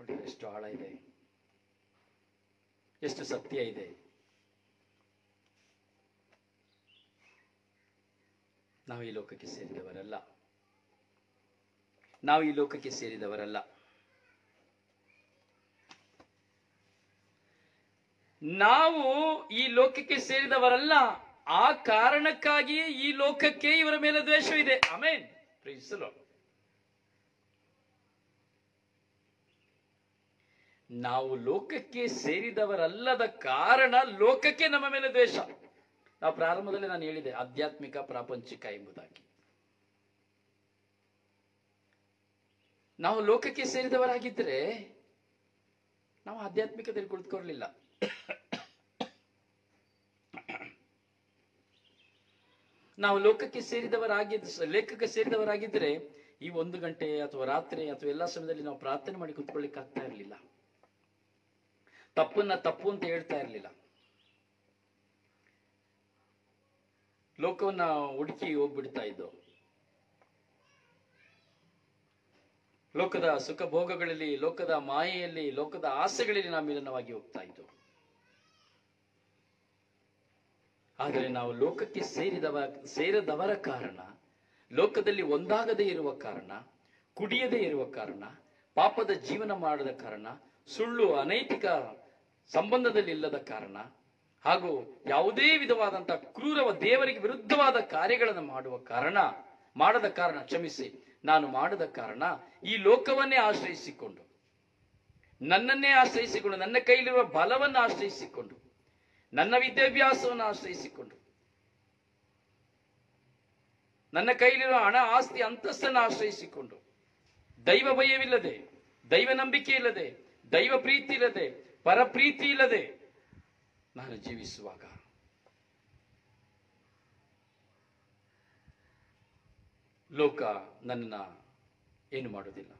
ನೋಡಿ ಎಷ್ಟು ಆಳ ಇದೆ ಎಷ್ಟು ಸತ್ಯ ಇದೆ ನಾವು ಈ ಲೋಕಕ್ಕೆ ಸೇರಿದವರಲ್ಲ ನಾವು ಈ ಲೋಕಕ್ಕೆ ಸೇರಿದವರಲ್ಲ ನಾವು ಈ ಲೋಕಕ್ಕೆ ಸೇರಿದವರಲ್ಲ ಆ ಕಾರಣಕ್ಕಾಗಿಯೇ ಈ ಲೋಕಕ್ಕೆ ಇವರ ಮೇಲೆ ದ್ವೇಷವಿದೆ ಆಮೇನ್ ಪ್ರೀತಿಸಲು ನಾವು ಲೋಕಕ್ಕೆ ಸೇರಿದವರಲ್ಲದ ಕಾರಣ ಲೋಕಕ್ಕೆ ನಮ್ಮ ಮೇಲೆ ದ್ವೇಷ ನಾವು ಪ್ರಾರಂಭದಲ್ಲಿ ನಾನು ಹೇಳಿದೆ ಆಧ್ಯಾತ್ಮಿಕ ಪ್ರಾಪಂಚಿಕ ಎಂಬುದಾಗಿ ನಾವು ಲೋಕಕ್ಕೆ ಸೇರಿದವರಾಗಿದ್ದರೆ ನಾವು ಆಧ್ಯಾತ್ಮಿಕದಲ್ಲಿ ಕುಳಿತುಕೊಳ್ಳಲಿಲ್ಲ ನಾವು ಲೋಕಕ್ಕೆ ಸೇರಿದವರಾಗಿದ್ದ ಲೇಖಕ್ಕೆ ಸೇರಿದವರಾಗಿದ್ದರೆ ಈ ಒಂದು ಗಂಟೆ ಅಥವಾ ರಾತ್ರಿ ಅಥವಾ ಎಲ್ಲ ಸಮಯದಲ್ಲಿ ನಾವು ಪ್ರಾರ್ಥನೆ ಮಾಡಿ ಕುತ್ಕೊಳ್ಳಿಕ್ಕೆ ಆಗ್ತಾ ಇರಲಿಲ್ಲ ತಪ್ಪನ್ನ ತಪ್ಪು ಅಂತ ಹೇಳ್ತಾ ಇರಲಿಲ್ಲ ಲೋಕವನ್ನ ಹುಡುಕಿ ಹೋಗ್ಬಿಡ್ತಾ ಇದ್ದೋ ಲೋಕದ ಸುಖ ಭೋಗಗಳಲ್ಲಿ ಲೋಕದ ಮಾಯೆಯಲ್ಲಿ ಲೋಕದ ಆಸೆಗಳಲ್ಲಿ ನಾವು ಮಿಲನವಾಗಿ ಹೋಗ್ತಾ ಇದ್ದೋ ಆದರೆ ನಾವು ಲೋಕಕ್ಕೆ ಸೇರಿದವ ಸೇರದವರ ಕಾರಣ ಲೋಕದಲ್ಲಿ ಒಂದಾಗದೇ ಇರುವ ಕಾರಣ ಕುಡಿಯದೇ ಇರುವ ಕಾರಣ ಪಾಪದ ಜೀವನ ಮಾಡದ ಕಾರಣ ಸುಳ್ಳು ಅನೈತಿಕ ಸಂಬಂಧದಲ್ಲಿ ಇಲ್ಲದ ಕಾರಣ ಹಾಗೂ ಯಾವುದೇ ವಿಧವಾದಂತಹ ಕ್ರೂರವ ದೇವರಿಗೆ ವಿರುದ್ಧವಾದ ಕಾರ್ಯಗಳನ್ನು ಮಾಡುವ ಕಾರಣ ಮಾಡದ ಕಾರಣ ಕ್ಷಮಿಸಿ ನಾನು ಮಾಡದ ಕಾರಣ ಈ ಲೋಕವನ್ನೇ ಆಶ್ರಯಿಸಿಕೊಂಡು ನನ್ನನ್ನೇ ಆಶ್ರಯಿಸಿಕೊಂಡು ನನ್ನ ಕೈಲಿರುವ ಬಲವನ್ನು ಆಶ್ರಯಿಸಿಕೊಂಡು ನನ್ನ ವಿದ್ಯಾಭ್ಯಾಸವನ್ನು ಆಶ್ರಯಿಸಿಕೊಂಡು ನನ್ನ ಕೈಲಿರುವ ಹಣ ಆಸ್ತಿ ಅಂತಸ್ತನ್ನು ಆಶ್ರಯಿಸಿಕೊಂಡು ದೈವ ಭಯವಿಲ್ಲದೆ ದೈವ ನಂಬಿಕೆ ಇಲ್ಲದೆ ದೈವ ಪ್ರೀತಿ ಇಲ್ಲದೆ ಪರಪ್ರೀತಿ ಇಲ್ಲದೆ ನಾನು ಜೀವಿಸುವಾಗ ಲೋಕ ನನ್ನ ಏನು ಮಾಡುವುದಿಲ್ಲ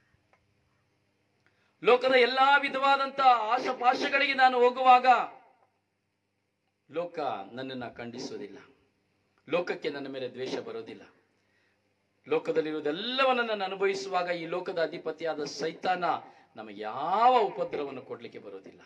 ಲೋಕದ ಎಲ್ಲಾ ವಿಧವಾದಂತಹ ಆಶಪಾಶಗಳಿಗೆ ನಾನು ಹೋಗುವಾಗ ಲೋಕ ನನ್ನನ್ನು ಖಂಡಿಸುವುದಿಲ್ಲ ಲೋಕಕ್ಕೆ ನನ್ನ ಮೇಲೆ ದ್ವೇಷ ಬರೋದಿಲ್ಲ ಲೋಕದಲ್ಲಿರುವುದೆಲ್ಲವನ್ನು ನಾನು ಅನುಭವಿಸುವಾಗ ಈ ಲೋಕದ ಅಧಿಪತಿಯಾದ ಸೈತಾನ ನಮಗೆ ಯಾವ ಉಪದ್ರವವನ್ನು ಕೊಡಲಿಕ್ಕೆ ಬರೋದಿಲ್ಲ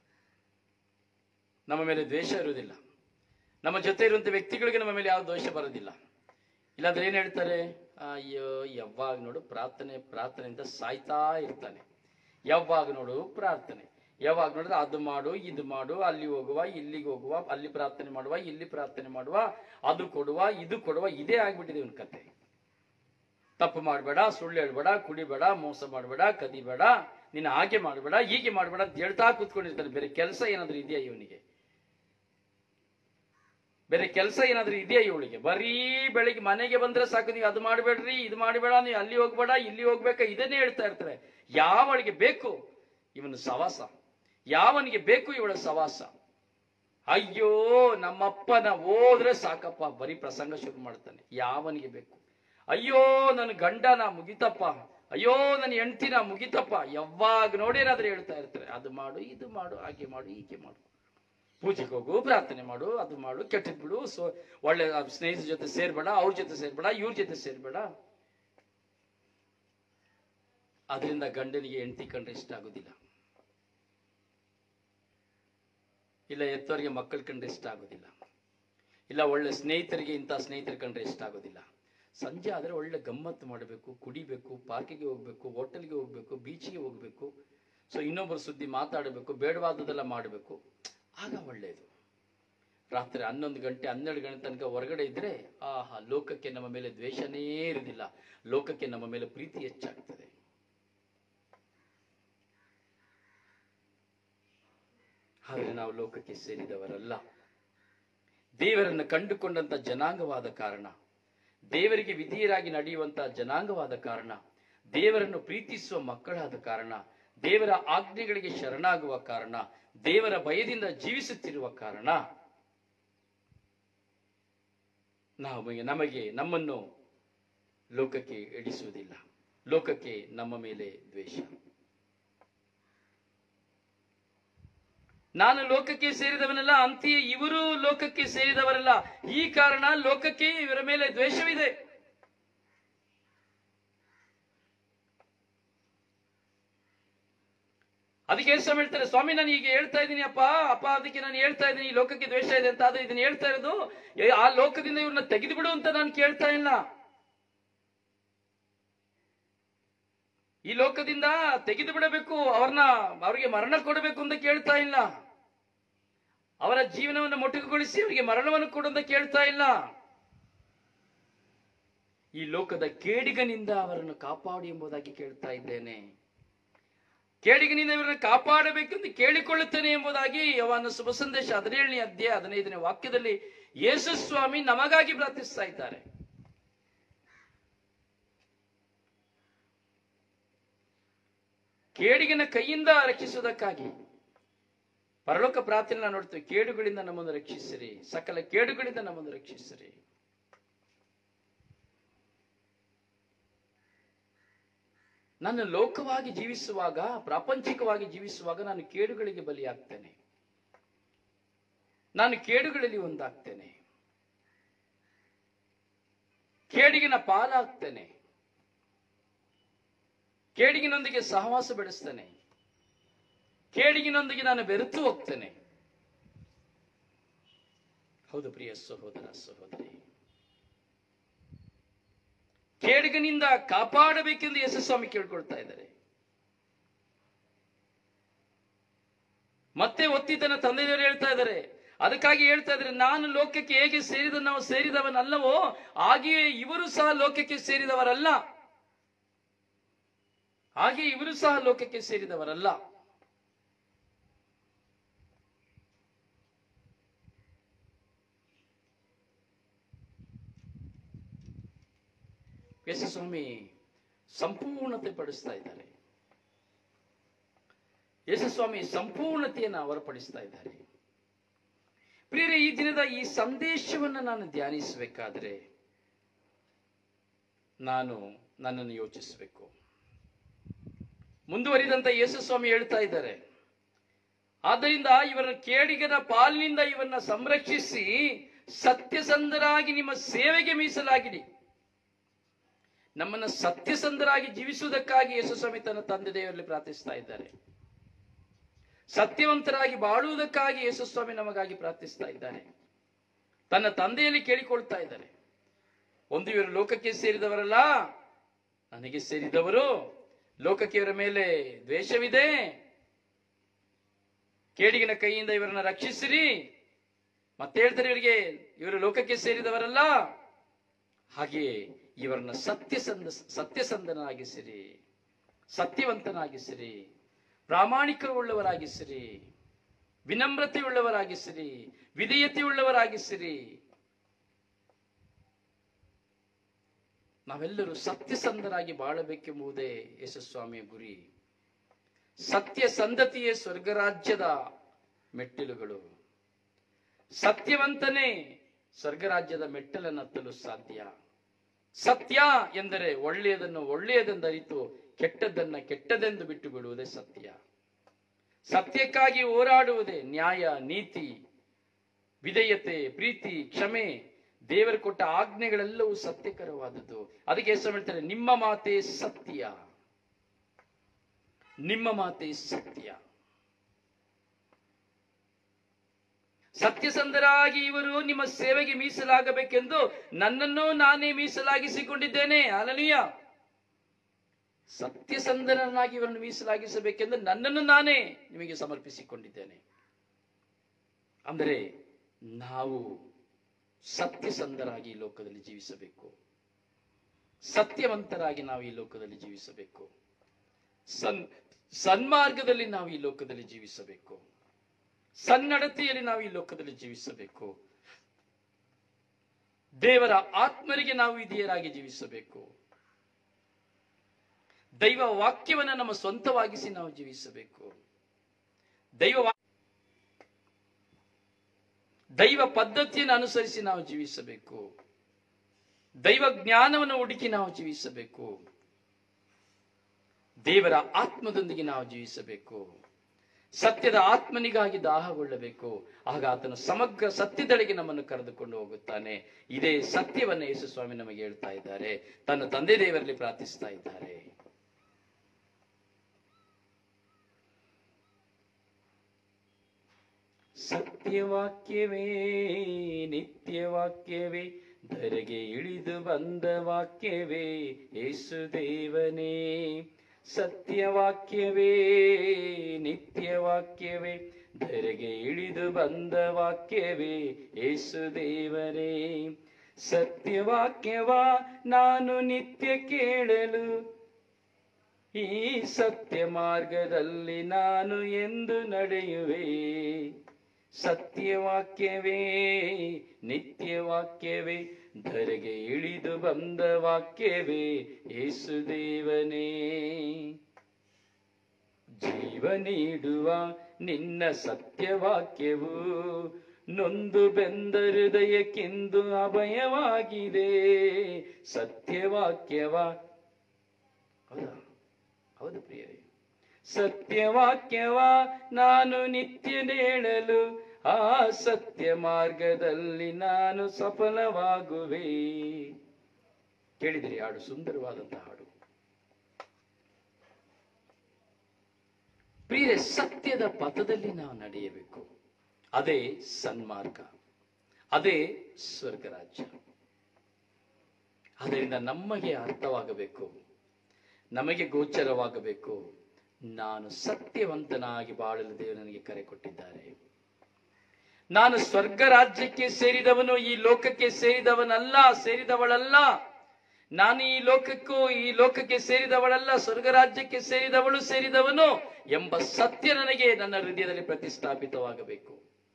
ನಮ್ಮ ಮೇಲೆ ದ್ವೇಷ ಇರುವುದಿಲ್ಲ ನಮ್ಮ ಜೊತೆ ಇರುವಂತ ವ್ಯಕ್ತಿಗಳಿಗೆ ನಮ್ಮ ಮೇಲೆ ಯಾವ ದೋಷ ಬರೋದಿಲ್ಲ ಇಲ್ಲಾಂದ್ರೆ ಏನ್ ಹೇಳ್ತಾರೆ ಅಯ್ಯೋ ಯಾವಾಗ ನೋಡು ಪ್ರಾರ್ಥನೆ ಪ್ರಾರ್ಥನೆಯಿಂದ ಸಾಯ್ತಾ ಇರ್ತಾನೆ ಯಾವಾಗ ನೋಡು ಪ್ರಾರ್ಥನೆ ಯಾವಾಗ ನೋಡಿದ್ರೆ ಅದು ಮಾಡು ಇದು ಮಾಡು ಅಲ್ಲಿ ಹೋಗುವ ಇಲ್ಲಿಗೆ ಹೋಗುವ ಅಲ್ಲಿ ಪ್ರಾರ್ಥನೆ ಮಾಡುವ ಇಲ್ಲಿ ಪ್ರಾರ್ಥನೆ ಮಾಡುವ ಅದು ಕೊಡುವ ಇದು ಕೊಡುವ ಇದೇ ಆಗ್ಬಿಟ್ಟಿದೆ ಇವನ್ ಕತೆ ತಪ್ಪು ಮಾಡಬೇಡ ಸುಳ್ಳು ಹೇಳ್ಬೇಡ ಕುಡಿಬೇಡ ಮೋಸ ಮಾಡಬೇಡ ಕದಿಬೇಡ ನೀನು ಹಾಗೆ ಮಾಡಬೇಡ ಹೀಗೆ ಮಾಡಬೇಡ ಅಂತ ಹೇಳ್ತಾ ಕೂತ್ಕೊಂಡಿರ್ತಾನೆ ಬೇರೆ ಕೆಲಸ ಏನಾದ್ರೂ ಇದೆಯಾ ಇವನಿಗೆ ಬೇರೆ ಕೆಲಸ ಏನಾದ್ರೂ ಇದೆಯಾ ಇವಳಿಗೆ ಬರೀ ಬೆಳಿಗ್ಗೆ ಮನೆಗೆ ಬಂದ್ರೆ ಸಾಕು ನೀವು ಅದು ಮಾಡಬೇಡ್ರಿ ಇದು ಮಾಡಬೇಡ ನೀವು ಅಲ್ಲಿ ಹೋಗ್ಬೇಡ ಇಲ್ಲಿ ಹೋಗ್ಬೇಕ ಇದನ್ನೇ ಹೇಳ್ತಾ ಇರ್ತಾರೆ ಯಾವಳಿಗೆ ಬೇಕು ಇವನು ಸವಾಸ ಯಾವನಿಗೆ ಬೇಕು ಇವಳ ಸವಾಸ ಅಯ್ಯೋ ನಮ್ಮಪ್ಪನ ಹೋದ್ರೆ ಸಾಕಪ್ಪ ಬರೀ ಪ್ರಸಂಗ ಶುರು ಮಾಡ್ತಾನೆ ಯಾವನಿಗೆ ಬೇಕು ಅಯ್ಯೋ ನನ್ನ ಗಂಡನ ಮುಗಿತಪ್ಪ ಅಯ್ಯೋ ನನ್ನ ಹೆಂಡ್ತಿನ ಮುಗಿತಪ್ಪ ಯಾವಾಗ ನೋಡೇನಾದ್ರೂ ಹೇಳ್ತಾ ಇರ್ತಾರೆ ಅದು ಮಾಡು ಇದು ಮಾಡು ಹಾಗೆ ಮಾಡು ಹೀಗೆ ಮಾಡು ಪೂಜೆಗೆ ಹೋಗು ಪ್ರಾರ್ಥನೆ ಮಾಡು ಅದು ಮಾಡು ಕೆಟ್ಟದ್ ಬಿಡು ಸೊ ಒಳ್ಳೆ ಸ್ನೇಹಿತರ ಜೊತೆ ಸೇರ್ಬೇಡ ಅವ್ರ ಜೊತೆ ಸೇರ್ಬೇಡ ಇವ್ರ ಜೊತೆ ಸೇರ್ಬೇಡ ಅದರಿಂದ ಗಂಡನಿಗೆ ಹೆಂಡತಿ ಕಂಡ್ರೆ ಇಷ್ಟ ಆಗುದಿಲ್ಲ ಇಲ್ಲ ಎತ್ತವರಿಗೆ ಮಕ್ಕಳು ಕಂಡ್ರೆ ಇಷ್ಟ ಆಗೋದಿಲ್ಲ ಇಲ್ಲ ಒಳ್ಳೆ ಸ್ನೇಹಿತರಿಗೆ ಇಂಥ ಸ್ನೇಹಿತರು ಕಂಡ್ರೆ ಇಷ್ಟ ಆಗೋದಿಲ್ಲ ಸಂಜೆ ಆದರೆ ಒಳ್ಳೆ ಗಮ್ಮತ್ತು ಮಾಡಬೇಕು ಕುಡಿಬೇಕು ಪಾರ್ಕಿಗೆ ಹೋಗ್ಬೇಕು ಹೋಟೆಲ್ಗೆ ಹೋಗ್ಬೇಕು ಬೀಚಿಗೆ ಹೋಗ್ಬೇಕು ಸೊ ಇನ್ನೊಬ್ಬರ ಸುದ್ದಿ ಮಾತಾಡಬೇಕು ಬೇಡವಾದದೆಲ್ಲ ಮಾಡಬೇಕು ಆಗ ಒಳ್ಳೆಯದು ರಾತ್ರಿ ಹನ್ನೊಂದು ಗಂಟೆ ಹನ್ನೆರಡು ಗಂಟೆ ತನಕ ಹೊರಗಡೆ ಇದ್ರೆ ಆಹಾ ಲೋಕಕ್ಕೆ ನಮ್ಮ ಮೇಲೆ ದ್ವೇಷನೇ ಇರುವುದಿಲ್ಲ ಲೋಕಕ್ಕೆ ನಮ್ಮ ಮೇಲೆ ಪ್ರೀತಿ ಹೆಚ್ಚಾಗ್ತದೆ ಆದರೆ ನಾವು ಲೋಕಕ್ಕೆ ಸೇರಿದವರಲ್ಲ ದೇವರನ್ನು ಕಂಡುಕೊಂಡಂತ ಜನಾಂಗವಾದ ಕಾರಣ ದೇವರಿಗೆ ವಿಧೇಯರಾಗಿ ನಡೆಯುವಂತ ಜನಾಂಗವಾದ ಕಾರಣ ದೇವರನ್ನು ಪ್ರೀತಿಸುವ ಮಕ್ಕಳಾದ ಕಾರಣ ದೇವರ ಆಜ್ಞೆಗಳಿಗೆ ಶರಣಾಗುವ ಕಾರಣ ದೇವರ ಭಯದಿಂದ ಜೀವಿಸುತ್ತಿರುವ ಕಾರಣ ನಾವು ನಮಗೆ ನಮ್ಮನ್ನು ಲೋಕಕ್ಕೆ ಎಡಿಸುವುದಿಲ್ಲ ಲೋಕಕ್ಕೆ ನಮ್ಮ ಮೇಲೆ ದ್ವೇಷ ನಾನು ಲೋಕಕ್ಕೆ ಸೇರಿದವನಲ್ಲ ಅಂತೆಯೇ ಇವರು ಲೋಕಕ್ಕೆ ಸೇರಿದವರಲ್ಲ ಈ ಕಾರಣ ಲೋಕಕ್ಕೆ ಇವರ ಮೇಲೆ ದ್ವೇಷವಿದೆ ಅದಕ್ಕೆ ಯೇಸು ಸ್ವಾಮಿ ಹೇಳ್ತಾರೆ ಸ್ವಾಮಿ ನಾನು ಈಗ ಹೇಳ್ತಾ ಇದ್ದೀನಿ ಅಪ್ಪ ಅಪ್ಪ ಅದಕ್ಕೆ ನಾನು ಹೇಳ್ತಾ ಇದ್ದೀನಿ ಈ ಲೋಕಕ್ಕೆ ದ್ವೇಷ ಇದೆ ಅಂತ ಆದ್ರೆ ಇದನ್ನ ಹೇಳ್ತಾ ಇರೋದು ಏ, ಆ ಲೋಕದಿಂದ ಇವ್ರನ್ನ ತೆಗೆದು ಬಿಡು ಅಂತ ನಾನು ಕೇಳ್ತಾ ಇಲ್ಲ ಈ ಲೋಕದಿಂದ ತೆಗೆದು ಬಿಡಬೇಕು ಅವ್ರನ್ನ ಅವರಿಗೆ ಮರಣ ಕೊಡಬೇಕು ಅಂತ ಕೇಳ್ತಾ ಇಲ್ಲ ಅವರ ಜೀವನವನ್ನು ಮೊಟಕುಗೊಳಿಸಿ ಅವರಿಗೆ ಮರಣವನ್ನು ಕೊಡು ಅಂತ ಕೇಳ್ತಾ ಇಲ್ಲ ಈ ಲೋಕದ ಕೇಡಿಗನಿಂದ ಅವರನ್ನು ಕಾಪಾಡಿ ಎಂಬುದಾಗಿ ಕೇಳ್ತಾ ಇದ್ದೇನೆ ಕೇಡಿಗನಿಂದ ಇವರನ್ನು ಕಾಪಾಡಬೇಕೆಂದು ಕೇಳಿಕೊಳ್ಳುತ್ತೇನೆ ಎಂಬುದಾಗಿ ಅವನ ಶುಭ ಸಂದೇಶ ಹದಿನೇಳನೇ ಅಧ್ಯಾಯ ಹದಿನೈದನೇ ವಾಕ್ಯದಲ್ಲಿ ಯೇಸು ಸ್ವಾಮಿ ನಮಗಾಗಿ ಪ್ರಾರ್ಥಿಸ್ತಾ ಇದ್ದಾರೆ ಕೇಡಿಗನ ಕೈಯಿಂದ ರಕ್ಷಿಸುವುದಕ್ಕಾಗಿ ಪರಲೋಕ ಪ್ರಾರ್ಥನೆ ನಾವು ನೋಡ್ತೇವೆ ಕೇಡುಗಳಿಂದ ನಮ್ಮನ್ನು ರಕ್ಷಿಸಿರಿ ಸಕಲ ಕೇಡುಗಳಿಂದ ನಮ್ಮನ್ನು ರಕ್ಷಿಸಿರಿ ನಾನು ಲೋಕವಾಗಿ ಜೀವಿಸುವಾಗ ಪ್ರಾಪಂಚಿಕವಾಗಿ ಜೀವಿಸುವಾಗ ನಾನು ಕೇಡುಗಳಿಗೆ ಬಲಿಯಾಗ್ತೇನೆ ನಾನು ಕೇಡುಗಳಲ್ಲಿ ಒಂದಾಗ್ತೇನೆ ಕೇಡಿಗಿನ ಪಾಲಾಗ್ತೇನೆ ಕೇಡಿಗಿನೊಂದಿಗೆ ಸಹವಾಸ ಬೆಳೆಸ್ತೇನೆ ಕೇಡಿಗಿನೊಂದಿಗೆ ನಾನು ಬೆರೆತು ಹೋಗ್ತೇನೆ ಹೌದು ಪ್ರಿಯ ಸಹೋದರ ಸಹೋದರಿ ಕೇಡಿಗನಿಂದ ಕಾಪಾಡಬೇಕೆಂದು ಯಶಸ್ವಾಮಿ ಕೇಳ್ಕೊಳ್ತಾ ಇದ್ದಾರೆ ಮತ್ತೆ ಒತ್ತಿ ತನ್ನ ತಂದೆಯವರು ಹೇಳ್ತಾ ಇದ್ದಾರೆ ಅದಕ್ಕಾಗಿ ಹೇಳ್ತಾ ಇದ್ದಾರೆ ನಾನು ಲೋಕಕ್ಕೆ ಹೇಗೆ ಸೇರಿದ ನಾವು ಸೇರಿದವನಲ್ಲವೋ ಹಾಗೆಯೇ ಇವರು ಸಹ ಲೋಕಕ್ಕೆ ಸೇರಿದವರಲ್ಲ ಹಾಗೆ ಇವರು ಸಹ ಲೋಕಕ್ಕೆ ಸೇರಿದವರಲ್ಲ ಯೇಸುಸ್ವಾಮಿ ಸಂಪೂರ್ಣತೆ ಪಡಿಸ್ತಾ ಇದ್ದಾರೆ ಯೇಸುಸ್ವಾಮಿ ಸಂಪೂರ್ಣತೆಯನ್ನು ಹೊರಪಡಿಸ್ತಾ ಇದ್ದಾರೆ ಪ್ರಿಯರೇ ಈ ದಿನದ ಈ ಸಂದೇಶವನ್ನು ನಾನು ಧ್ಯಾನಿಸಬೇಕಾದ್ರೆ ನಾನು ನನ್ನನ್ನು ಯೋಚಿಸಬೇಕು ಮುಂದುವರಿದಂತ ಯೇಸುಸ್ವಾಮಿ ಹೇಳ್ತಾ ಇದ್ದಾರೆ ಆದ್ದರಿಂದ ಇವರ ಕೇಡಿಗನ ಪಾಲಿನಿಂದ ಇವನ್ನ ಸಂರಕ್ಷಿಸಿ ಸತ್ಯಸಂಧರಾಗಿ ನಿಮ್ಮ ಸೇವೆಗೆ ಮೀಸಲಾಗಿಡಿ ನಮ್ಮನ್ನ ಸತ್ಯಸಂಧರಾಗಿ ಜೀವಿಸುವುದಕ್ಕಾಗಿ ಯೇಸುಸ್ವಾಮಿ ತನ್ನ ತಂದೆ ದೇವರಲ್ಲಿ ಪ್ರಾರ್ಥಿಸ್ತಾ ಇದ್ದಾರೆ ಸತ್ಯವಂತರಾಗಿ ಬಾಳುವುದಕ್ಕಾಗಿ ಯೇಸುಸ್ವಾಮಿ ನಮಗಾಗಿ ಪ್ರಾರ್ಥಿಸ್ತಾ ಇದ್ದಾರೆ ತನ್ನ ತಂದೆಯಲ್ಲಿ ಕೇಳಿಕೊಳ್ತಾ ಇದ್ದಾರೆ ಒಂದು ಇವರು ಲೋಕಕ್ಕೆ ಸೇರಿದವರಲ್ಲ ನನಗೆ ಸೇರಿದವರು ಲೋಕಕ್ಕೆ ಇವರ ಮೇಲೆ ದ್ವೇಷವಿದೆ ಕೇಡಿಗಿನ ಕೈಯಿಂದ ಇವರನ್ನ ರಕ್ಷಿಸಿರಿ ಮತ್ತೆ ಹೇಳ್ತಾರೆ ಇವರಿಗೆ ಇವರು ಲೋಕಕ್ಕೆ ಸೇರಿದವರಲ್ಲ ಹಾಗೆಯೇ ಇವರನ್ನ ಸತ್ಯಸಂಧ ಸತ್ಯಸಂಧನಾಗಿಸಿರಿ ಸತ್ಯವಂತನಾಗಿಸಿರಿ ಪ್ರಾಮಾಣಿಕರುಳ್ಳವರಾಗಿಸಿರಿ ವಿನಮ್ರತೆಯುಳ್ಳವರಾಗಿಸಿರಿ ವಿಧೇಯತೆಯುಳ್ಳವರಾಗಿಸಿರಿ ನಾವೆಲ್ಲರೂ ಸತ್ಯಸಂಧರಾಗಿ ಬಾಳಬೇಕೆಂಬುದೇ ಯಶಸ್ವಾಮಿಯ ಗುರಿ ಸತ್ಯ ಸಂಧತಿಯೇ ಸ್ವರ್ಗರಾಜ್ಯದ ಮೆಟ್ಟಿಲುಗಳು ಸತ್ಯವಂತನೇ ಸ್ವರ್ಗರಾಜ್ಯದ ಮೆಟ್ಟಲನ್ನು ಹತ್ತಲು ಸಾಧ್ಯ ಸತ್ಯ ಎಂದರೆ ಒಳ್ಳೆಯದನ್ನು ಒಳ್ಳೆಯದೆಂದು ಅರಿತು ಕೆಟ್ಟದ್ದನ್ನ ಕೆಟ್ಟದೆಂದು ಬಿಟ್ಟು ಬಿಡುವುದೇ ಸತ್ಯ ಸತ್ಯಕ್ಕಾಗಿ ಹೋರಾಡುವುದೇ ನ್ಯಾಯ ನೀತಿ ವಿಧೇಯತೆ ಪ್ರೀತಿ ಕ್ಷಮೆ ದೇವರು ಕೊಟ್ಟ ಆಜ್ಞೆಗಳೆಲ್ಲವೂ ಸತ್ಯಕರವಾದದ್ದು ಅದಕ್ಕೆ ಹೆಸರು ಹೇಳ್ತಾರೆ ನಿಮ್ಮ ಮಾತೇ ಸತ್ಯ ನಿಮ್ಮ ಮಾತೇ ಸತ್ಯ ಸತ್ಯಸಂಧರಾಗಿ ಇವರು ನಿಮ್ಮ ಸೇವೆಗೆ ಮೀಸಲಾಗಬೇಕೆಂದು ನನ್ನನ್ನು ನಾನೇ ಮೀಸಲಾಗಿಸಿಕೊಂಡಿದ್ದೇನೆ ಅಲನಿಯ ಸತ್ಯಸಂಧನನ್ನಾಗಿ ಇವರನ್ನು ಮೀಸಲಾಗಿಸಬೇಕೆಂದು ನನ್ನನ್ನು ನಾನೇ ನಿಮಗೆ ಸಮರ್ಪಿಸಿಕೊಂಡಿದ್ದೇನೆ ಅಂದರೆ ನಾವು ಸತ್ಯಸಂಧರಾಗಿ ಈ ಲೋಕದಲ್ಲಿ ಜೀವಿಸಬೇಕು ಸತ್ಯವಂತರಾಗಿ ನಾವು ಈ ಲೋಕದಲ್ಲಿ ಜೀವಿಸಬೇಕು ಸನ್ ಸನ್ಮಾರ್ಗದಲ್ಲಿ ನಾವು ಈ ಲೋಕದಲ್ಲಿ ಜೀವಿಸಬೇಕು ಸನ್ನಡತೆಯಲ್ಲಿ ನಾವು ಈ ಲೋಕದಲ್ಲಿ ಜೀವಿಸಬೇಕು ದೇವರ ಆತ್ಮರಿಗೆ ನಾವು ವಿಧಿಯರಾಗಿ ಜೀವಿಸಬೇಕು ದೈವ ವಾಕ್ಯವನ್ನ ನಮ್ಮ ಸ್ವಂತವಾಗಿಸಿ ನಾವು ಜೀವಿಸಬೇಕು ದೈವ ವಾ- ದೈವ ಪದ್ಧತಿಯನ್ನು ಅನುಸರಿಸಿ ನಾವು ಜೀವಿಸಬೇಕು ದೈವ ಜ್ಞಾನವನ್ನು ಹುಡುಕಿ ನಾವು ಜೀವಿಸಬೇಕು ದೇವರ ಆತ್ಮದೊಂದಿಗೆ ನಾವು ಜೀವಿಸಬೇಕು ಸತ್ಯದ ಆತ್ಮನಿಗಾಗಿ ದಾಹಗೊಳ್ಳಬೇಕು ಆಗ ಆತನು ಸಮಗ್ರ ಸತ್ಯದೆಡೆಗೆ ನಮ್ಮನ್ನು ಕರೆದುಕೊಂಡು ಹೋಗುತ್ತಾನೆ ಇದೇ ಸತ್ಯವನ್ನ ಯೇಸು ಸ್ವಾಮಿ ನಮಗೆ ಹೇಳ್ತಾ ಇದ್ದಾರೆ ತನ್ನ ತಂದೆ ದೇವರಲ್ಲಿ ಪ್ರಾರ್ಥಿಸ್ತಾ ಇದ್ದಾರೆ ಸತ್ಯವಾಕ್ಯವೇ ನಿತ್ಯವಾಕ್ಯವೇ ಧರೆಗೆ ಇಳಿದು ಬಂದ ವಾಕ್ಯವೇ ಯೇಸು ದೇವನೇ ಸತ್ಯವಾಕ್ಯವೇ ನಿತ್ಯವಾಕ್ಯವೇ ಧರೆಗೆ ಇಳಿದು ಬಂದ ವಾಕ್ಯವೇ ಯೇಸು ದೇವನೇ ಸತ್ಯವಾಕ್ಯವ ನಾನು ನಿತ್ಯ ಕೇಳಲು ಈ ಸತ್ಯ ಮಾರ್ಗದಲ್ಲಿ ನಾನು ಎಂದು ನಡೆಯುವೆ ಸತ್ಯವಾಕ್ಯವೇ ನಿತ್ಯವಾಕ್ಯವೇ ಧರೆಗೆ ಇಳಿದು ಬಂದ ವಾಕ್ಯವೇ ಯೇಸುದೇವನೇ ಜೀವ ನೀಡುವ ನಿನ್ನ ಸತ್ಯವಾಕ್ಯವು ನೊಂದು ಬೆಂದ ಹೃದಯಕ್ಕೆಂದು ಅಭಯವಾಗಿದೆ ಸತ್ಯವಾಕ್ಯವ ಹೌದಾ ಹೌದು ಪ್ರಿಯರೇ ಸತ್ಯವಾಕ್ಯವ ನಾನು ನಿತ್ಯ ನೇಳಲು ಆ ಸತ್ಯ ಮಾರ್ಗದಲ್ಲಿ ನಾನು ಸಫಲವಾಗುವೆ ಕೇಳಿದಿರಿ ಹಾಡು ಸುಂದರವಾದಂತಹ ಹಾಡು ಪ್ರಿಯರೇ ಸತ್ಯದ ಪಥದಲ್ಲಿ ನಾವು ನಡೆಯಬೇಕು ಅದೇ ಸನ್ಮಾರ್ಗ ಅದೇ ಸ್ವರ್ಗರಾಜ್ಯ ಅದರಿಂದ ನಮಗೆ ಅರ್ಥವಾಗಬೇಕು ನಮಗೆ ಗೋಚರವಾಗಬೇಕು ನಾನು ಸತ್ಯವಂತನಾಗಿ ಬಾಳಲು ದೇವರು ನನಗೆ ಕರೆ ಕೊಟ್ಟಿದ್ದಾರೆ ನಾನು ಸ್ವರ್ಗ ರಾಜ್ಯಕ್ಕೆ ಸೇರಿದವನು ಈ ಲೋಕಕ್ಕೆ ಸೇರಿದವನಲ್ಲ ಸೇರಿದವಳಲ್ಲ ನಾನು ಈ ಲೋಕಕ್ಕೂ ಈ ಲೋಕಕ್ಕೆ ಸೇರಿದವಳಲ್ಲ ಸ್ವರ್ಗ ರಾಜ್ಯಕ್ಕೆ ಸೇರಿದವಳು ಸೇರಿದವನು ಎಂಬ ಸತ್ಯ ನನಗೆ ನನ್ನ ಹೃದಯದಲ್ಲಿ ಪ್ರತಿಷ್ಠಾಪಿತವಾಗಬೇಕು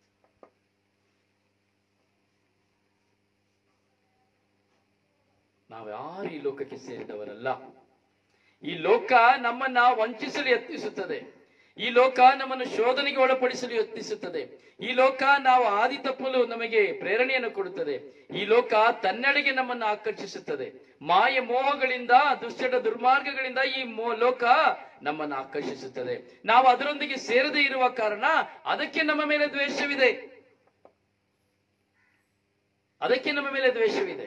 ನಾವು ಯಾರು ಈ ಲೋಕಕ್ಕೆ ಸೇರಿದವರಲ್ಲ ಈ ಲೋಕ ನಮ್ಮನ್ನ ವಂಚಿಸಲು ಯತ್ನಿಸುತ್ತದೆ ಈ ಲೋಕ ನಮ್ಮನ್ನು ಶೋಧನೆಗೆ ಒಳಪಡಿಸಲು ಯತ್ನಿಸುತ್ತದೆ ಈ ಲೋಕ ನಾವು ಆದಿ ತಪ್ಪಲು ನಮಗೆ ಪ್ರೇರಣೆಯನ್ನು ಕೊಡುತ್ತದೆ ಈ ಲೋಕ ತನ್ನೆಡೆಗೆ ನಮ್ಮನ್ನು ಆಕರ್ಷಿಸುತ್ತದೆ ಮಾಯ ಮೋಹಗಳಿಂದ ದುಶ್ಚಟ ದುರ್ಮಾರ್ಗಗಳಿಂದ ಈ ಮೋ ಲೋಕ ನಮ್ಮನ್ನು ಆಕರ್ಷಿಸುತ್ತದೆ ನಾವು ಅದರೊಂದಿಗೆ ಸೇರದೇ ಇರುವ ಕಾರಣ ಅದಕ್ಕೆ ನಮ್ಮ ಮೇಲೆ ದ್ವೇಷವಿದೆ ಅದಕ್ಕೆ ನಮ್ಮ ಮೇಲೆ ದ್ವೇಷವಿದೆ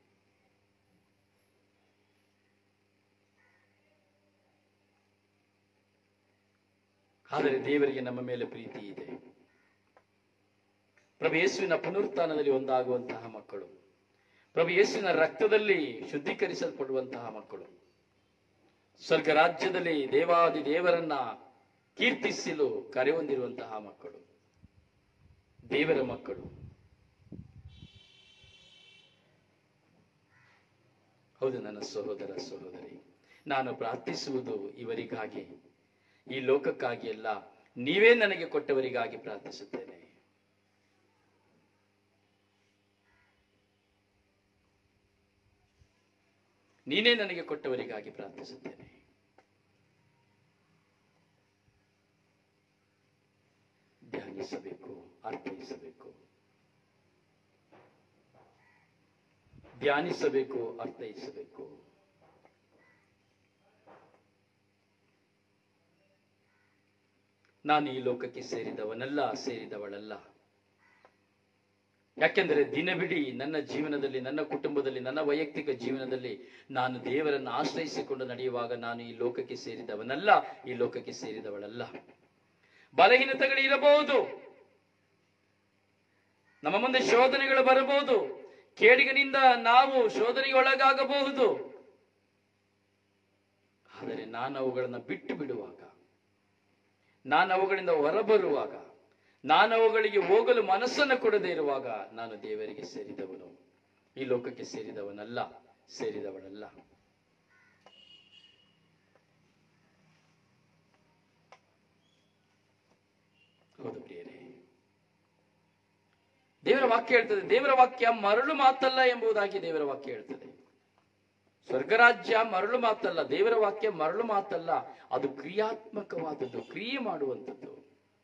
ಆದರೆ ದೇವರಿಗೆ ನಮ್ಮ ಮೇಲೆ ಪ್ರೀತಿ ಇದೆ ಪ್ರಭು ಯೇಸುವಿನ ಪುನರುತ್ಥಾನದಲ್ಲಿ ಒಂದಾಗುವಂತಹ ಮಕ್ಕಳು ಪ್ರಭು ಯೇಸುವಿನ ರಕ್ತದಲ್ಲಿ ಶುದ್ಧೀಕರಿಸಲ್ಪಡುವಂತಹ ಮಕ್ಕಳು ಸ್ವರ್ಗ ರಾಜ್ಯದಲ್ಲಿ ದೇವಾದಿ ದೇವರನ್ನ ಕೀರ್ತಿಸಲು ಕರೆ ಹೊಂದಿರುವಂತಹ ಮಕ್ಕಳು ದೇವರ ಮಕ್ಕಳು ಹೌದು ನನ್ನ ಸಹೋದರ ಸಹೋದರಿ ನಾನು ಪ್ರಾರ್ಥಿಸುವುದು ಇವರಿಗಾಗಿ ಈ ಲೋಕಕ್ಕಾಗಿ ಅಲ್ಲ ನೀವೇ ನನಗೆ ಕೊಟ್ಟವರಿಗಾಗಿ ಪ್ರಾರ್ಥಿಸುತ್ತೇನೆ ನೀನೇ ನನಗೆ ಕೊಟ್ಟವರಿಗಾಗಿ ಪ್ರಾರ್ಥಿಸುತ್ತೇನೆ ಧ್ಯಾನಿಸಬೇಕು ಅರ್ಥೈಸಬೇಕು ಧ್ಯಾನಿಸಬೇಕು ಅರ್ಥೈಸಬೇಕು ನಾನು ಈ ಲೋಕಕ್ಕೆ ಸೇರಿದವನಲ್ಲ ಸೇರಿದವಳಲ್ಲ ಯಾಕೆಂದರೆ ದಿನವಿಡೀ ನನ್ನ ಜೀವನದಲ್ಲಿ ನನ್ನ ಕುಟುಂಬದಲ್ಲಿ ನನ್ನ ವೈಯಕ್ತಿಕ ಜೀವನದಲ್ಲಿ ನಾನು ದೇವರನ್ನು ಆಶ್ರಯಿಸಿಕೊಂಡು ನಡೆಯುವಾಗ ನಾನು ಈ ಲೋಕಕ್ಕೆ ಸೇರಿದವನಲ್ಲ ಈ ಲೋಕಕ್ಕೆ ಸೇರಿದವಳಲ್ಲ ಬಲಹೀನತೆಗಳು ಇರಬಹುದು ನಮ್ಮ ಮುಂದೆ ಶೋಧನೆಗಳು ಬರಬಹುದು ಕೇಡಿಗನಿಂದ ನಾವು ಶೋಧನೆಗೆ ಒಳಗಾಗಬಹುದು ಆದರೆ ನಾನು ಅವುಗಳನ್ನು ಬಿಟ್ಟು ಬಿಡುವಾಗ ನಾನು ಅವುಗಳಿಂದ ಹೊರಬರುವಾಗ ನಾನು ಅವುಗಳಿಗೆ ಹೋಗಲು ಮನಸ್ಸನ್ನು ಕೊಡದೇ ಇರುವಾಗ ನಾನು ದೇವರಿಗೆ ಸೇರಿದವನು ಈ ಲೋಕಕ್ಕೆ ಸೇರಿದವನಲ್ಲ ಸೇರಿದವಳಲ್ಲ ಹೌದು ಪ್ರಿಯರೇ ದೇವರ ವಾಕ್ಯ ಹೇಳ್ತದೆ ದೇವರ ವಾಕ್ಯ ಮರಳು ಮಾತಲ್ಲ ಎಂಬುದಾಗಿ ದೇವರ ವಾಕ್ಯ ಹೇಳ್ತದೆ ಸ್ವರ್ಗರಾಜ್ಯ ಮರಳು ಮಾತಲ್ಲ ದೇವರ ವಾಕ್ಯ ಮರಳು ಮಾತಲ್ಲ ಅದು ಕ್ರಿಯಾತ್ಮಕವಾದದ್ದು ಕ್ರಿಯೆ ಮಾಡುವಂಥದ್ದು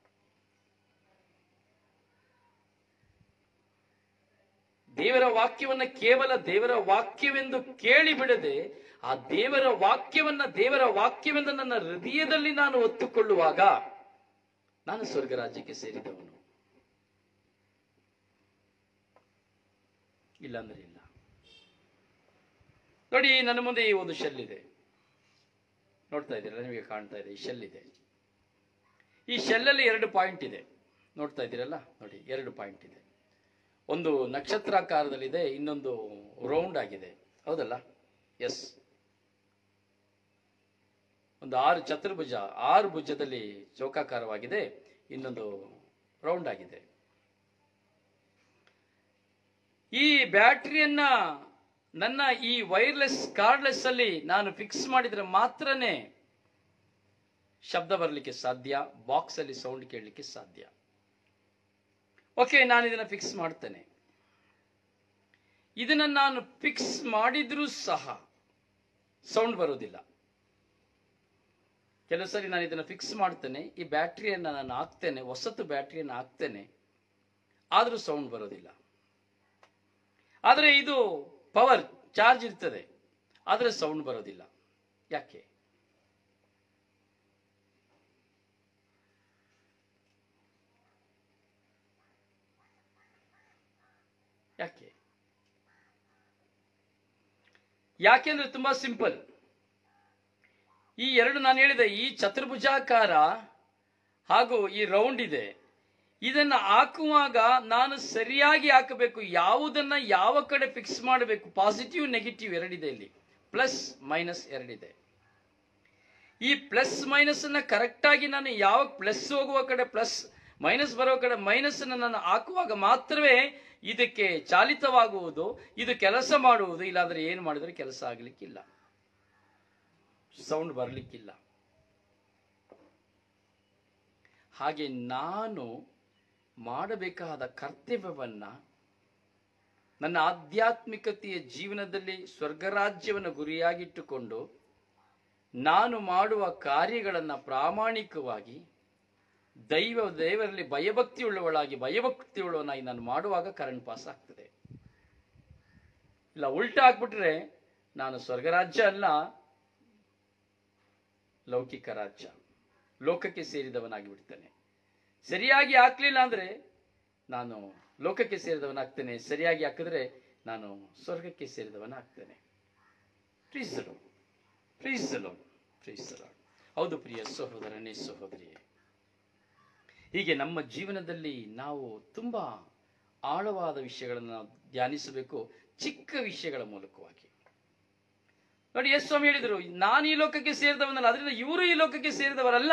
ದೇವರ ವಾಕ್ಯವನ್ನ ಕೇವಲ ದೇವರ ವಾಕ್ಯವೆಂದು ಕೇಳಿ ಬಿಡದೆ ಆ ದೇವರ ವಾಕ್ಯವನ್ನ ದೇವರ ವಾಕ್ಯವೆಂದು ನನ್ನ ಹೃದಯದಲ್ಲಿ ನಾನು ಒತ್ತುಕೊಳ್ಳುವಾಗ ನಾನು ಸ್ವರ್ಗ ರಾಜ್ಯಕ್ಕೆ ಸೇರಿದವನು ಇಲ್ಲಾಂದ್ರೆ ಇಲ್ಲ ನೋಡಿ ನನ್ನ ಮುಂದೆ ಈ ಒಂದು ಶೆಲ್ ಇದೆ ನೋಡ್ತಾ ಇದ್ದೀರಾ ನಿಮಗೆ ಕಾಣ್ತಾ ಇದೆ ಈ ಶೆಲ್ ಇದೆ ಈ ಶೆಲ್ಲಲ್ಲಿ ಎರಡು ಪಾಯಿಂಟ್ ಇದೆ ನೋಡ್ತಾ ಇದ್ದೀರಲ್ಲ ನೋಡಿ ಎರಡು ಪಾಯಿಂಟ್ ಇದೆ ಒಂದು ನಕ್ಷತ್ರಾಕಾರದಲ್ಲಿದೆ ಇನ್ನೊಂದು ರೌಂಡ್ ಆಗಿದೆ ಹೌದಲ್ಲ ಎಸ್ ಒಂದು ಆರು ಚತುರ್ಭುಜ ಆರು ಭುಜದಲ್ಲಿ ಚೌಕಾಕಾರವಾಗಿದೆ ಇನ್ನೊಂದು ರೌಂಡ್ ಆಗಿದೆ ಈ ಬ್ಯಾಟರಿಯನ್ನ ನನ್ನ ಈ ವೈರ್ಲೆಸ್ ಕಾರ್ಡ್ಲೆಸ್ ಅಲ್ಲಿ ನಾನು ಫಿಕ್ಸ್ ಮಾಡಿದ್ರೆ ಮಾತ್ರನೇ ಶಬ್ದ ಬರಲಿಕ್ಕೆ ಸಾಧ್ಯ ಬಾಕ್ಸ್ ಅಲ್ಲಿ ಸೌಂಡ್ ಕೇಳಲಿಕ್ಕೆ ಸಾಧ್ಯ ಓಕೆ ನಾನು ಇದನ್ನ ಫಿಕ್ಸ್ ಮಾಡ್ತೇನೆ ಇದನ್ನ ನಾನು ಫಿಕ್ಸ್ ಮಾಡಿದ್ರೂ ಸಹ ಸೌಂಡ್ ಬರೋದಿಲ್ಲ ಕೆಲವು ಸರಿ ನಾನು ಇದನ್ನ ಫಿಕ್ಸ್ ಮಾಡ್ತೇನೆ ಈ ಬ್ಯಾಟ್ರಿಯನ್ನು ನಾನು ಹಾಕ್ತೇನೆ ಹೊಸತು ಬ್ಯಾಟ್ರಿಯನ್ನು ಹಾಕ್ತೇನೆ ಆದರೂ ಸೌಂಡ್ ಬರೋದಿಲ್ಲ ಆದರೆ ಇದು ಪವರ್ ಚಾರ್ಜ್ ಇರ್ತದೆ ಆದರೆ ಸೌಂಡ್ ಬರೋದಿಲ್ಲ ಯಾಕೆ ಯಾಕೆ ಯಾಕೆಂದ್ರೆ ತುಂಬಾ ಸಿಂಪಲ್ ಈ ಎರಡು ನಾನು ಹೇಳಿದೆ ಈ ಚತುರ್ಭುಜಾಕಾರ ಹಾಗೂ ಈ ರೌಂಡ್ ಇದೆ ಇದನ್ನ ಹಾಕುವಾಗ ನಾನು ಸರಿಯಾಗಿ ಹಾಕಬೇಕು ಯಾವುದನ್ನ ಯಾವ ಕಡೆ ಫಿಕ್ಸ್ ಮಾಡಬೇಕು ಪಾಸಿಟಿವ್ ನೆಗೆಟಿವ್ ಎರಡಿದೆ ಇಲ್ಲಿ ಪ್ಲಸ್ ಮೈನಸ್ ಎರಡಿದೆ ಈ ಪ್ಲಸ್ ಮೈನಸ್ ಅನ್ನ ಕರೆಕ್ಟ್ ಆಗಿ ನಾನು ಯಾವ ಪ್ಲಸ್ ಹೋಗುವ ಕಡೆ ಪ್ಲಸ್ ಮೈನಸ್ ಬರುವ ಕಡೆ ಮೈನಸ್ ಅನ್ನು ನಾನು ಹಾಕುವಾಗ ಮಾತ್ರವೇ ಇದಕ್ಕೆ ಚಾಲಿತವಾಗುವುದು ಇದು ಕೆಲಸ ಮಾಡುವುದು ಇಲ್ಲಾಂದ್ರೆ ಏನು ಮಾಡಿದ್ರೆ ಕೆಲಸ ಆಗ್ಲಿಕ್ಕಿಲ್ಲ ಸೌಂಡ್ ಬರಲಿಕ್ಕಿಲ್ಲ ಹಾಗೆ ನಾನು ಮಾಡಬೇಕಾದ ಕರ್ತವ್ಯವನ್ನ ನನ್ನ ಆಧ್ಯಾತ್ಮಿಕತೆಯ ಜೀವನದಲ್ಲಿ ಸ್ವರ್ಗರಾಜ್ಯವನ್ನು ಗುರಿಯಾಗಿಟ್ಟುಕೊಂಡು ನಾನು ಮಾಡುವ ಕಾರ್ಯಗಳನ್ನು ಪ್ರಾಮಾಣಿಕವಾಗಿ ದೈವ ದೇವರಲ್ಲಿ ಭಯಭಕ್ತಿ ಉಳ್ಳವಳಾಗಿ ಭಯಭಕ್ತಿ ಉಳ್ಳವನಾಗಿ ನಾನು ಮಾಡುವಾಗ ಕರೆಂಟ್ ಪಾಸ್ ಆಗ್ತದೆ ಇಲ್ಲ ಉಲ್ಟಾ ಹಾಕ್ಬಿಟ್ರೆ ನಾನು ಸ್ವರ್ಗರಾಜ್ಯ ಅಲ್ಲ ಲೌಕಿಕ ರಾಜ್ಯ ಲೋಕಕ್ಕೆ ಸೇರಿದವನಾಗಿ ಬಿಡ್ತೇನೆ ಸರಿಯಾಗಿ ಹಾಕ್ಲಿಲ್ಲ ಅಂದ್ರೆ ನಾನು ಲೋಕಕ್ಕೆ ಸೇರಿದವನಾಗ್ತೇನೆ ಸರಿಯಾಗಿ ಹಾಕಿದ್ರೆ ನಾನು ಸ್ವರ್ಗಕ್ಕೆ ಸೇರಿದವನಾಗ್ತೇನೆ ಪ್ರೀಸಲು ಪ್ರೀಸಲು ಪ್ರೀಸಲು ಹೌದು ಪ್ರಿಯ ಸಹೋದರನೇ ಸಹೋದರಿಯೇ ಹೀಗೆ ನಮ್ಮ ಜೀವನದಲ್ಲಿ ನಾವು ತುಂಬಾ ಆಳವಾದ ವಿಷಯಗಳನ್ನು ನಾವು ಧ್ಯಾನಿಸಬೇಕು ಚಿಕ್ಕ ವಿಷಯಗಳ ಮೂಲಕವಾಗಿ ನೋಡಿ ಎಸ್ ಸ್ವಾಮಿ ಹೇಳಿದರು ನಾನು ಈ ಲೋಕಕ್ಕೆ ಸೇರಿದವನಲ್ಲ ಅದರಿಂದ ಇವರು ಈ ಲೋಕಕ್ಕೆ ಸೇರಿದವರಲ್ಲ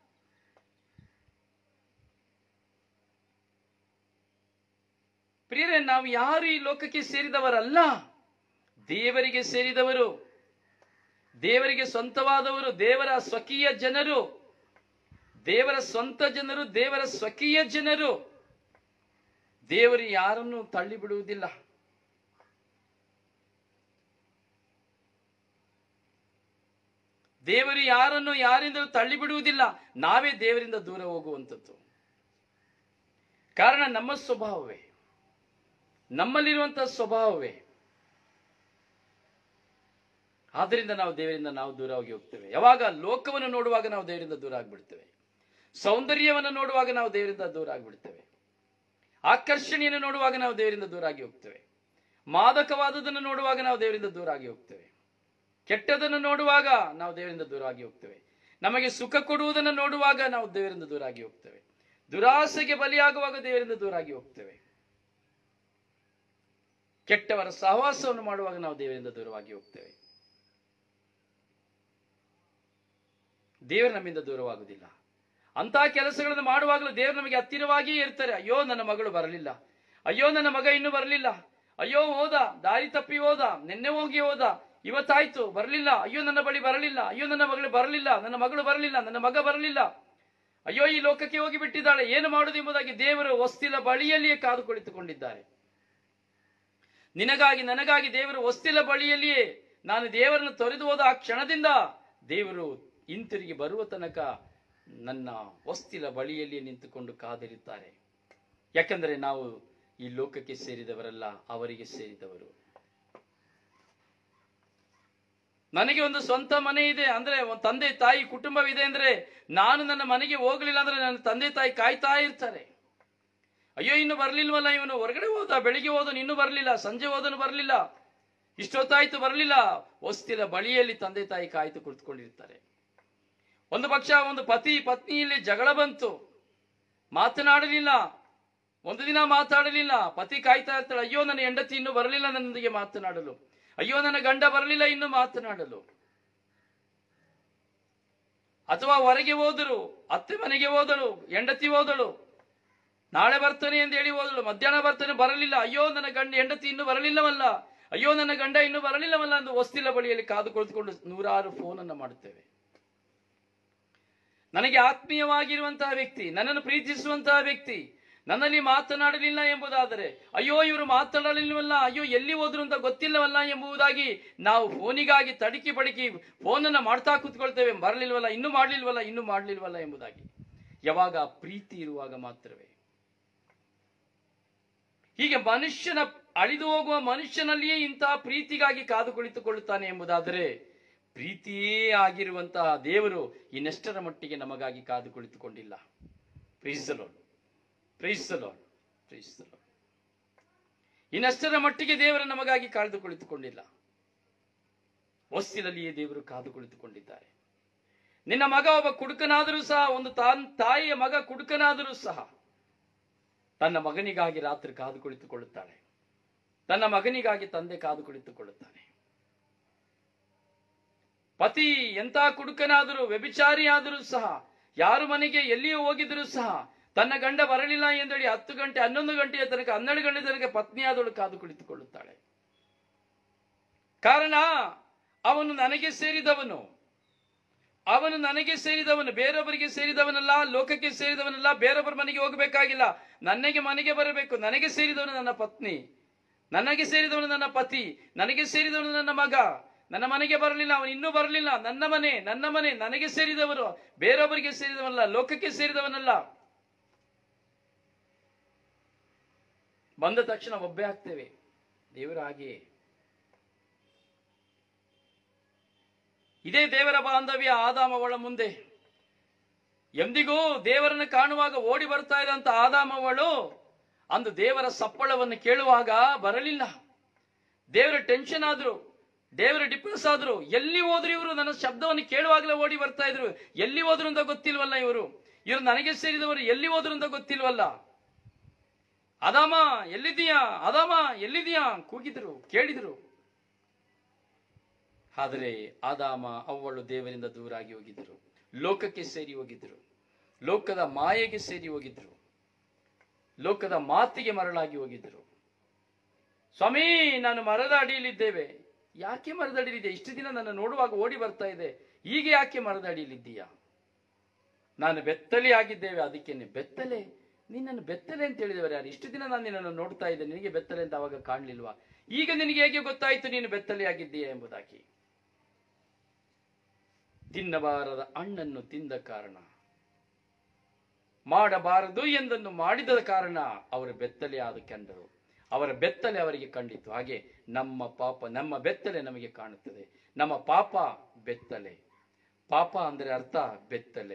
ಪ್ರಿಯರೇ ನಾವು ಯಾರು ಈ ಲೋಕಕ್ಕೆ ಸೇರಿದವರಲ್ಲ ದೇವರಿಗೆ ಸೇರಿದವರು ದೇವರಿಗೆ ಸ್ವಂತವಾದವರು ದೇವರ ಸ್ವಕೀಯ ಜನರು ದೇವರ ಸ್ವಂತ ಜನರು ದೇವರ ಸ್ವಕೀಯ ಜನರು ದೇವರು ಯಾರನ್ನು ತಳ್ಳಿ ಬಿಡುವುದಿಲ್ಲ ದೇವರು ಯಾರನ್ನು ಯಾರಿಂದಲೂ ತಳ್ಳಿ ಬಿಡುವುದಿಲ್ಲ ನಾವೇ ದೇವರಿಂದ ದೂರ ಹೋಗುವಂಥದ್ದು ಕಾರಣ ನಮ್ಮ ಸ್ವಭಾವವೇ ನಮ್ಮಲ್ಲಿರುವಂತಹ ಸ್ವಭಾವವೇ ಆದ್ದರಿಂದ ನಾವು ದೇವರಿಂದ ನಾವು ದೂರ ಹೋಗಿ ಹೋಗ್ತೇವೆ ಯಾವಾಗ ಲೋಕವನ್ನು ನೋಡುವಾಗ ನಾವು ದೇವರಿಂದ ದೂರ ಆಗ್ಬಿಡ್ತೇವೆ ಸೌಂದರ್ಯವನ್ನು ನೋಡುವಾಗ ನಾವು ದೇವರಿಂದ ದೂರ ಆಗ್ಬಿಡ್ತೇವೆ ಆಕರ್ಷಣೆಯನ್ನು ನೋಡುವಾಗ ನಾವು ದೇವರಿಂದ ದೂರ ಆಗಿ ಹೋಗ್ತೇವೆ ಮಾದಕವಾದದನ್ನು ನೋಡುವಾಗ ನಾವು ದೇವರಿಂದ ದೂರ ಆಗಿ ಹೋಗ್ತೇವೆ ಕೆಟ್ಟದನ್ನು ನೋಡುವಾಗ ನಾವು ದೇವರಿಂದ ದೂರ ಆಗಿ ಹೋಗ್ತೇವೆ ನಮಗೆ ಸುಖ ಕೊಡುವುದನ್ನು ನೋಡುವಾಗ ನಾವು ದೇವರಿಂದ ದೂರ ಆಗಿ ಹೋಗ್ತೇವೆ ದುರಾಸೆಗೆ ಬಲಿಯಾಗುವಾಗ ದೇವರಿಂದ ದೂರ ಆಗಿ ಹೋಗ್ತೇವೆ ಕೆಟ್ಟವರ ಸಹವಾಸವನ್ನು ಮಾಡುವಾಗ ನಾವು ದೇವರಿಂದ ದೂರವಾಗಿ ಹೋಗ್ತೇವೆ ದೇವರು ನಮ್ಮಿಂದ ದೂರವಾಗುವುದಿಲ್ಲ ಅಂತಹ ಕೆಲಸಗಳನ್ನು ಮಾಡುವಾಗಲೂ ದೇವರು ನಮಗೆ ಹತ್ತಿರವಾಗಿಯೇ ಇರ್ತಾರೆ ಅಯ್ಯೋ ನನ್ನ ಮಗಳು ಬರಲಿಲ್ಲ ಅಯ್ಯೋ ನನ್ನ ಮಗ ಇನ್ನೂ ಬರಲಿಲ್ಲ ಅಯ್ಯೋ ಹೋದ ದಾರಿ ತಪ್ಪಿ ಹೋದ ನಿನ್ನೆ ಹೋಗಿ ಹೋದ ಇವತ್ತಾಯ್ತು ಬರಲಿಲ್ಲ ಅಯ್ಯೋ ನನ್ನ ಬಳಿ ಬರಲಿಲ್ಲ ಅಯ್ಯೋ ನನ್ನ ಮಗಳು ಬರಲಿಲ್ಲ ನನ್ನ ಮಗಳು ಬರಲಿಲ್ಲ ನನ್ನ ಮಗ ಬರಲಿಲ್ಲ ಅಯ್ಯೋ ಈ ಲೋಕಕ್ಕೆ ಹೋಗಿ ಬಿಟ್ಟಿದ್ದಾಳೆ ಏನು ಮಾಡುವುದು ಎಂಬುದಾಗಿ ದೇವರು ಹೊಸ್ತಿಲ ಬಳಿಯಲ್ಲಿಯೇ ಕಾದು ಕುಳಿತುಕೊಂಡಿದ್ದಾರೆ ನಿನಗಾಗಿ ನನಗಾಗಿ ದೇವರು ಹೊಸ್ತಿಲ ಬಳಿಯಲ್ಲಿಯೇ ನಾನು ದೇವರನ್ನು ತೊರೆದು ಹೋದ ಆ ಕ್ಷಣದಿಂದ ದೇವರು ಹಿಂತಿರುಗಿ ಬರುವ ತನಕ ನನ್ನ ಹೊಸ್ತಿಲ ಬಳಿಯಲ್ಲಿ ನಿಂತುಕೊಂಡು ಕಾದಿರುತ್ತಾರೆ ಯಾಕಂದರೆ ನಾವು ಈ ಲೋಕಕ್ಕೆ ಸೇರಿದವರಲ್ಲ ಅವರಿಗೆ ಸೇರಿದವರು ನನಗೆ ಒಂದು ಸ್ವಂತ ಮನೆ ಇದೆ ಅಂದ್ರೆ ಒಂದು ತಂದೆ ತಾಯಿ ಕುಟುಂಬವಿದೆ ಅಂದ್ರೆ ನಾನು ನನ್ನ ಮನೆಗೆ ಹೋಗ್ಲಿಲ್ಲ ಅಂದ್ರೆ ನನ್ನ ತಂದೆ ತಾಯಿ ಕಾಯ್ತಾ ಇರ್ತಾರೆ ಅಯ್ಯೋ ಇನ್ನು ಬರ್ಲಿಲ್ವಲ್ಲ ಇವನು ಹೊರಗಡೆ ಹೋದ ಬೆಳಿಗ್ಗೆ ಹೋದನು ಇನ್ನೂ ಬರಲಿಲ್ಲ ಸಂಜೆ ಹೋದನು ಬರಲಿಲ್ಲ ಇಷ್ಟೊತ್ತಾಯ್ತು ಬರಲಿಲ್ಲ ಹೊಸ್ತಿಲ ಬಳಿಯಲ್ಲಿ ತಂದೆ ತಾಯಿ ಕಾಯ್ತು ಕುಳಿತುಕೊಂಡಿರ್ತಾರೆ ಒಂದು ಪಕ್ಷ ಒಂದು ಪತಿ ಪತ್ನಿಯಲ್ಲಿ ಜಗಳ ಬಂತು ಮಾತನಾಡಲಿಲ್ಲ ಒಂದು ದಿನ ಮಾತಾಡಲಿಲ್ಲ ಪತಿ ಕಾಯ್ತಾ ಇರ್ತಾಳೆ ಅಯ್ಯೋ ನನ್ನ ಹೆಂಡತಿ ಇನ್ನೂ ಬರಲಿಲ್ಲ ನನ್ನೊಂದಿಗೆ ಮಾತನಾಡಲು ಅಯ್ಯೋ ನನ್ನ ಗಂಡ ಬರಲಿಲ್ಲ ಇನ್ನು ಮಾತನಾಡಲು ಅಥವಾ ಹೊರಗೆ ಹೋದರು ಅತ್ತೆ ಮನೆಗೆ ಹೋದಳು ಹೆಂಡತಿ ಹೋದಳು ನಾಳೆ ಬರ್ತಾನೆ ಎಂದು ಹೇಳಿ ಹೋದಳು ಮಧ್ಯಾಹ್ನ ಬರ್ತಾನೆ ಬರಲಿಲ್ಲ ಅಯ್ಯೋ ನನ್ನ ಗಂಡ ಹೆಂಡತಿ ಇನ್ನೂ ಬರಲಿಲ್ಲವಲ್ಲ ಅಯ್ಯೋ ನನ್ನ ಗಂಡ ಇನ್ನೂ ಬರಲಿಲ್ಲವಲ್ಲ ಎಂದು ಹೊಸ್ತಿಲ ಬಳಿಯಲ್ಲಿ ಕಾದು ಕುಳಿತುಕೊಂಡು ನೂರಾರು ಫೋನ್ ಅನ್ನು ಮಾಡುತ್ತೇವೆ ನನಗೆ ಆತ್ಮೀಯವಾಗಿರುವಂತಹ ವ್ಯಕ್ತಿ ನನ್ನನ್ನು ಪ್ರೀತಿಸುವಂತಹ ವ್ಯಕ್ತಿ ನನ್ನಲ್ಲಿ ಮಾತನಾಡಲಿಲ್ಲ ಎಂಬುದಾದರೆ ಅಯ್ಯೋ ಇವರು ಮಾತನಾಡಲಿಲ್ಲವಲ್ಲ ಅಯ್ಯೋ ಎಲ್ಲಿ ಹೋದ್ರು ಅಂತ ಗೊತ್ತಿಲ್ಲವಲ್ಲ ಎಂಬುದಾಗಿ ನಾವು ಫೋನಿಗಾಗಿ ತಡಿಕಿ ಬಡಿಕಿ ಫೋನನ್ನ ಮಾಡ್ತಾ ಕೂತ್ಕೊಳ್ತೇವೆ ಬರಲಿಲ್ವಲ್ಲ ಇನ್ನೂ ಮಾಡ್ಲಿಲ್ವಲ್ಲ ಇನ್ನೂ ಮಾಡ್ಲಿಲ್ವಲ್ಲ ಎಂಬುದಾಗಿ ಯಾವಾಗ ಪ್ರೀತಿ ಇರುವಾಗ ಮಾತ್ರವೇ ಹೀಗೆ ಮನುಷ್ಯನ ಅಳಿದು ಹೋಗುವ ಮನುಷ್ಯನಲ್ಲಿಯೇ ಇಂತಹ ಪ್ರೀತಿಗಾಗಿ ಕಾದು ಕುಳಿತುಕೊಳ್ಳುತ್ತಾನೆ ಎಂಬುದಾದರೆ ಪ್ರೀತಿಯೇ ಆಗಿರುವಂತಹ ದೇವರು ಇನ್ನೆಷ್ಟರ ಮಟ್ಟಿಗೆ ನಮಗಾಗಿ ಕಾದು ಕುಳಿತುಕೊಂಡಿಲ್ಲ ಪ್ರೀಸಲೋಣ ಪ್ರೀಸಲೋಣ ಪ್ರೀಸಲೋಣ ಇನ್ನಷ್ಟರ ಮಟ್ಟಿಗೆ ದೇವರು ನಮಗಾಗಿ ಕಾದು ಕುಳಿತುಕೊಂಡಿಲ್ಲ ಹೊಸ್ತಿಲಲ್ಲಿಯೇ ದೇವರು ಕಾದು ಕುಳಿತುಕೊಂಡಿದ್ದಾರೆ ನಿನ್ನ ಮಗ ಒಬ್ಬ ಕುಡುಕನಾದರೂ ಸಹ ಒಂದು ತಾನ್ ತಾಯಿಯ ಮಗ ಕುಡುಕನಾದರೂ ಸಹ ತನ್ನ ಮಗನಿಗಾಗಿ ರಾತ್ರಿ ಕಾದು ಕುಳಿತುಕೊಳ್ಳುತ್ತಾಳೆ ತನ್ನ ಮಗನಿಗಾಗಿ ತಂದೆ ಕಾದು ಕುಳಿತುಕೊಳ್ಳುತ್ತಾನೆ ಪತಿ ಎಂತ ಕುಡುಕನಾದರೂ ವ್ಯಭಿಚಾರಿಯಾದರೂ ಸಹ ಯಾರು ಮನೆಗೆ ಎಲ್ಲಿಯೂ ಹೋಗಿದರೂ ಸಹ ತನ್ನ ಗಂಡ ಬರಲಿಲ್ಲ ಎಂದೇಳಿ ಹತ್ತು ಗಂಟೆ ಹನ್ನೊಂದು ಗಂಟೆಯ ತನಕ ಹನ್ನೆರಡು ಗಂಟೆ ತನಕ ಪತ್ನಿಯಾದವಳು ಕಾದು ಕುಳಿತುಕೊಳ್ಳುತ್ತಾಳೆ ಕಾರಣ ಅವನು ನನಗೆ ಸೇರಿದವನು ಅವನು ನನಗೆ ಸೇರಿದವನು ಬೇರೊಬ್ಬರಿಗೆ ಸೇರಿದವನಲ್ಲ ಲೋಕಕ್ಕೆ ಸೇರಿದವನಲ್ಲ ಬೇರೊಬ್ಬರ ಮನೆಗೆ ಹೋಗಬೇಕಾಗಿಲ್ಲ ನನಗೆ ಮನೆಗೆ ಬರಬೇಕು ನನಗೆ ಸೇರಿದವನು ನನ್ನ ಪತ್ನಿ ನನಗೆ ಸೇರಿದವನು ನನ್ನ ಪತಿ ನನಗೆ ಸೇರಿದವನು ನನ್ನ ಮಗ ನನ್ನ ಮನೆಗೆ ಬರಲಿಲ್ಲ ಅವನು ಇನ್ನೂ ಬರಲಿಲ್ಲ ನನ್ನ ಮನೆ ನನ್ನ ಮನೆ ನನಗೆ ಸೇರಿದವರು ಬೇರೊಬ್ಬರಿಗೆ ಸೇರಿದವನಲ್ಲ ಲೋಕಕ್ಕೆ ಸೇರಿದವನಲ್ಲ ಬಂದ ತಕ್ಷಣ ಒಬ್ಬೆ ಆಗ್ತೇವೆ ದೇವರ ಹಾಗೆಯೇ ಇದೇ ದೇವರ ಬಾಂಧವ್ಯ ಆದಾಮ ಅವಳ ಮುಂದೆ ಎಂದಿಗೂ ದೇವರನ್ನು ಕಾಣುವಾಗ ಓಡಿ ಬರ್ತಾ ಇದ್ದಂತ ಆದಾಮವಳು ಅಂದು ದೇವರ ಸಪ್ಪಳವನ್ನು ಕೇಳುವಾಗ ಬರಲಿಲ್ಲ ದೇವರ ಟೆನ್ಷನ್ ಆದ್ರು ದೇವರ ಡಿಪ್ರೆಸ್ ಆದ್ರು ಎಲ್ಲಿ ಹೋದ್ರು ಇವರು ನನ್ನ ಶಬ್ದವನ್ನು ಕೇಳುವಾಗಲೇ ಓಡಿ ಬರ್ತಾ ಇದ್ರು ಎಲ್ಲಿ ಹೋದ್ರು ಅಂತ ಗೊತ್ತಿಲ್ವಲ್ಲ ಇವರು ಇವರು ನನಗೆ ಸೇರಿದವರು ಎಲ್ಲಿ ಹೋದ್ರು ಅಂತ ಗೊತ್ತಿಲ್ವಲ್ಲ ಅದಾಮ ಎಲ್ಲಿದೀಯಾ ಅದಾಮ ಎಲ್ಲಿದೀಯಾ ಕೂಗಿದ್ರು ಕೇಳಿದ್ರು ಆದರೆ ಆದಾಮ ಅವಳು ದೇವರಿಂದ ದೂರಾಗಿ ಹೋಗಿದ್ದರು ಲೋಕಕ್ಕೆ ಸೇರಿ ಹೋಗಿದ್ರು ಲೋಕದ ಮಾಯೆಗೆ ಸೇರಿ ಹೋಗಿದ್ರು ಲೋಕದ ಮಾತಿಗೆ ಮರಳಾಗಿ ಹೋಗಿದ್ರು ಸ್ವಾಮಿ ನಾನು ಮರದ ಅಡಿಯಲ್ಲಿದ್ದೇವೆ ಯಾಕೆ ಮರದ ಅಡಿಯಲ್ಲಿದೆ ಇಷ್ಟು ದಿನ ನನ್ನ ನೋಡುವಾಗ ಓಡಿ ಬರ್ತಾ ಇದೆ ಈಗ ಯಾಕೆ ಮರದ ಅಡಿಯಲ್ಲಿದ್ದೀಯಾ ನಾನು ಬೆತ್ತಲೆ ಆಗಿದ್ದೇವೆ ಅದಕ್ಕೇನೆ ಬೆತ್ತಲೆ ನಿನ್ನನ್ನು ಬೆತ್ತಲೆ ಅಂತ ಹೇಳಿದವರು ಯಾರು ಇಷ್ಟು ದಿನ ನಾನು ನಿನ್ನನ್ನು ನೋಡ್ತಾ ಇದ್ದೆ ನಿನಗೆ ಬೆತ್ತಲೆ ಅಂತ ಅವಾಗ ಕಾಣಲಿಲ್ವಾ ಈಗ ನಿನಗೆ ಹೇಗೆ ಗೊತ್ತಾಯ್ತು ನೀನು ಬೆತ್ತಲೆ ಆಗಿದ್ದೀಯಾ ಎಂಬುದಾಗಿ ತಿನ್ನಬಾರದ ಹಣ್ಣನ್ನು ತಿಂದ ಕಾರಣ ಮಾಡಬಾರದು ಎಂದನ್ನು ಮಾಡಿದ ಕಾರಣ ಅವರು ಬೆತ್ತಲೆ ಆದ ಕಂಡರು ಅವರ ಬೆತ್ತಲೆ ಅವರಿಗೆ ಕಂಡಿತು ಹಾಗೆ ನಮ್ಮ ಪಾಪ ನಮ್ಮ ಬೆತ್ತಲೆ ನಮಗೆ ಕಾಣುತ್ತದೆ ನಮ್ಮ ಪಾಪ ಬೆತ್ತಲೆ ಪಾಪ ಅಂದರೆ ಅರ್ಥ ಬೆತ್ತಲೆ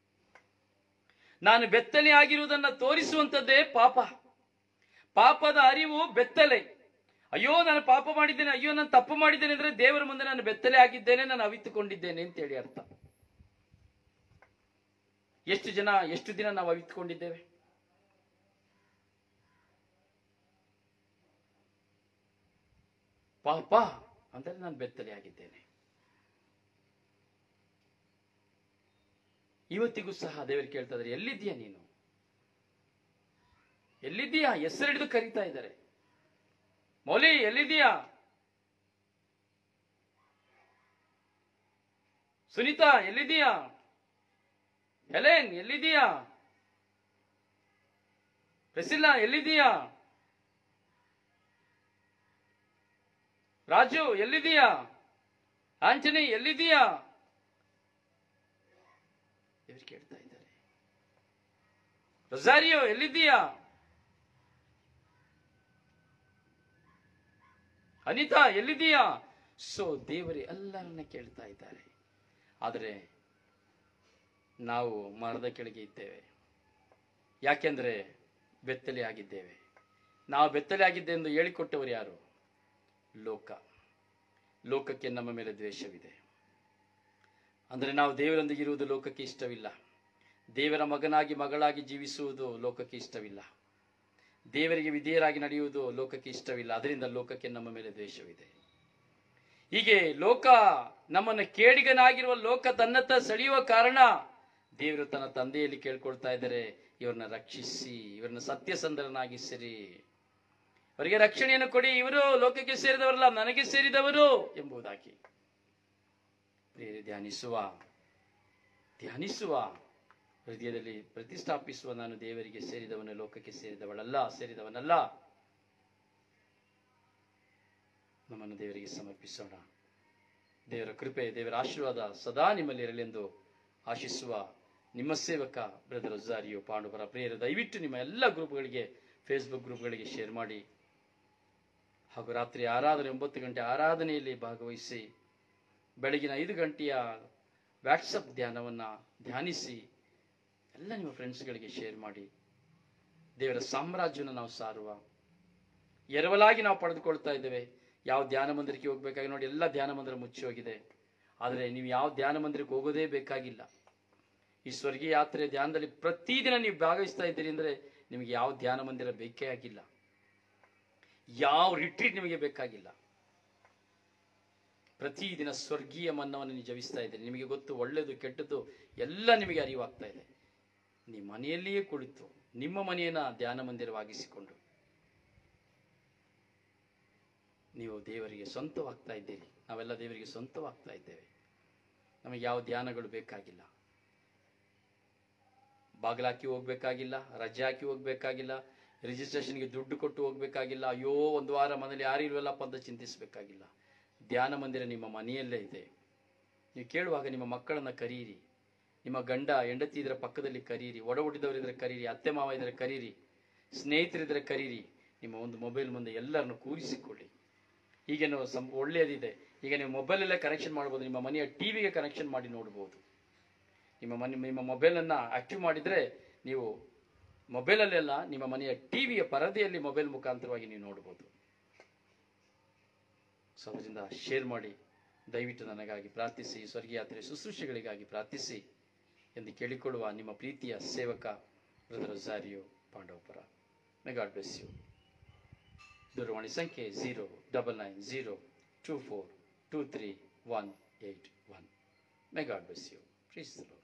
ನಾನು ಬೆತ್ತಲೆ ಆಗಿರುವುದನ್ನು ತೋರಿಸುವಂಥದ್ದೇ ಪಾಪ ಪಾಪದ ಅರಿವು ಬೆತ್ತಲೆ ಅಯ್ಯೋ ನಾನು ಪಾಪ ಮಾಡಿದ್ದೇನೆ ಅಯ್ಯೋ ನಾನು ತಪ್ಪು ಮಾಡಿದ್ದೇನೆ ಅಂದ್ರೆ ದೇವರ ಮುಂದೆ ನಾನು ಬೆತ್ತಲೆ ಆಗಿದ್ದೇನೆ ನಾನು ಅವಿತುಕೊಂಡಿದ್ದೇನೆ ಅಂತೇಳಿ ಅರ್ಥ ಎಷ್ಟು ಜನ ಎಷ್ಟು ದಿನ ನಾವು ಅವಿತುಕೊಂಡಿದ್ದೇವೆ ಪಾಪ ಅಂದರೆ ನಾನು ಬೆತ್ತಲೆ ಆಗಿದ್ದೇನೆ ಇವತ್ತಿಗೂ ಸಹ ದೇವರು ಕೇಳ್ತಾ ಇದ್ದಾರೆ ಎಲ್ಲಿದ್ದೀಯಾ ನೀನು ಎಲ್ಲಿದ್ದೀಯಾ ಹೆಸರು ಹಿಡಿದು ಕರೀತಾ ಇದ್ದಾರೆ ಮೌಲಿ ಎಲ್ಲಿದ್ದೀಯಾ ಸುನೀತಾ ಎಲ್ಲಿದ್ದೀಯಾ ಹೆಲೆನ್ ಎಲ್ಲಿದ್ದೀಯಾ ಪ್ರೆಸಿಲ್ಲಾ ಎಲ್ಲಿದ್ದೀಯಾ ರಾಜು ಎಲ್ಲಿದ್ದೀಯಾ ಆಂಜನಿ ಎಲ್ಲಿದ್ದೀಯಾ ಇವರು ಕೇಳ್ತಾ ಇದ್ದಾರೆ ರೊಸಾರಿಯೋ ಎಲ್ಲಿದ್ದೀಯಾ ಅನಿತಾ ಎಲ್ಲಿದ್ದೀಯಾ ಸೊ ದೇವರು ಎಲ್ಲರನ್ನ ಕೇಳ್ತಾ ಇದ್ದಾರೆ ಆದರೆ ನಾವು ಮರದ ಕೆಳಗೆ ಇದ್ದೇವೆ ಯಾಕೆಂದ್ರೆ ಬೆತ್ತಲೆ ಆಗಿದ್ದೇವೆ ನಾವು ಬೆತ್ತಲೆ ಆಗಿದ್ದೆ ಎಂದು ಹೇಳಿಕೊಟ್ಟವರು ಯಾರು ಲೋಕ ಲೋಕಕ್ಕೆ ನಮ್ಮ ಮೇಲೆ ದ್ವೇಷವಿದೆ ಅಂದರೆ ನಾವು ದೇವರೊಂದಿಗೆ ಇರುವುದು ಲೋಕಕ್ಕೆ ಇಷ್ಟವಿಲ್ಲ ದೇವರ ಮಗನಾಗಿ ಮಗಳಾಗಿ ಜೀವಿಸುವುದು ಲೋಕಕ್ಕೆ ಇಷ್ಟವಿಲ್ಲ ದೇವರಿಗೆ ವಿಧೇಯರಾಗಿ ನಡೆಯುವುದು ಲೋಕಕ್ಕೆ ಇಷ್ಟವಿಲ್ಲ ಅದರಿಂದ ಲೋಕಕ್ಕೆ ನಮ್ಮ ಮೇಲೆ ದ್ವೇಷವಿದೆ ಹೀಗೆ ಲೋಕ ನಮ್ಮನ್ನು ಕೇಡಿಗನಾಗಿರುವ ಲೋಕ ತನ್ನತ್ತ ಸೆಳೆಯುವ ಕಾರಣ ದೇವರು ತನ್ನ ತಂದೆಯಲ್ಲಿ ಕೇಳ್ಕೊಳ್ತಾ ಇದ್ದಾರೆ ಇವರನ್ನ ರಕ್ಷಿಸಿ ಇವರನ್ನ ಸತ್ಯಸಂಧರನಾಗಿಸಿರಿ ಅವರಿಗೆ ರಕ್ಷಣೆಯನ್ನು ಕೊಡಿ ಇವರು ಲೋಕಕ್ಕೆ ಸೇರಿದವರಲ್ಲ ನನಗೆ ಸೇರಿದವರು ಎಂಬುದಾಗಿ ಪ್ರಿಯರೇ, ಧ್ಯಾನಿಸುವ ಧ್ಯಾನಿಸುವ ಹೃದಯದಲ್ಲಿ ಪ್ರತಿಷ್ಠಾಪಿಸುವ ನಾನು ದೇವರಿಗೆ ಸೇರಿದವನು ಲೋಕಕ್ಕೆ ಸೇರಿದವಳಲ್ಲ ಸೇರಿದವನಲ್ಲ ನಮ್ಮನ್ನು ದೇವರಿಗೆ ಸಮರ್ಪಿಸೋಣ ದೇವರ ಕೃಪೆ ದೇವರ ಆಶೀರ್ವಾದ ಸದಾ ನಿಮ್ಮಲ್ಲಿ ಇರಲೆಂದು ಆಶಿಸುವ ನಿಮ್ಮ ಸೇವಕ ಬ್ರದರ್ ಉಜಾರಿಯು ಪಾಂಡುಪರ ಪ್ರಿಯರು ದಯವಿಟ್ಟು ನಿಮ್ಮ ಎಲ್ಲ ಗ್ರೂಪ್ಗಳಿಗೆ ಫೇಸ್ಬುಕ್ ಗ್ರೂಪ್ಗಳಿಗೆ ಶೇರ್ ಮಾಡಿ ಹಾಗೂ ರಾತ್ರಿ ಆರಾಧನೆ ಒಂಬತ್ತು ಗಂಟೆ ಆರಾಧನೆಯಲ್ಲಿ ಭಾಗವಹಿಸಿ ಬೆಳಗಿನ ಐದು ಗಂಟೆಯ ವ್ಯಾಟ್ಸಪ್ ಧ್ಯಾನವನ್ನು ಧ್ಯಾನಿಸಿ ಎಲ್ಲ ನಿಮ್ಮ ಫ್ರೆಂಡ್ಸ್ಗಳಿಗೆ ಶೇರ್ ಮಾಡಿ ದೇವರ ಸಾಮ್ರಾಜ್ಯವನ್ನು ನಾವು ಸಾರುವ ಎರವಲಾಗಿ ನಾವು ಪಡೆದುಕೊಳ್ತಾ ಇದ್ದೇವೆ ಯಾವ ಧ್ಯಾನ ಮಂದಿರಕ್ಕೆ ಹೋಗ್ಬೇಕಾಗಿ ನೋಡಿ ಎಲ್ಲ ಧ್ಯಾನ ಮಂದಿರ ಮುಚ್ಚಿ ಹೋಗಿದೆ ಆದರೆ ನೀವು ಯಾವ ಧ್ಯಾನ ಮಂದಿರಕ್ಕೆ ಹೋಗೋದೇ ಬೇಕಾಗಿಲ್ಲ ಈ ಸ್ವರ್ಗೀಯ ಯಾತ್ರೆ ಧ್ಯಾನದಲ್ಲಿ ಪ್ರತಿದಿನ ನೀವು ಭಾಗವಹಿಸ್ತಾ ಇದ್ದೀರಿ ಅಂದರೆ ನಿಮಗೆ ಯಾವ ಧ್ಯಾನ ಮಂದಿರ ಬೇಕೇ ಆಗಿಲ್ಲ ಯಾವ ರಿಟ್ರೀಟ್ ನಿಮಗೆ ಬೇಕಾಗಿಲ್ಲ ಪ್ರತಿದಿನ ಸ್ವರ್ಗೀಯ ಮನ್ನವನ್ನು ನೀವು ಜವಿಸ್ತಾ ಇದ್ದೀರಿ ನಿಮಗೆ ಗೊತ್ತು ಒಳ್ಳೆಯದು ಕೆಟ್ಟದ್ದು ಎಲ್ಲ ನಿಮಗೆ ಅರಿವಾಗ್ತಾ ಇದೆ ನಿಮ್ಮ ಮನೆಯಲ್ಲಿಯೇ ಕುಳಿತು ನಿಮ್ಮ ಮನೆಯನ್ನ ಧ್ಯಾನ ಮಂದಿರವಾಗಿಸಿಕೊಂಡು ನೀವು ದೇವರಿಗೆ ಸ್ವಂತವಾಗ್ತಾ ಇದ್ದೀರಿ ನಾವೆಲ್ಲ ದೇವರಿಗೆ ಸ್ವಂತವಾಗ್ತಾ ಇದ್ದೇವೆ ನಮಗೆ ಯಾವ ಧ್ಯಾನಗಳು ಬೇಕಾಗಿಲ್ಲ ಬಾಗಿಲಾಕಿ ಹೋಗ್ಬೇಕಾಗಿಲ್ಲ ರಜೆ ಹಾಕಿ ಹೋಗ್ಬೇಕಾಗಿಲ್ಲ ರಿಜಿಸ್ಟ್ರೇಷನ್ಗೆ ದುಡ್ಡು ಕೊಟ್ಟು ಹೋಗ್ಬೇಕಾಗಿಲ್ಲ ಅಯ್ಯೋ ಒಂದು ವಾರ ಮನೇಲಿ ಯಾರು ಇಲ್ವಲ್ಲಪ್ಪ ಅಂತ ಚಿಂತಿಸಬೇಕಾಗಿಲ್ಲ ಧ್ಯಾನ ಮಂದಿರ ನಿಮ್ಮ ಮನೆಯಲ್ಲೇ ಇದೆ ನೀವು ಕೇಳುವಾಗ ನಿಮ್ಮ ಮಕ್ಕಳನ್ನ ಕರೀರಿ ನಿಮ್ಮ ಗಂಡ ಹೆಂಡತಿ ಇದರ ಪಕ್ಕದಲ್ಲಿ ಕರೀರಿ ಒಡ ಹುಟ್ಟಿದವರಿದ್ರೆ ಕರೀರಿ ಅತ್ತೆ ಮಾವ ಇದ್ರೆ ಕರೀರಿ ಸ್ನೇಹಿತರಿದ್ರೆ ಕರೀರಿ ನಿಮ್ಮ ಒಂದು ಮೊಬೈಲ್ ಮುಂದೆ ಎಲ್ಲರನ್ನು ಕೂರಿಸಿಕೊಳ್ಳಿ ಈಗೇನು ಸಂ ಒಳ್ಳೆಯದಿದೆ ಈಗ ನೀವು ಮೊಬೈಲಲ್ಲೇ ಕನೆಕ್ಷನ್ ಮಾಡ್ಬೋದು ನಿಮ್ಮ ಮನೆಯ ಟಿವಿಗೆ ಕನೆಕ್ಷನ್ ಮಾಡಿ ನೋಡ್ಬೋದು ನಿಮ್ಮ ಮನೆ ನಿಮ್ಮ ಮೊಬೈಲನ್ನು ಆಕ್ಟಿವ್ ಮಾಡಿದರೆ ನೀವು ಮೊಬೈಲಲ್ಲೆಲ್ಲ ನಿಮ್ಮ ಮನೆಯ ಟಿವಿಯ ಪರದೆಯಲ್ಲಿ ಮೊಬೈಲ್ ಮುಖಾಂತರವಾಗಿ ನೀವು ನೋಡ್ಬೋದು ಸೊ ಅದರಿಂದ ಶೇರ್ ಮಾಡಿ ದಯವಿಟ್ಟು ನನಗಾಗಿ ಪ್ರಾರ್ಥಿಸಿ ಸ್ವರ್ಗೀಯ ಯಾತ್ರೆ ಶುಶ್ರೂಷೆಗಳಿಗಾಗಿ ಪ್ರಾರ್ಥಿಸಿ ಎಂದು ಕೇಳಿಕೊಳ್ಳುವ ನಿಮ್ಮ ಪ್ರೀತಿಯ ಸೇವಕ ಬ್ರದರ್ ಝಾರಿಯೋ Pandavapura may God bless you ದೂರವಾಣಿ ಸಂಖ್ಯೆ zero double nine zero two four two three one eight one may God bless you ಪ್ರೀಸ್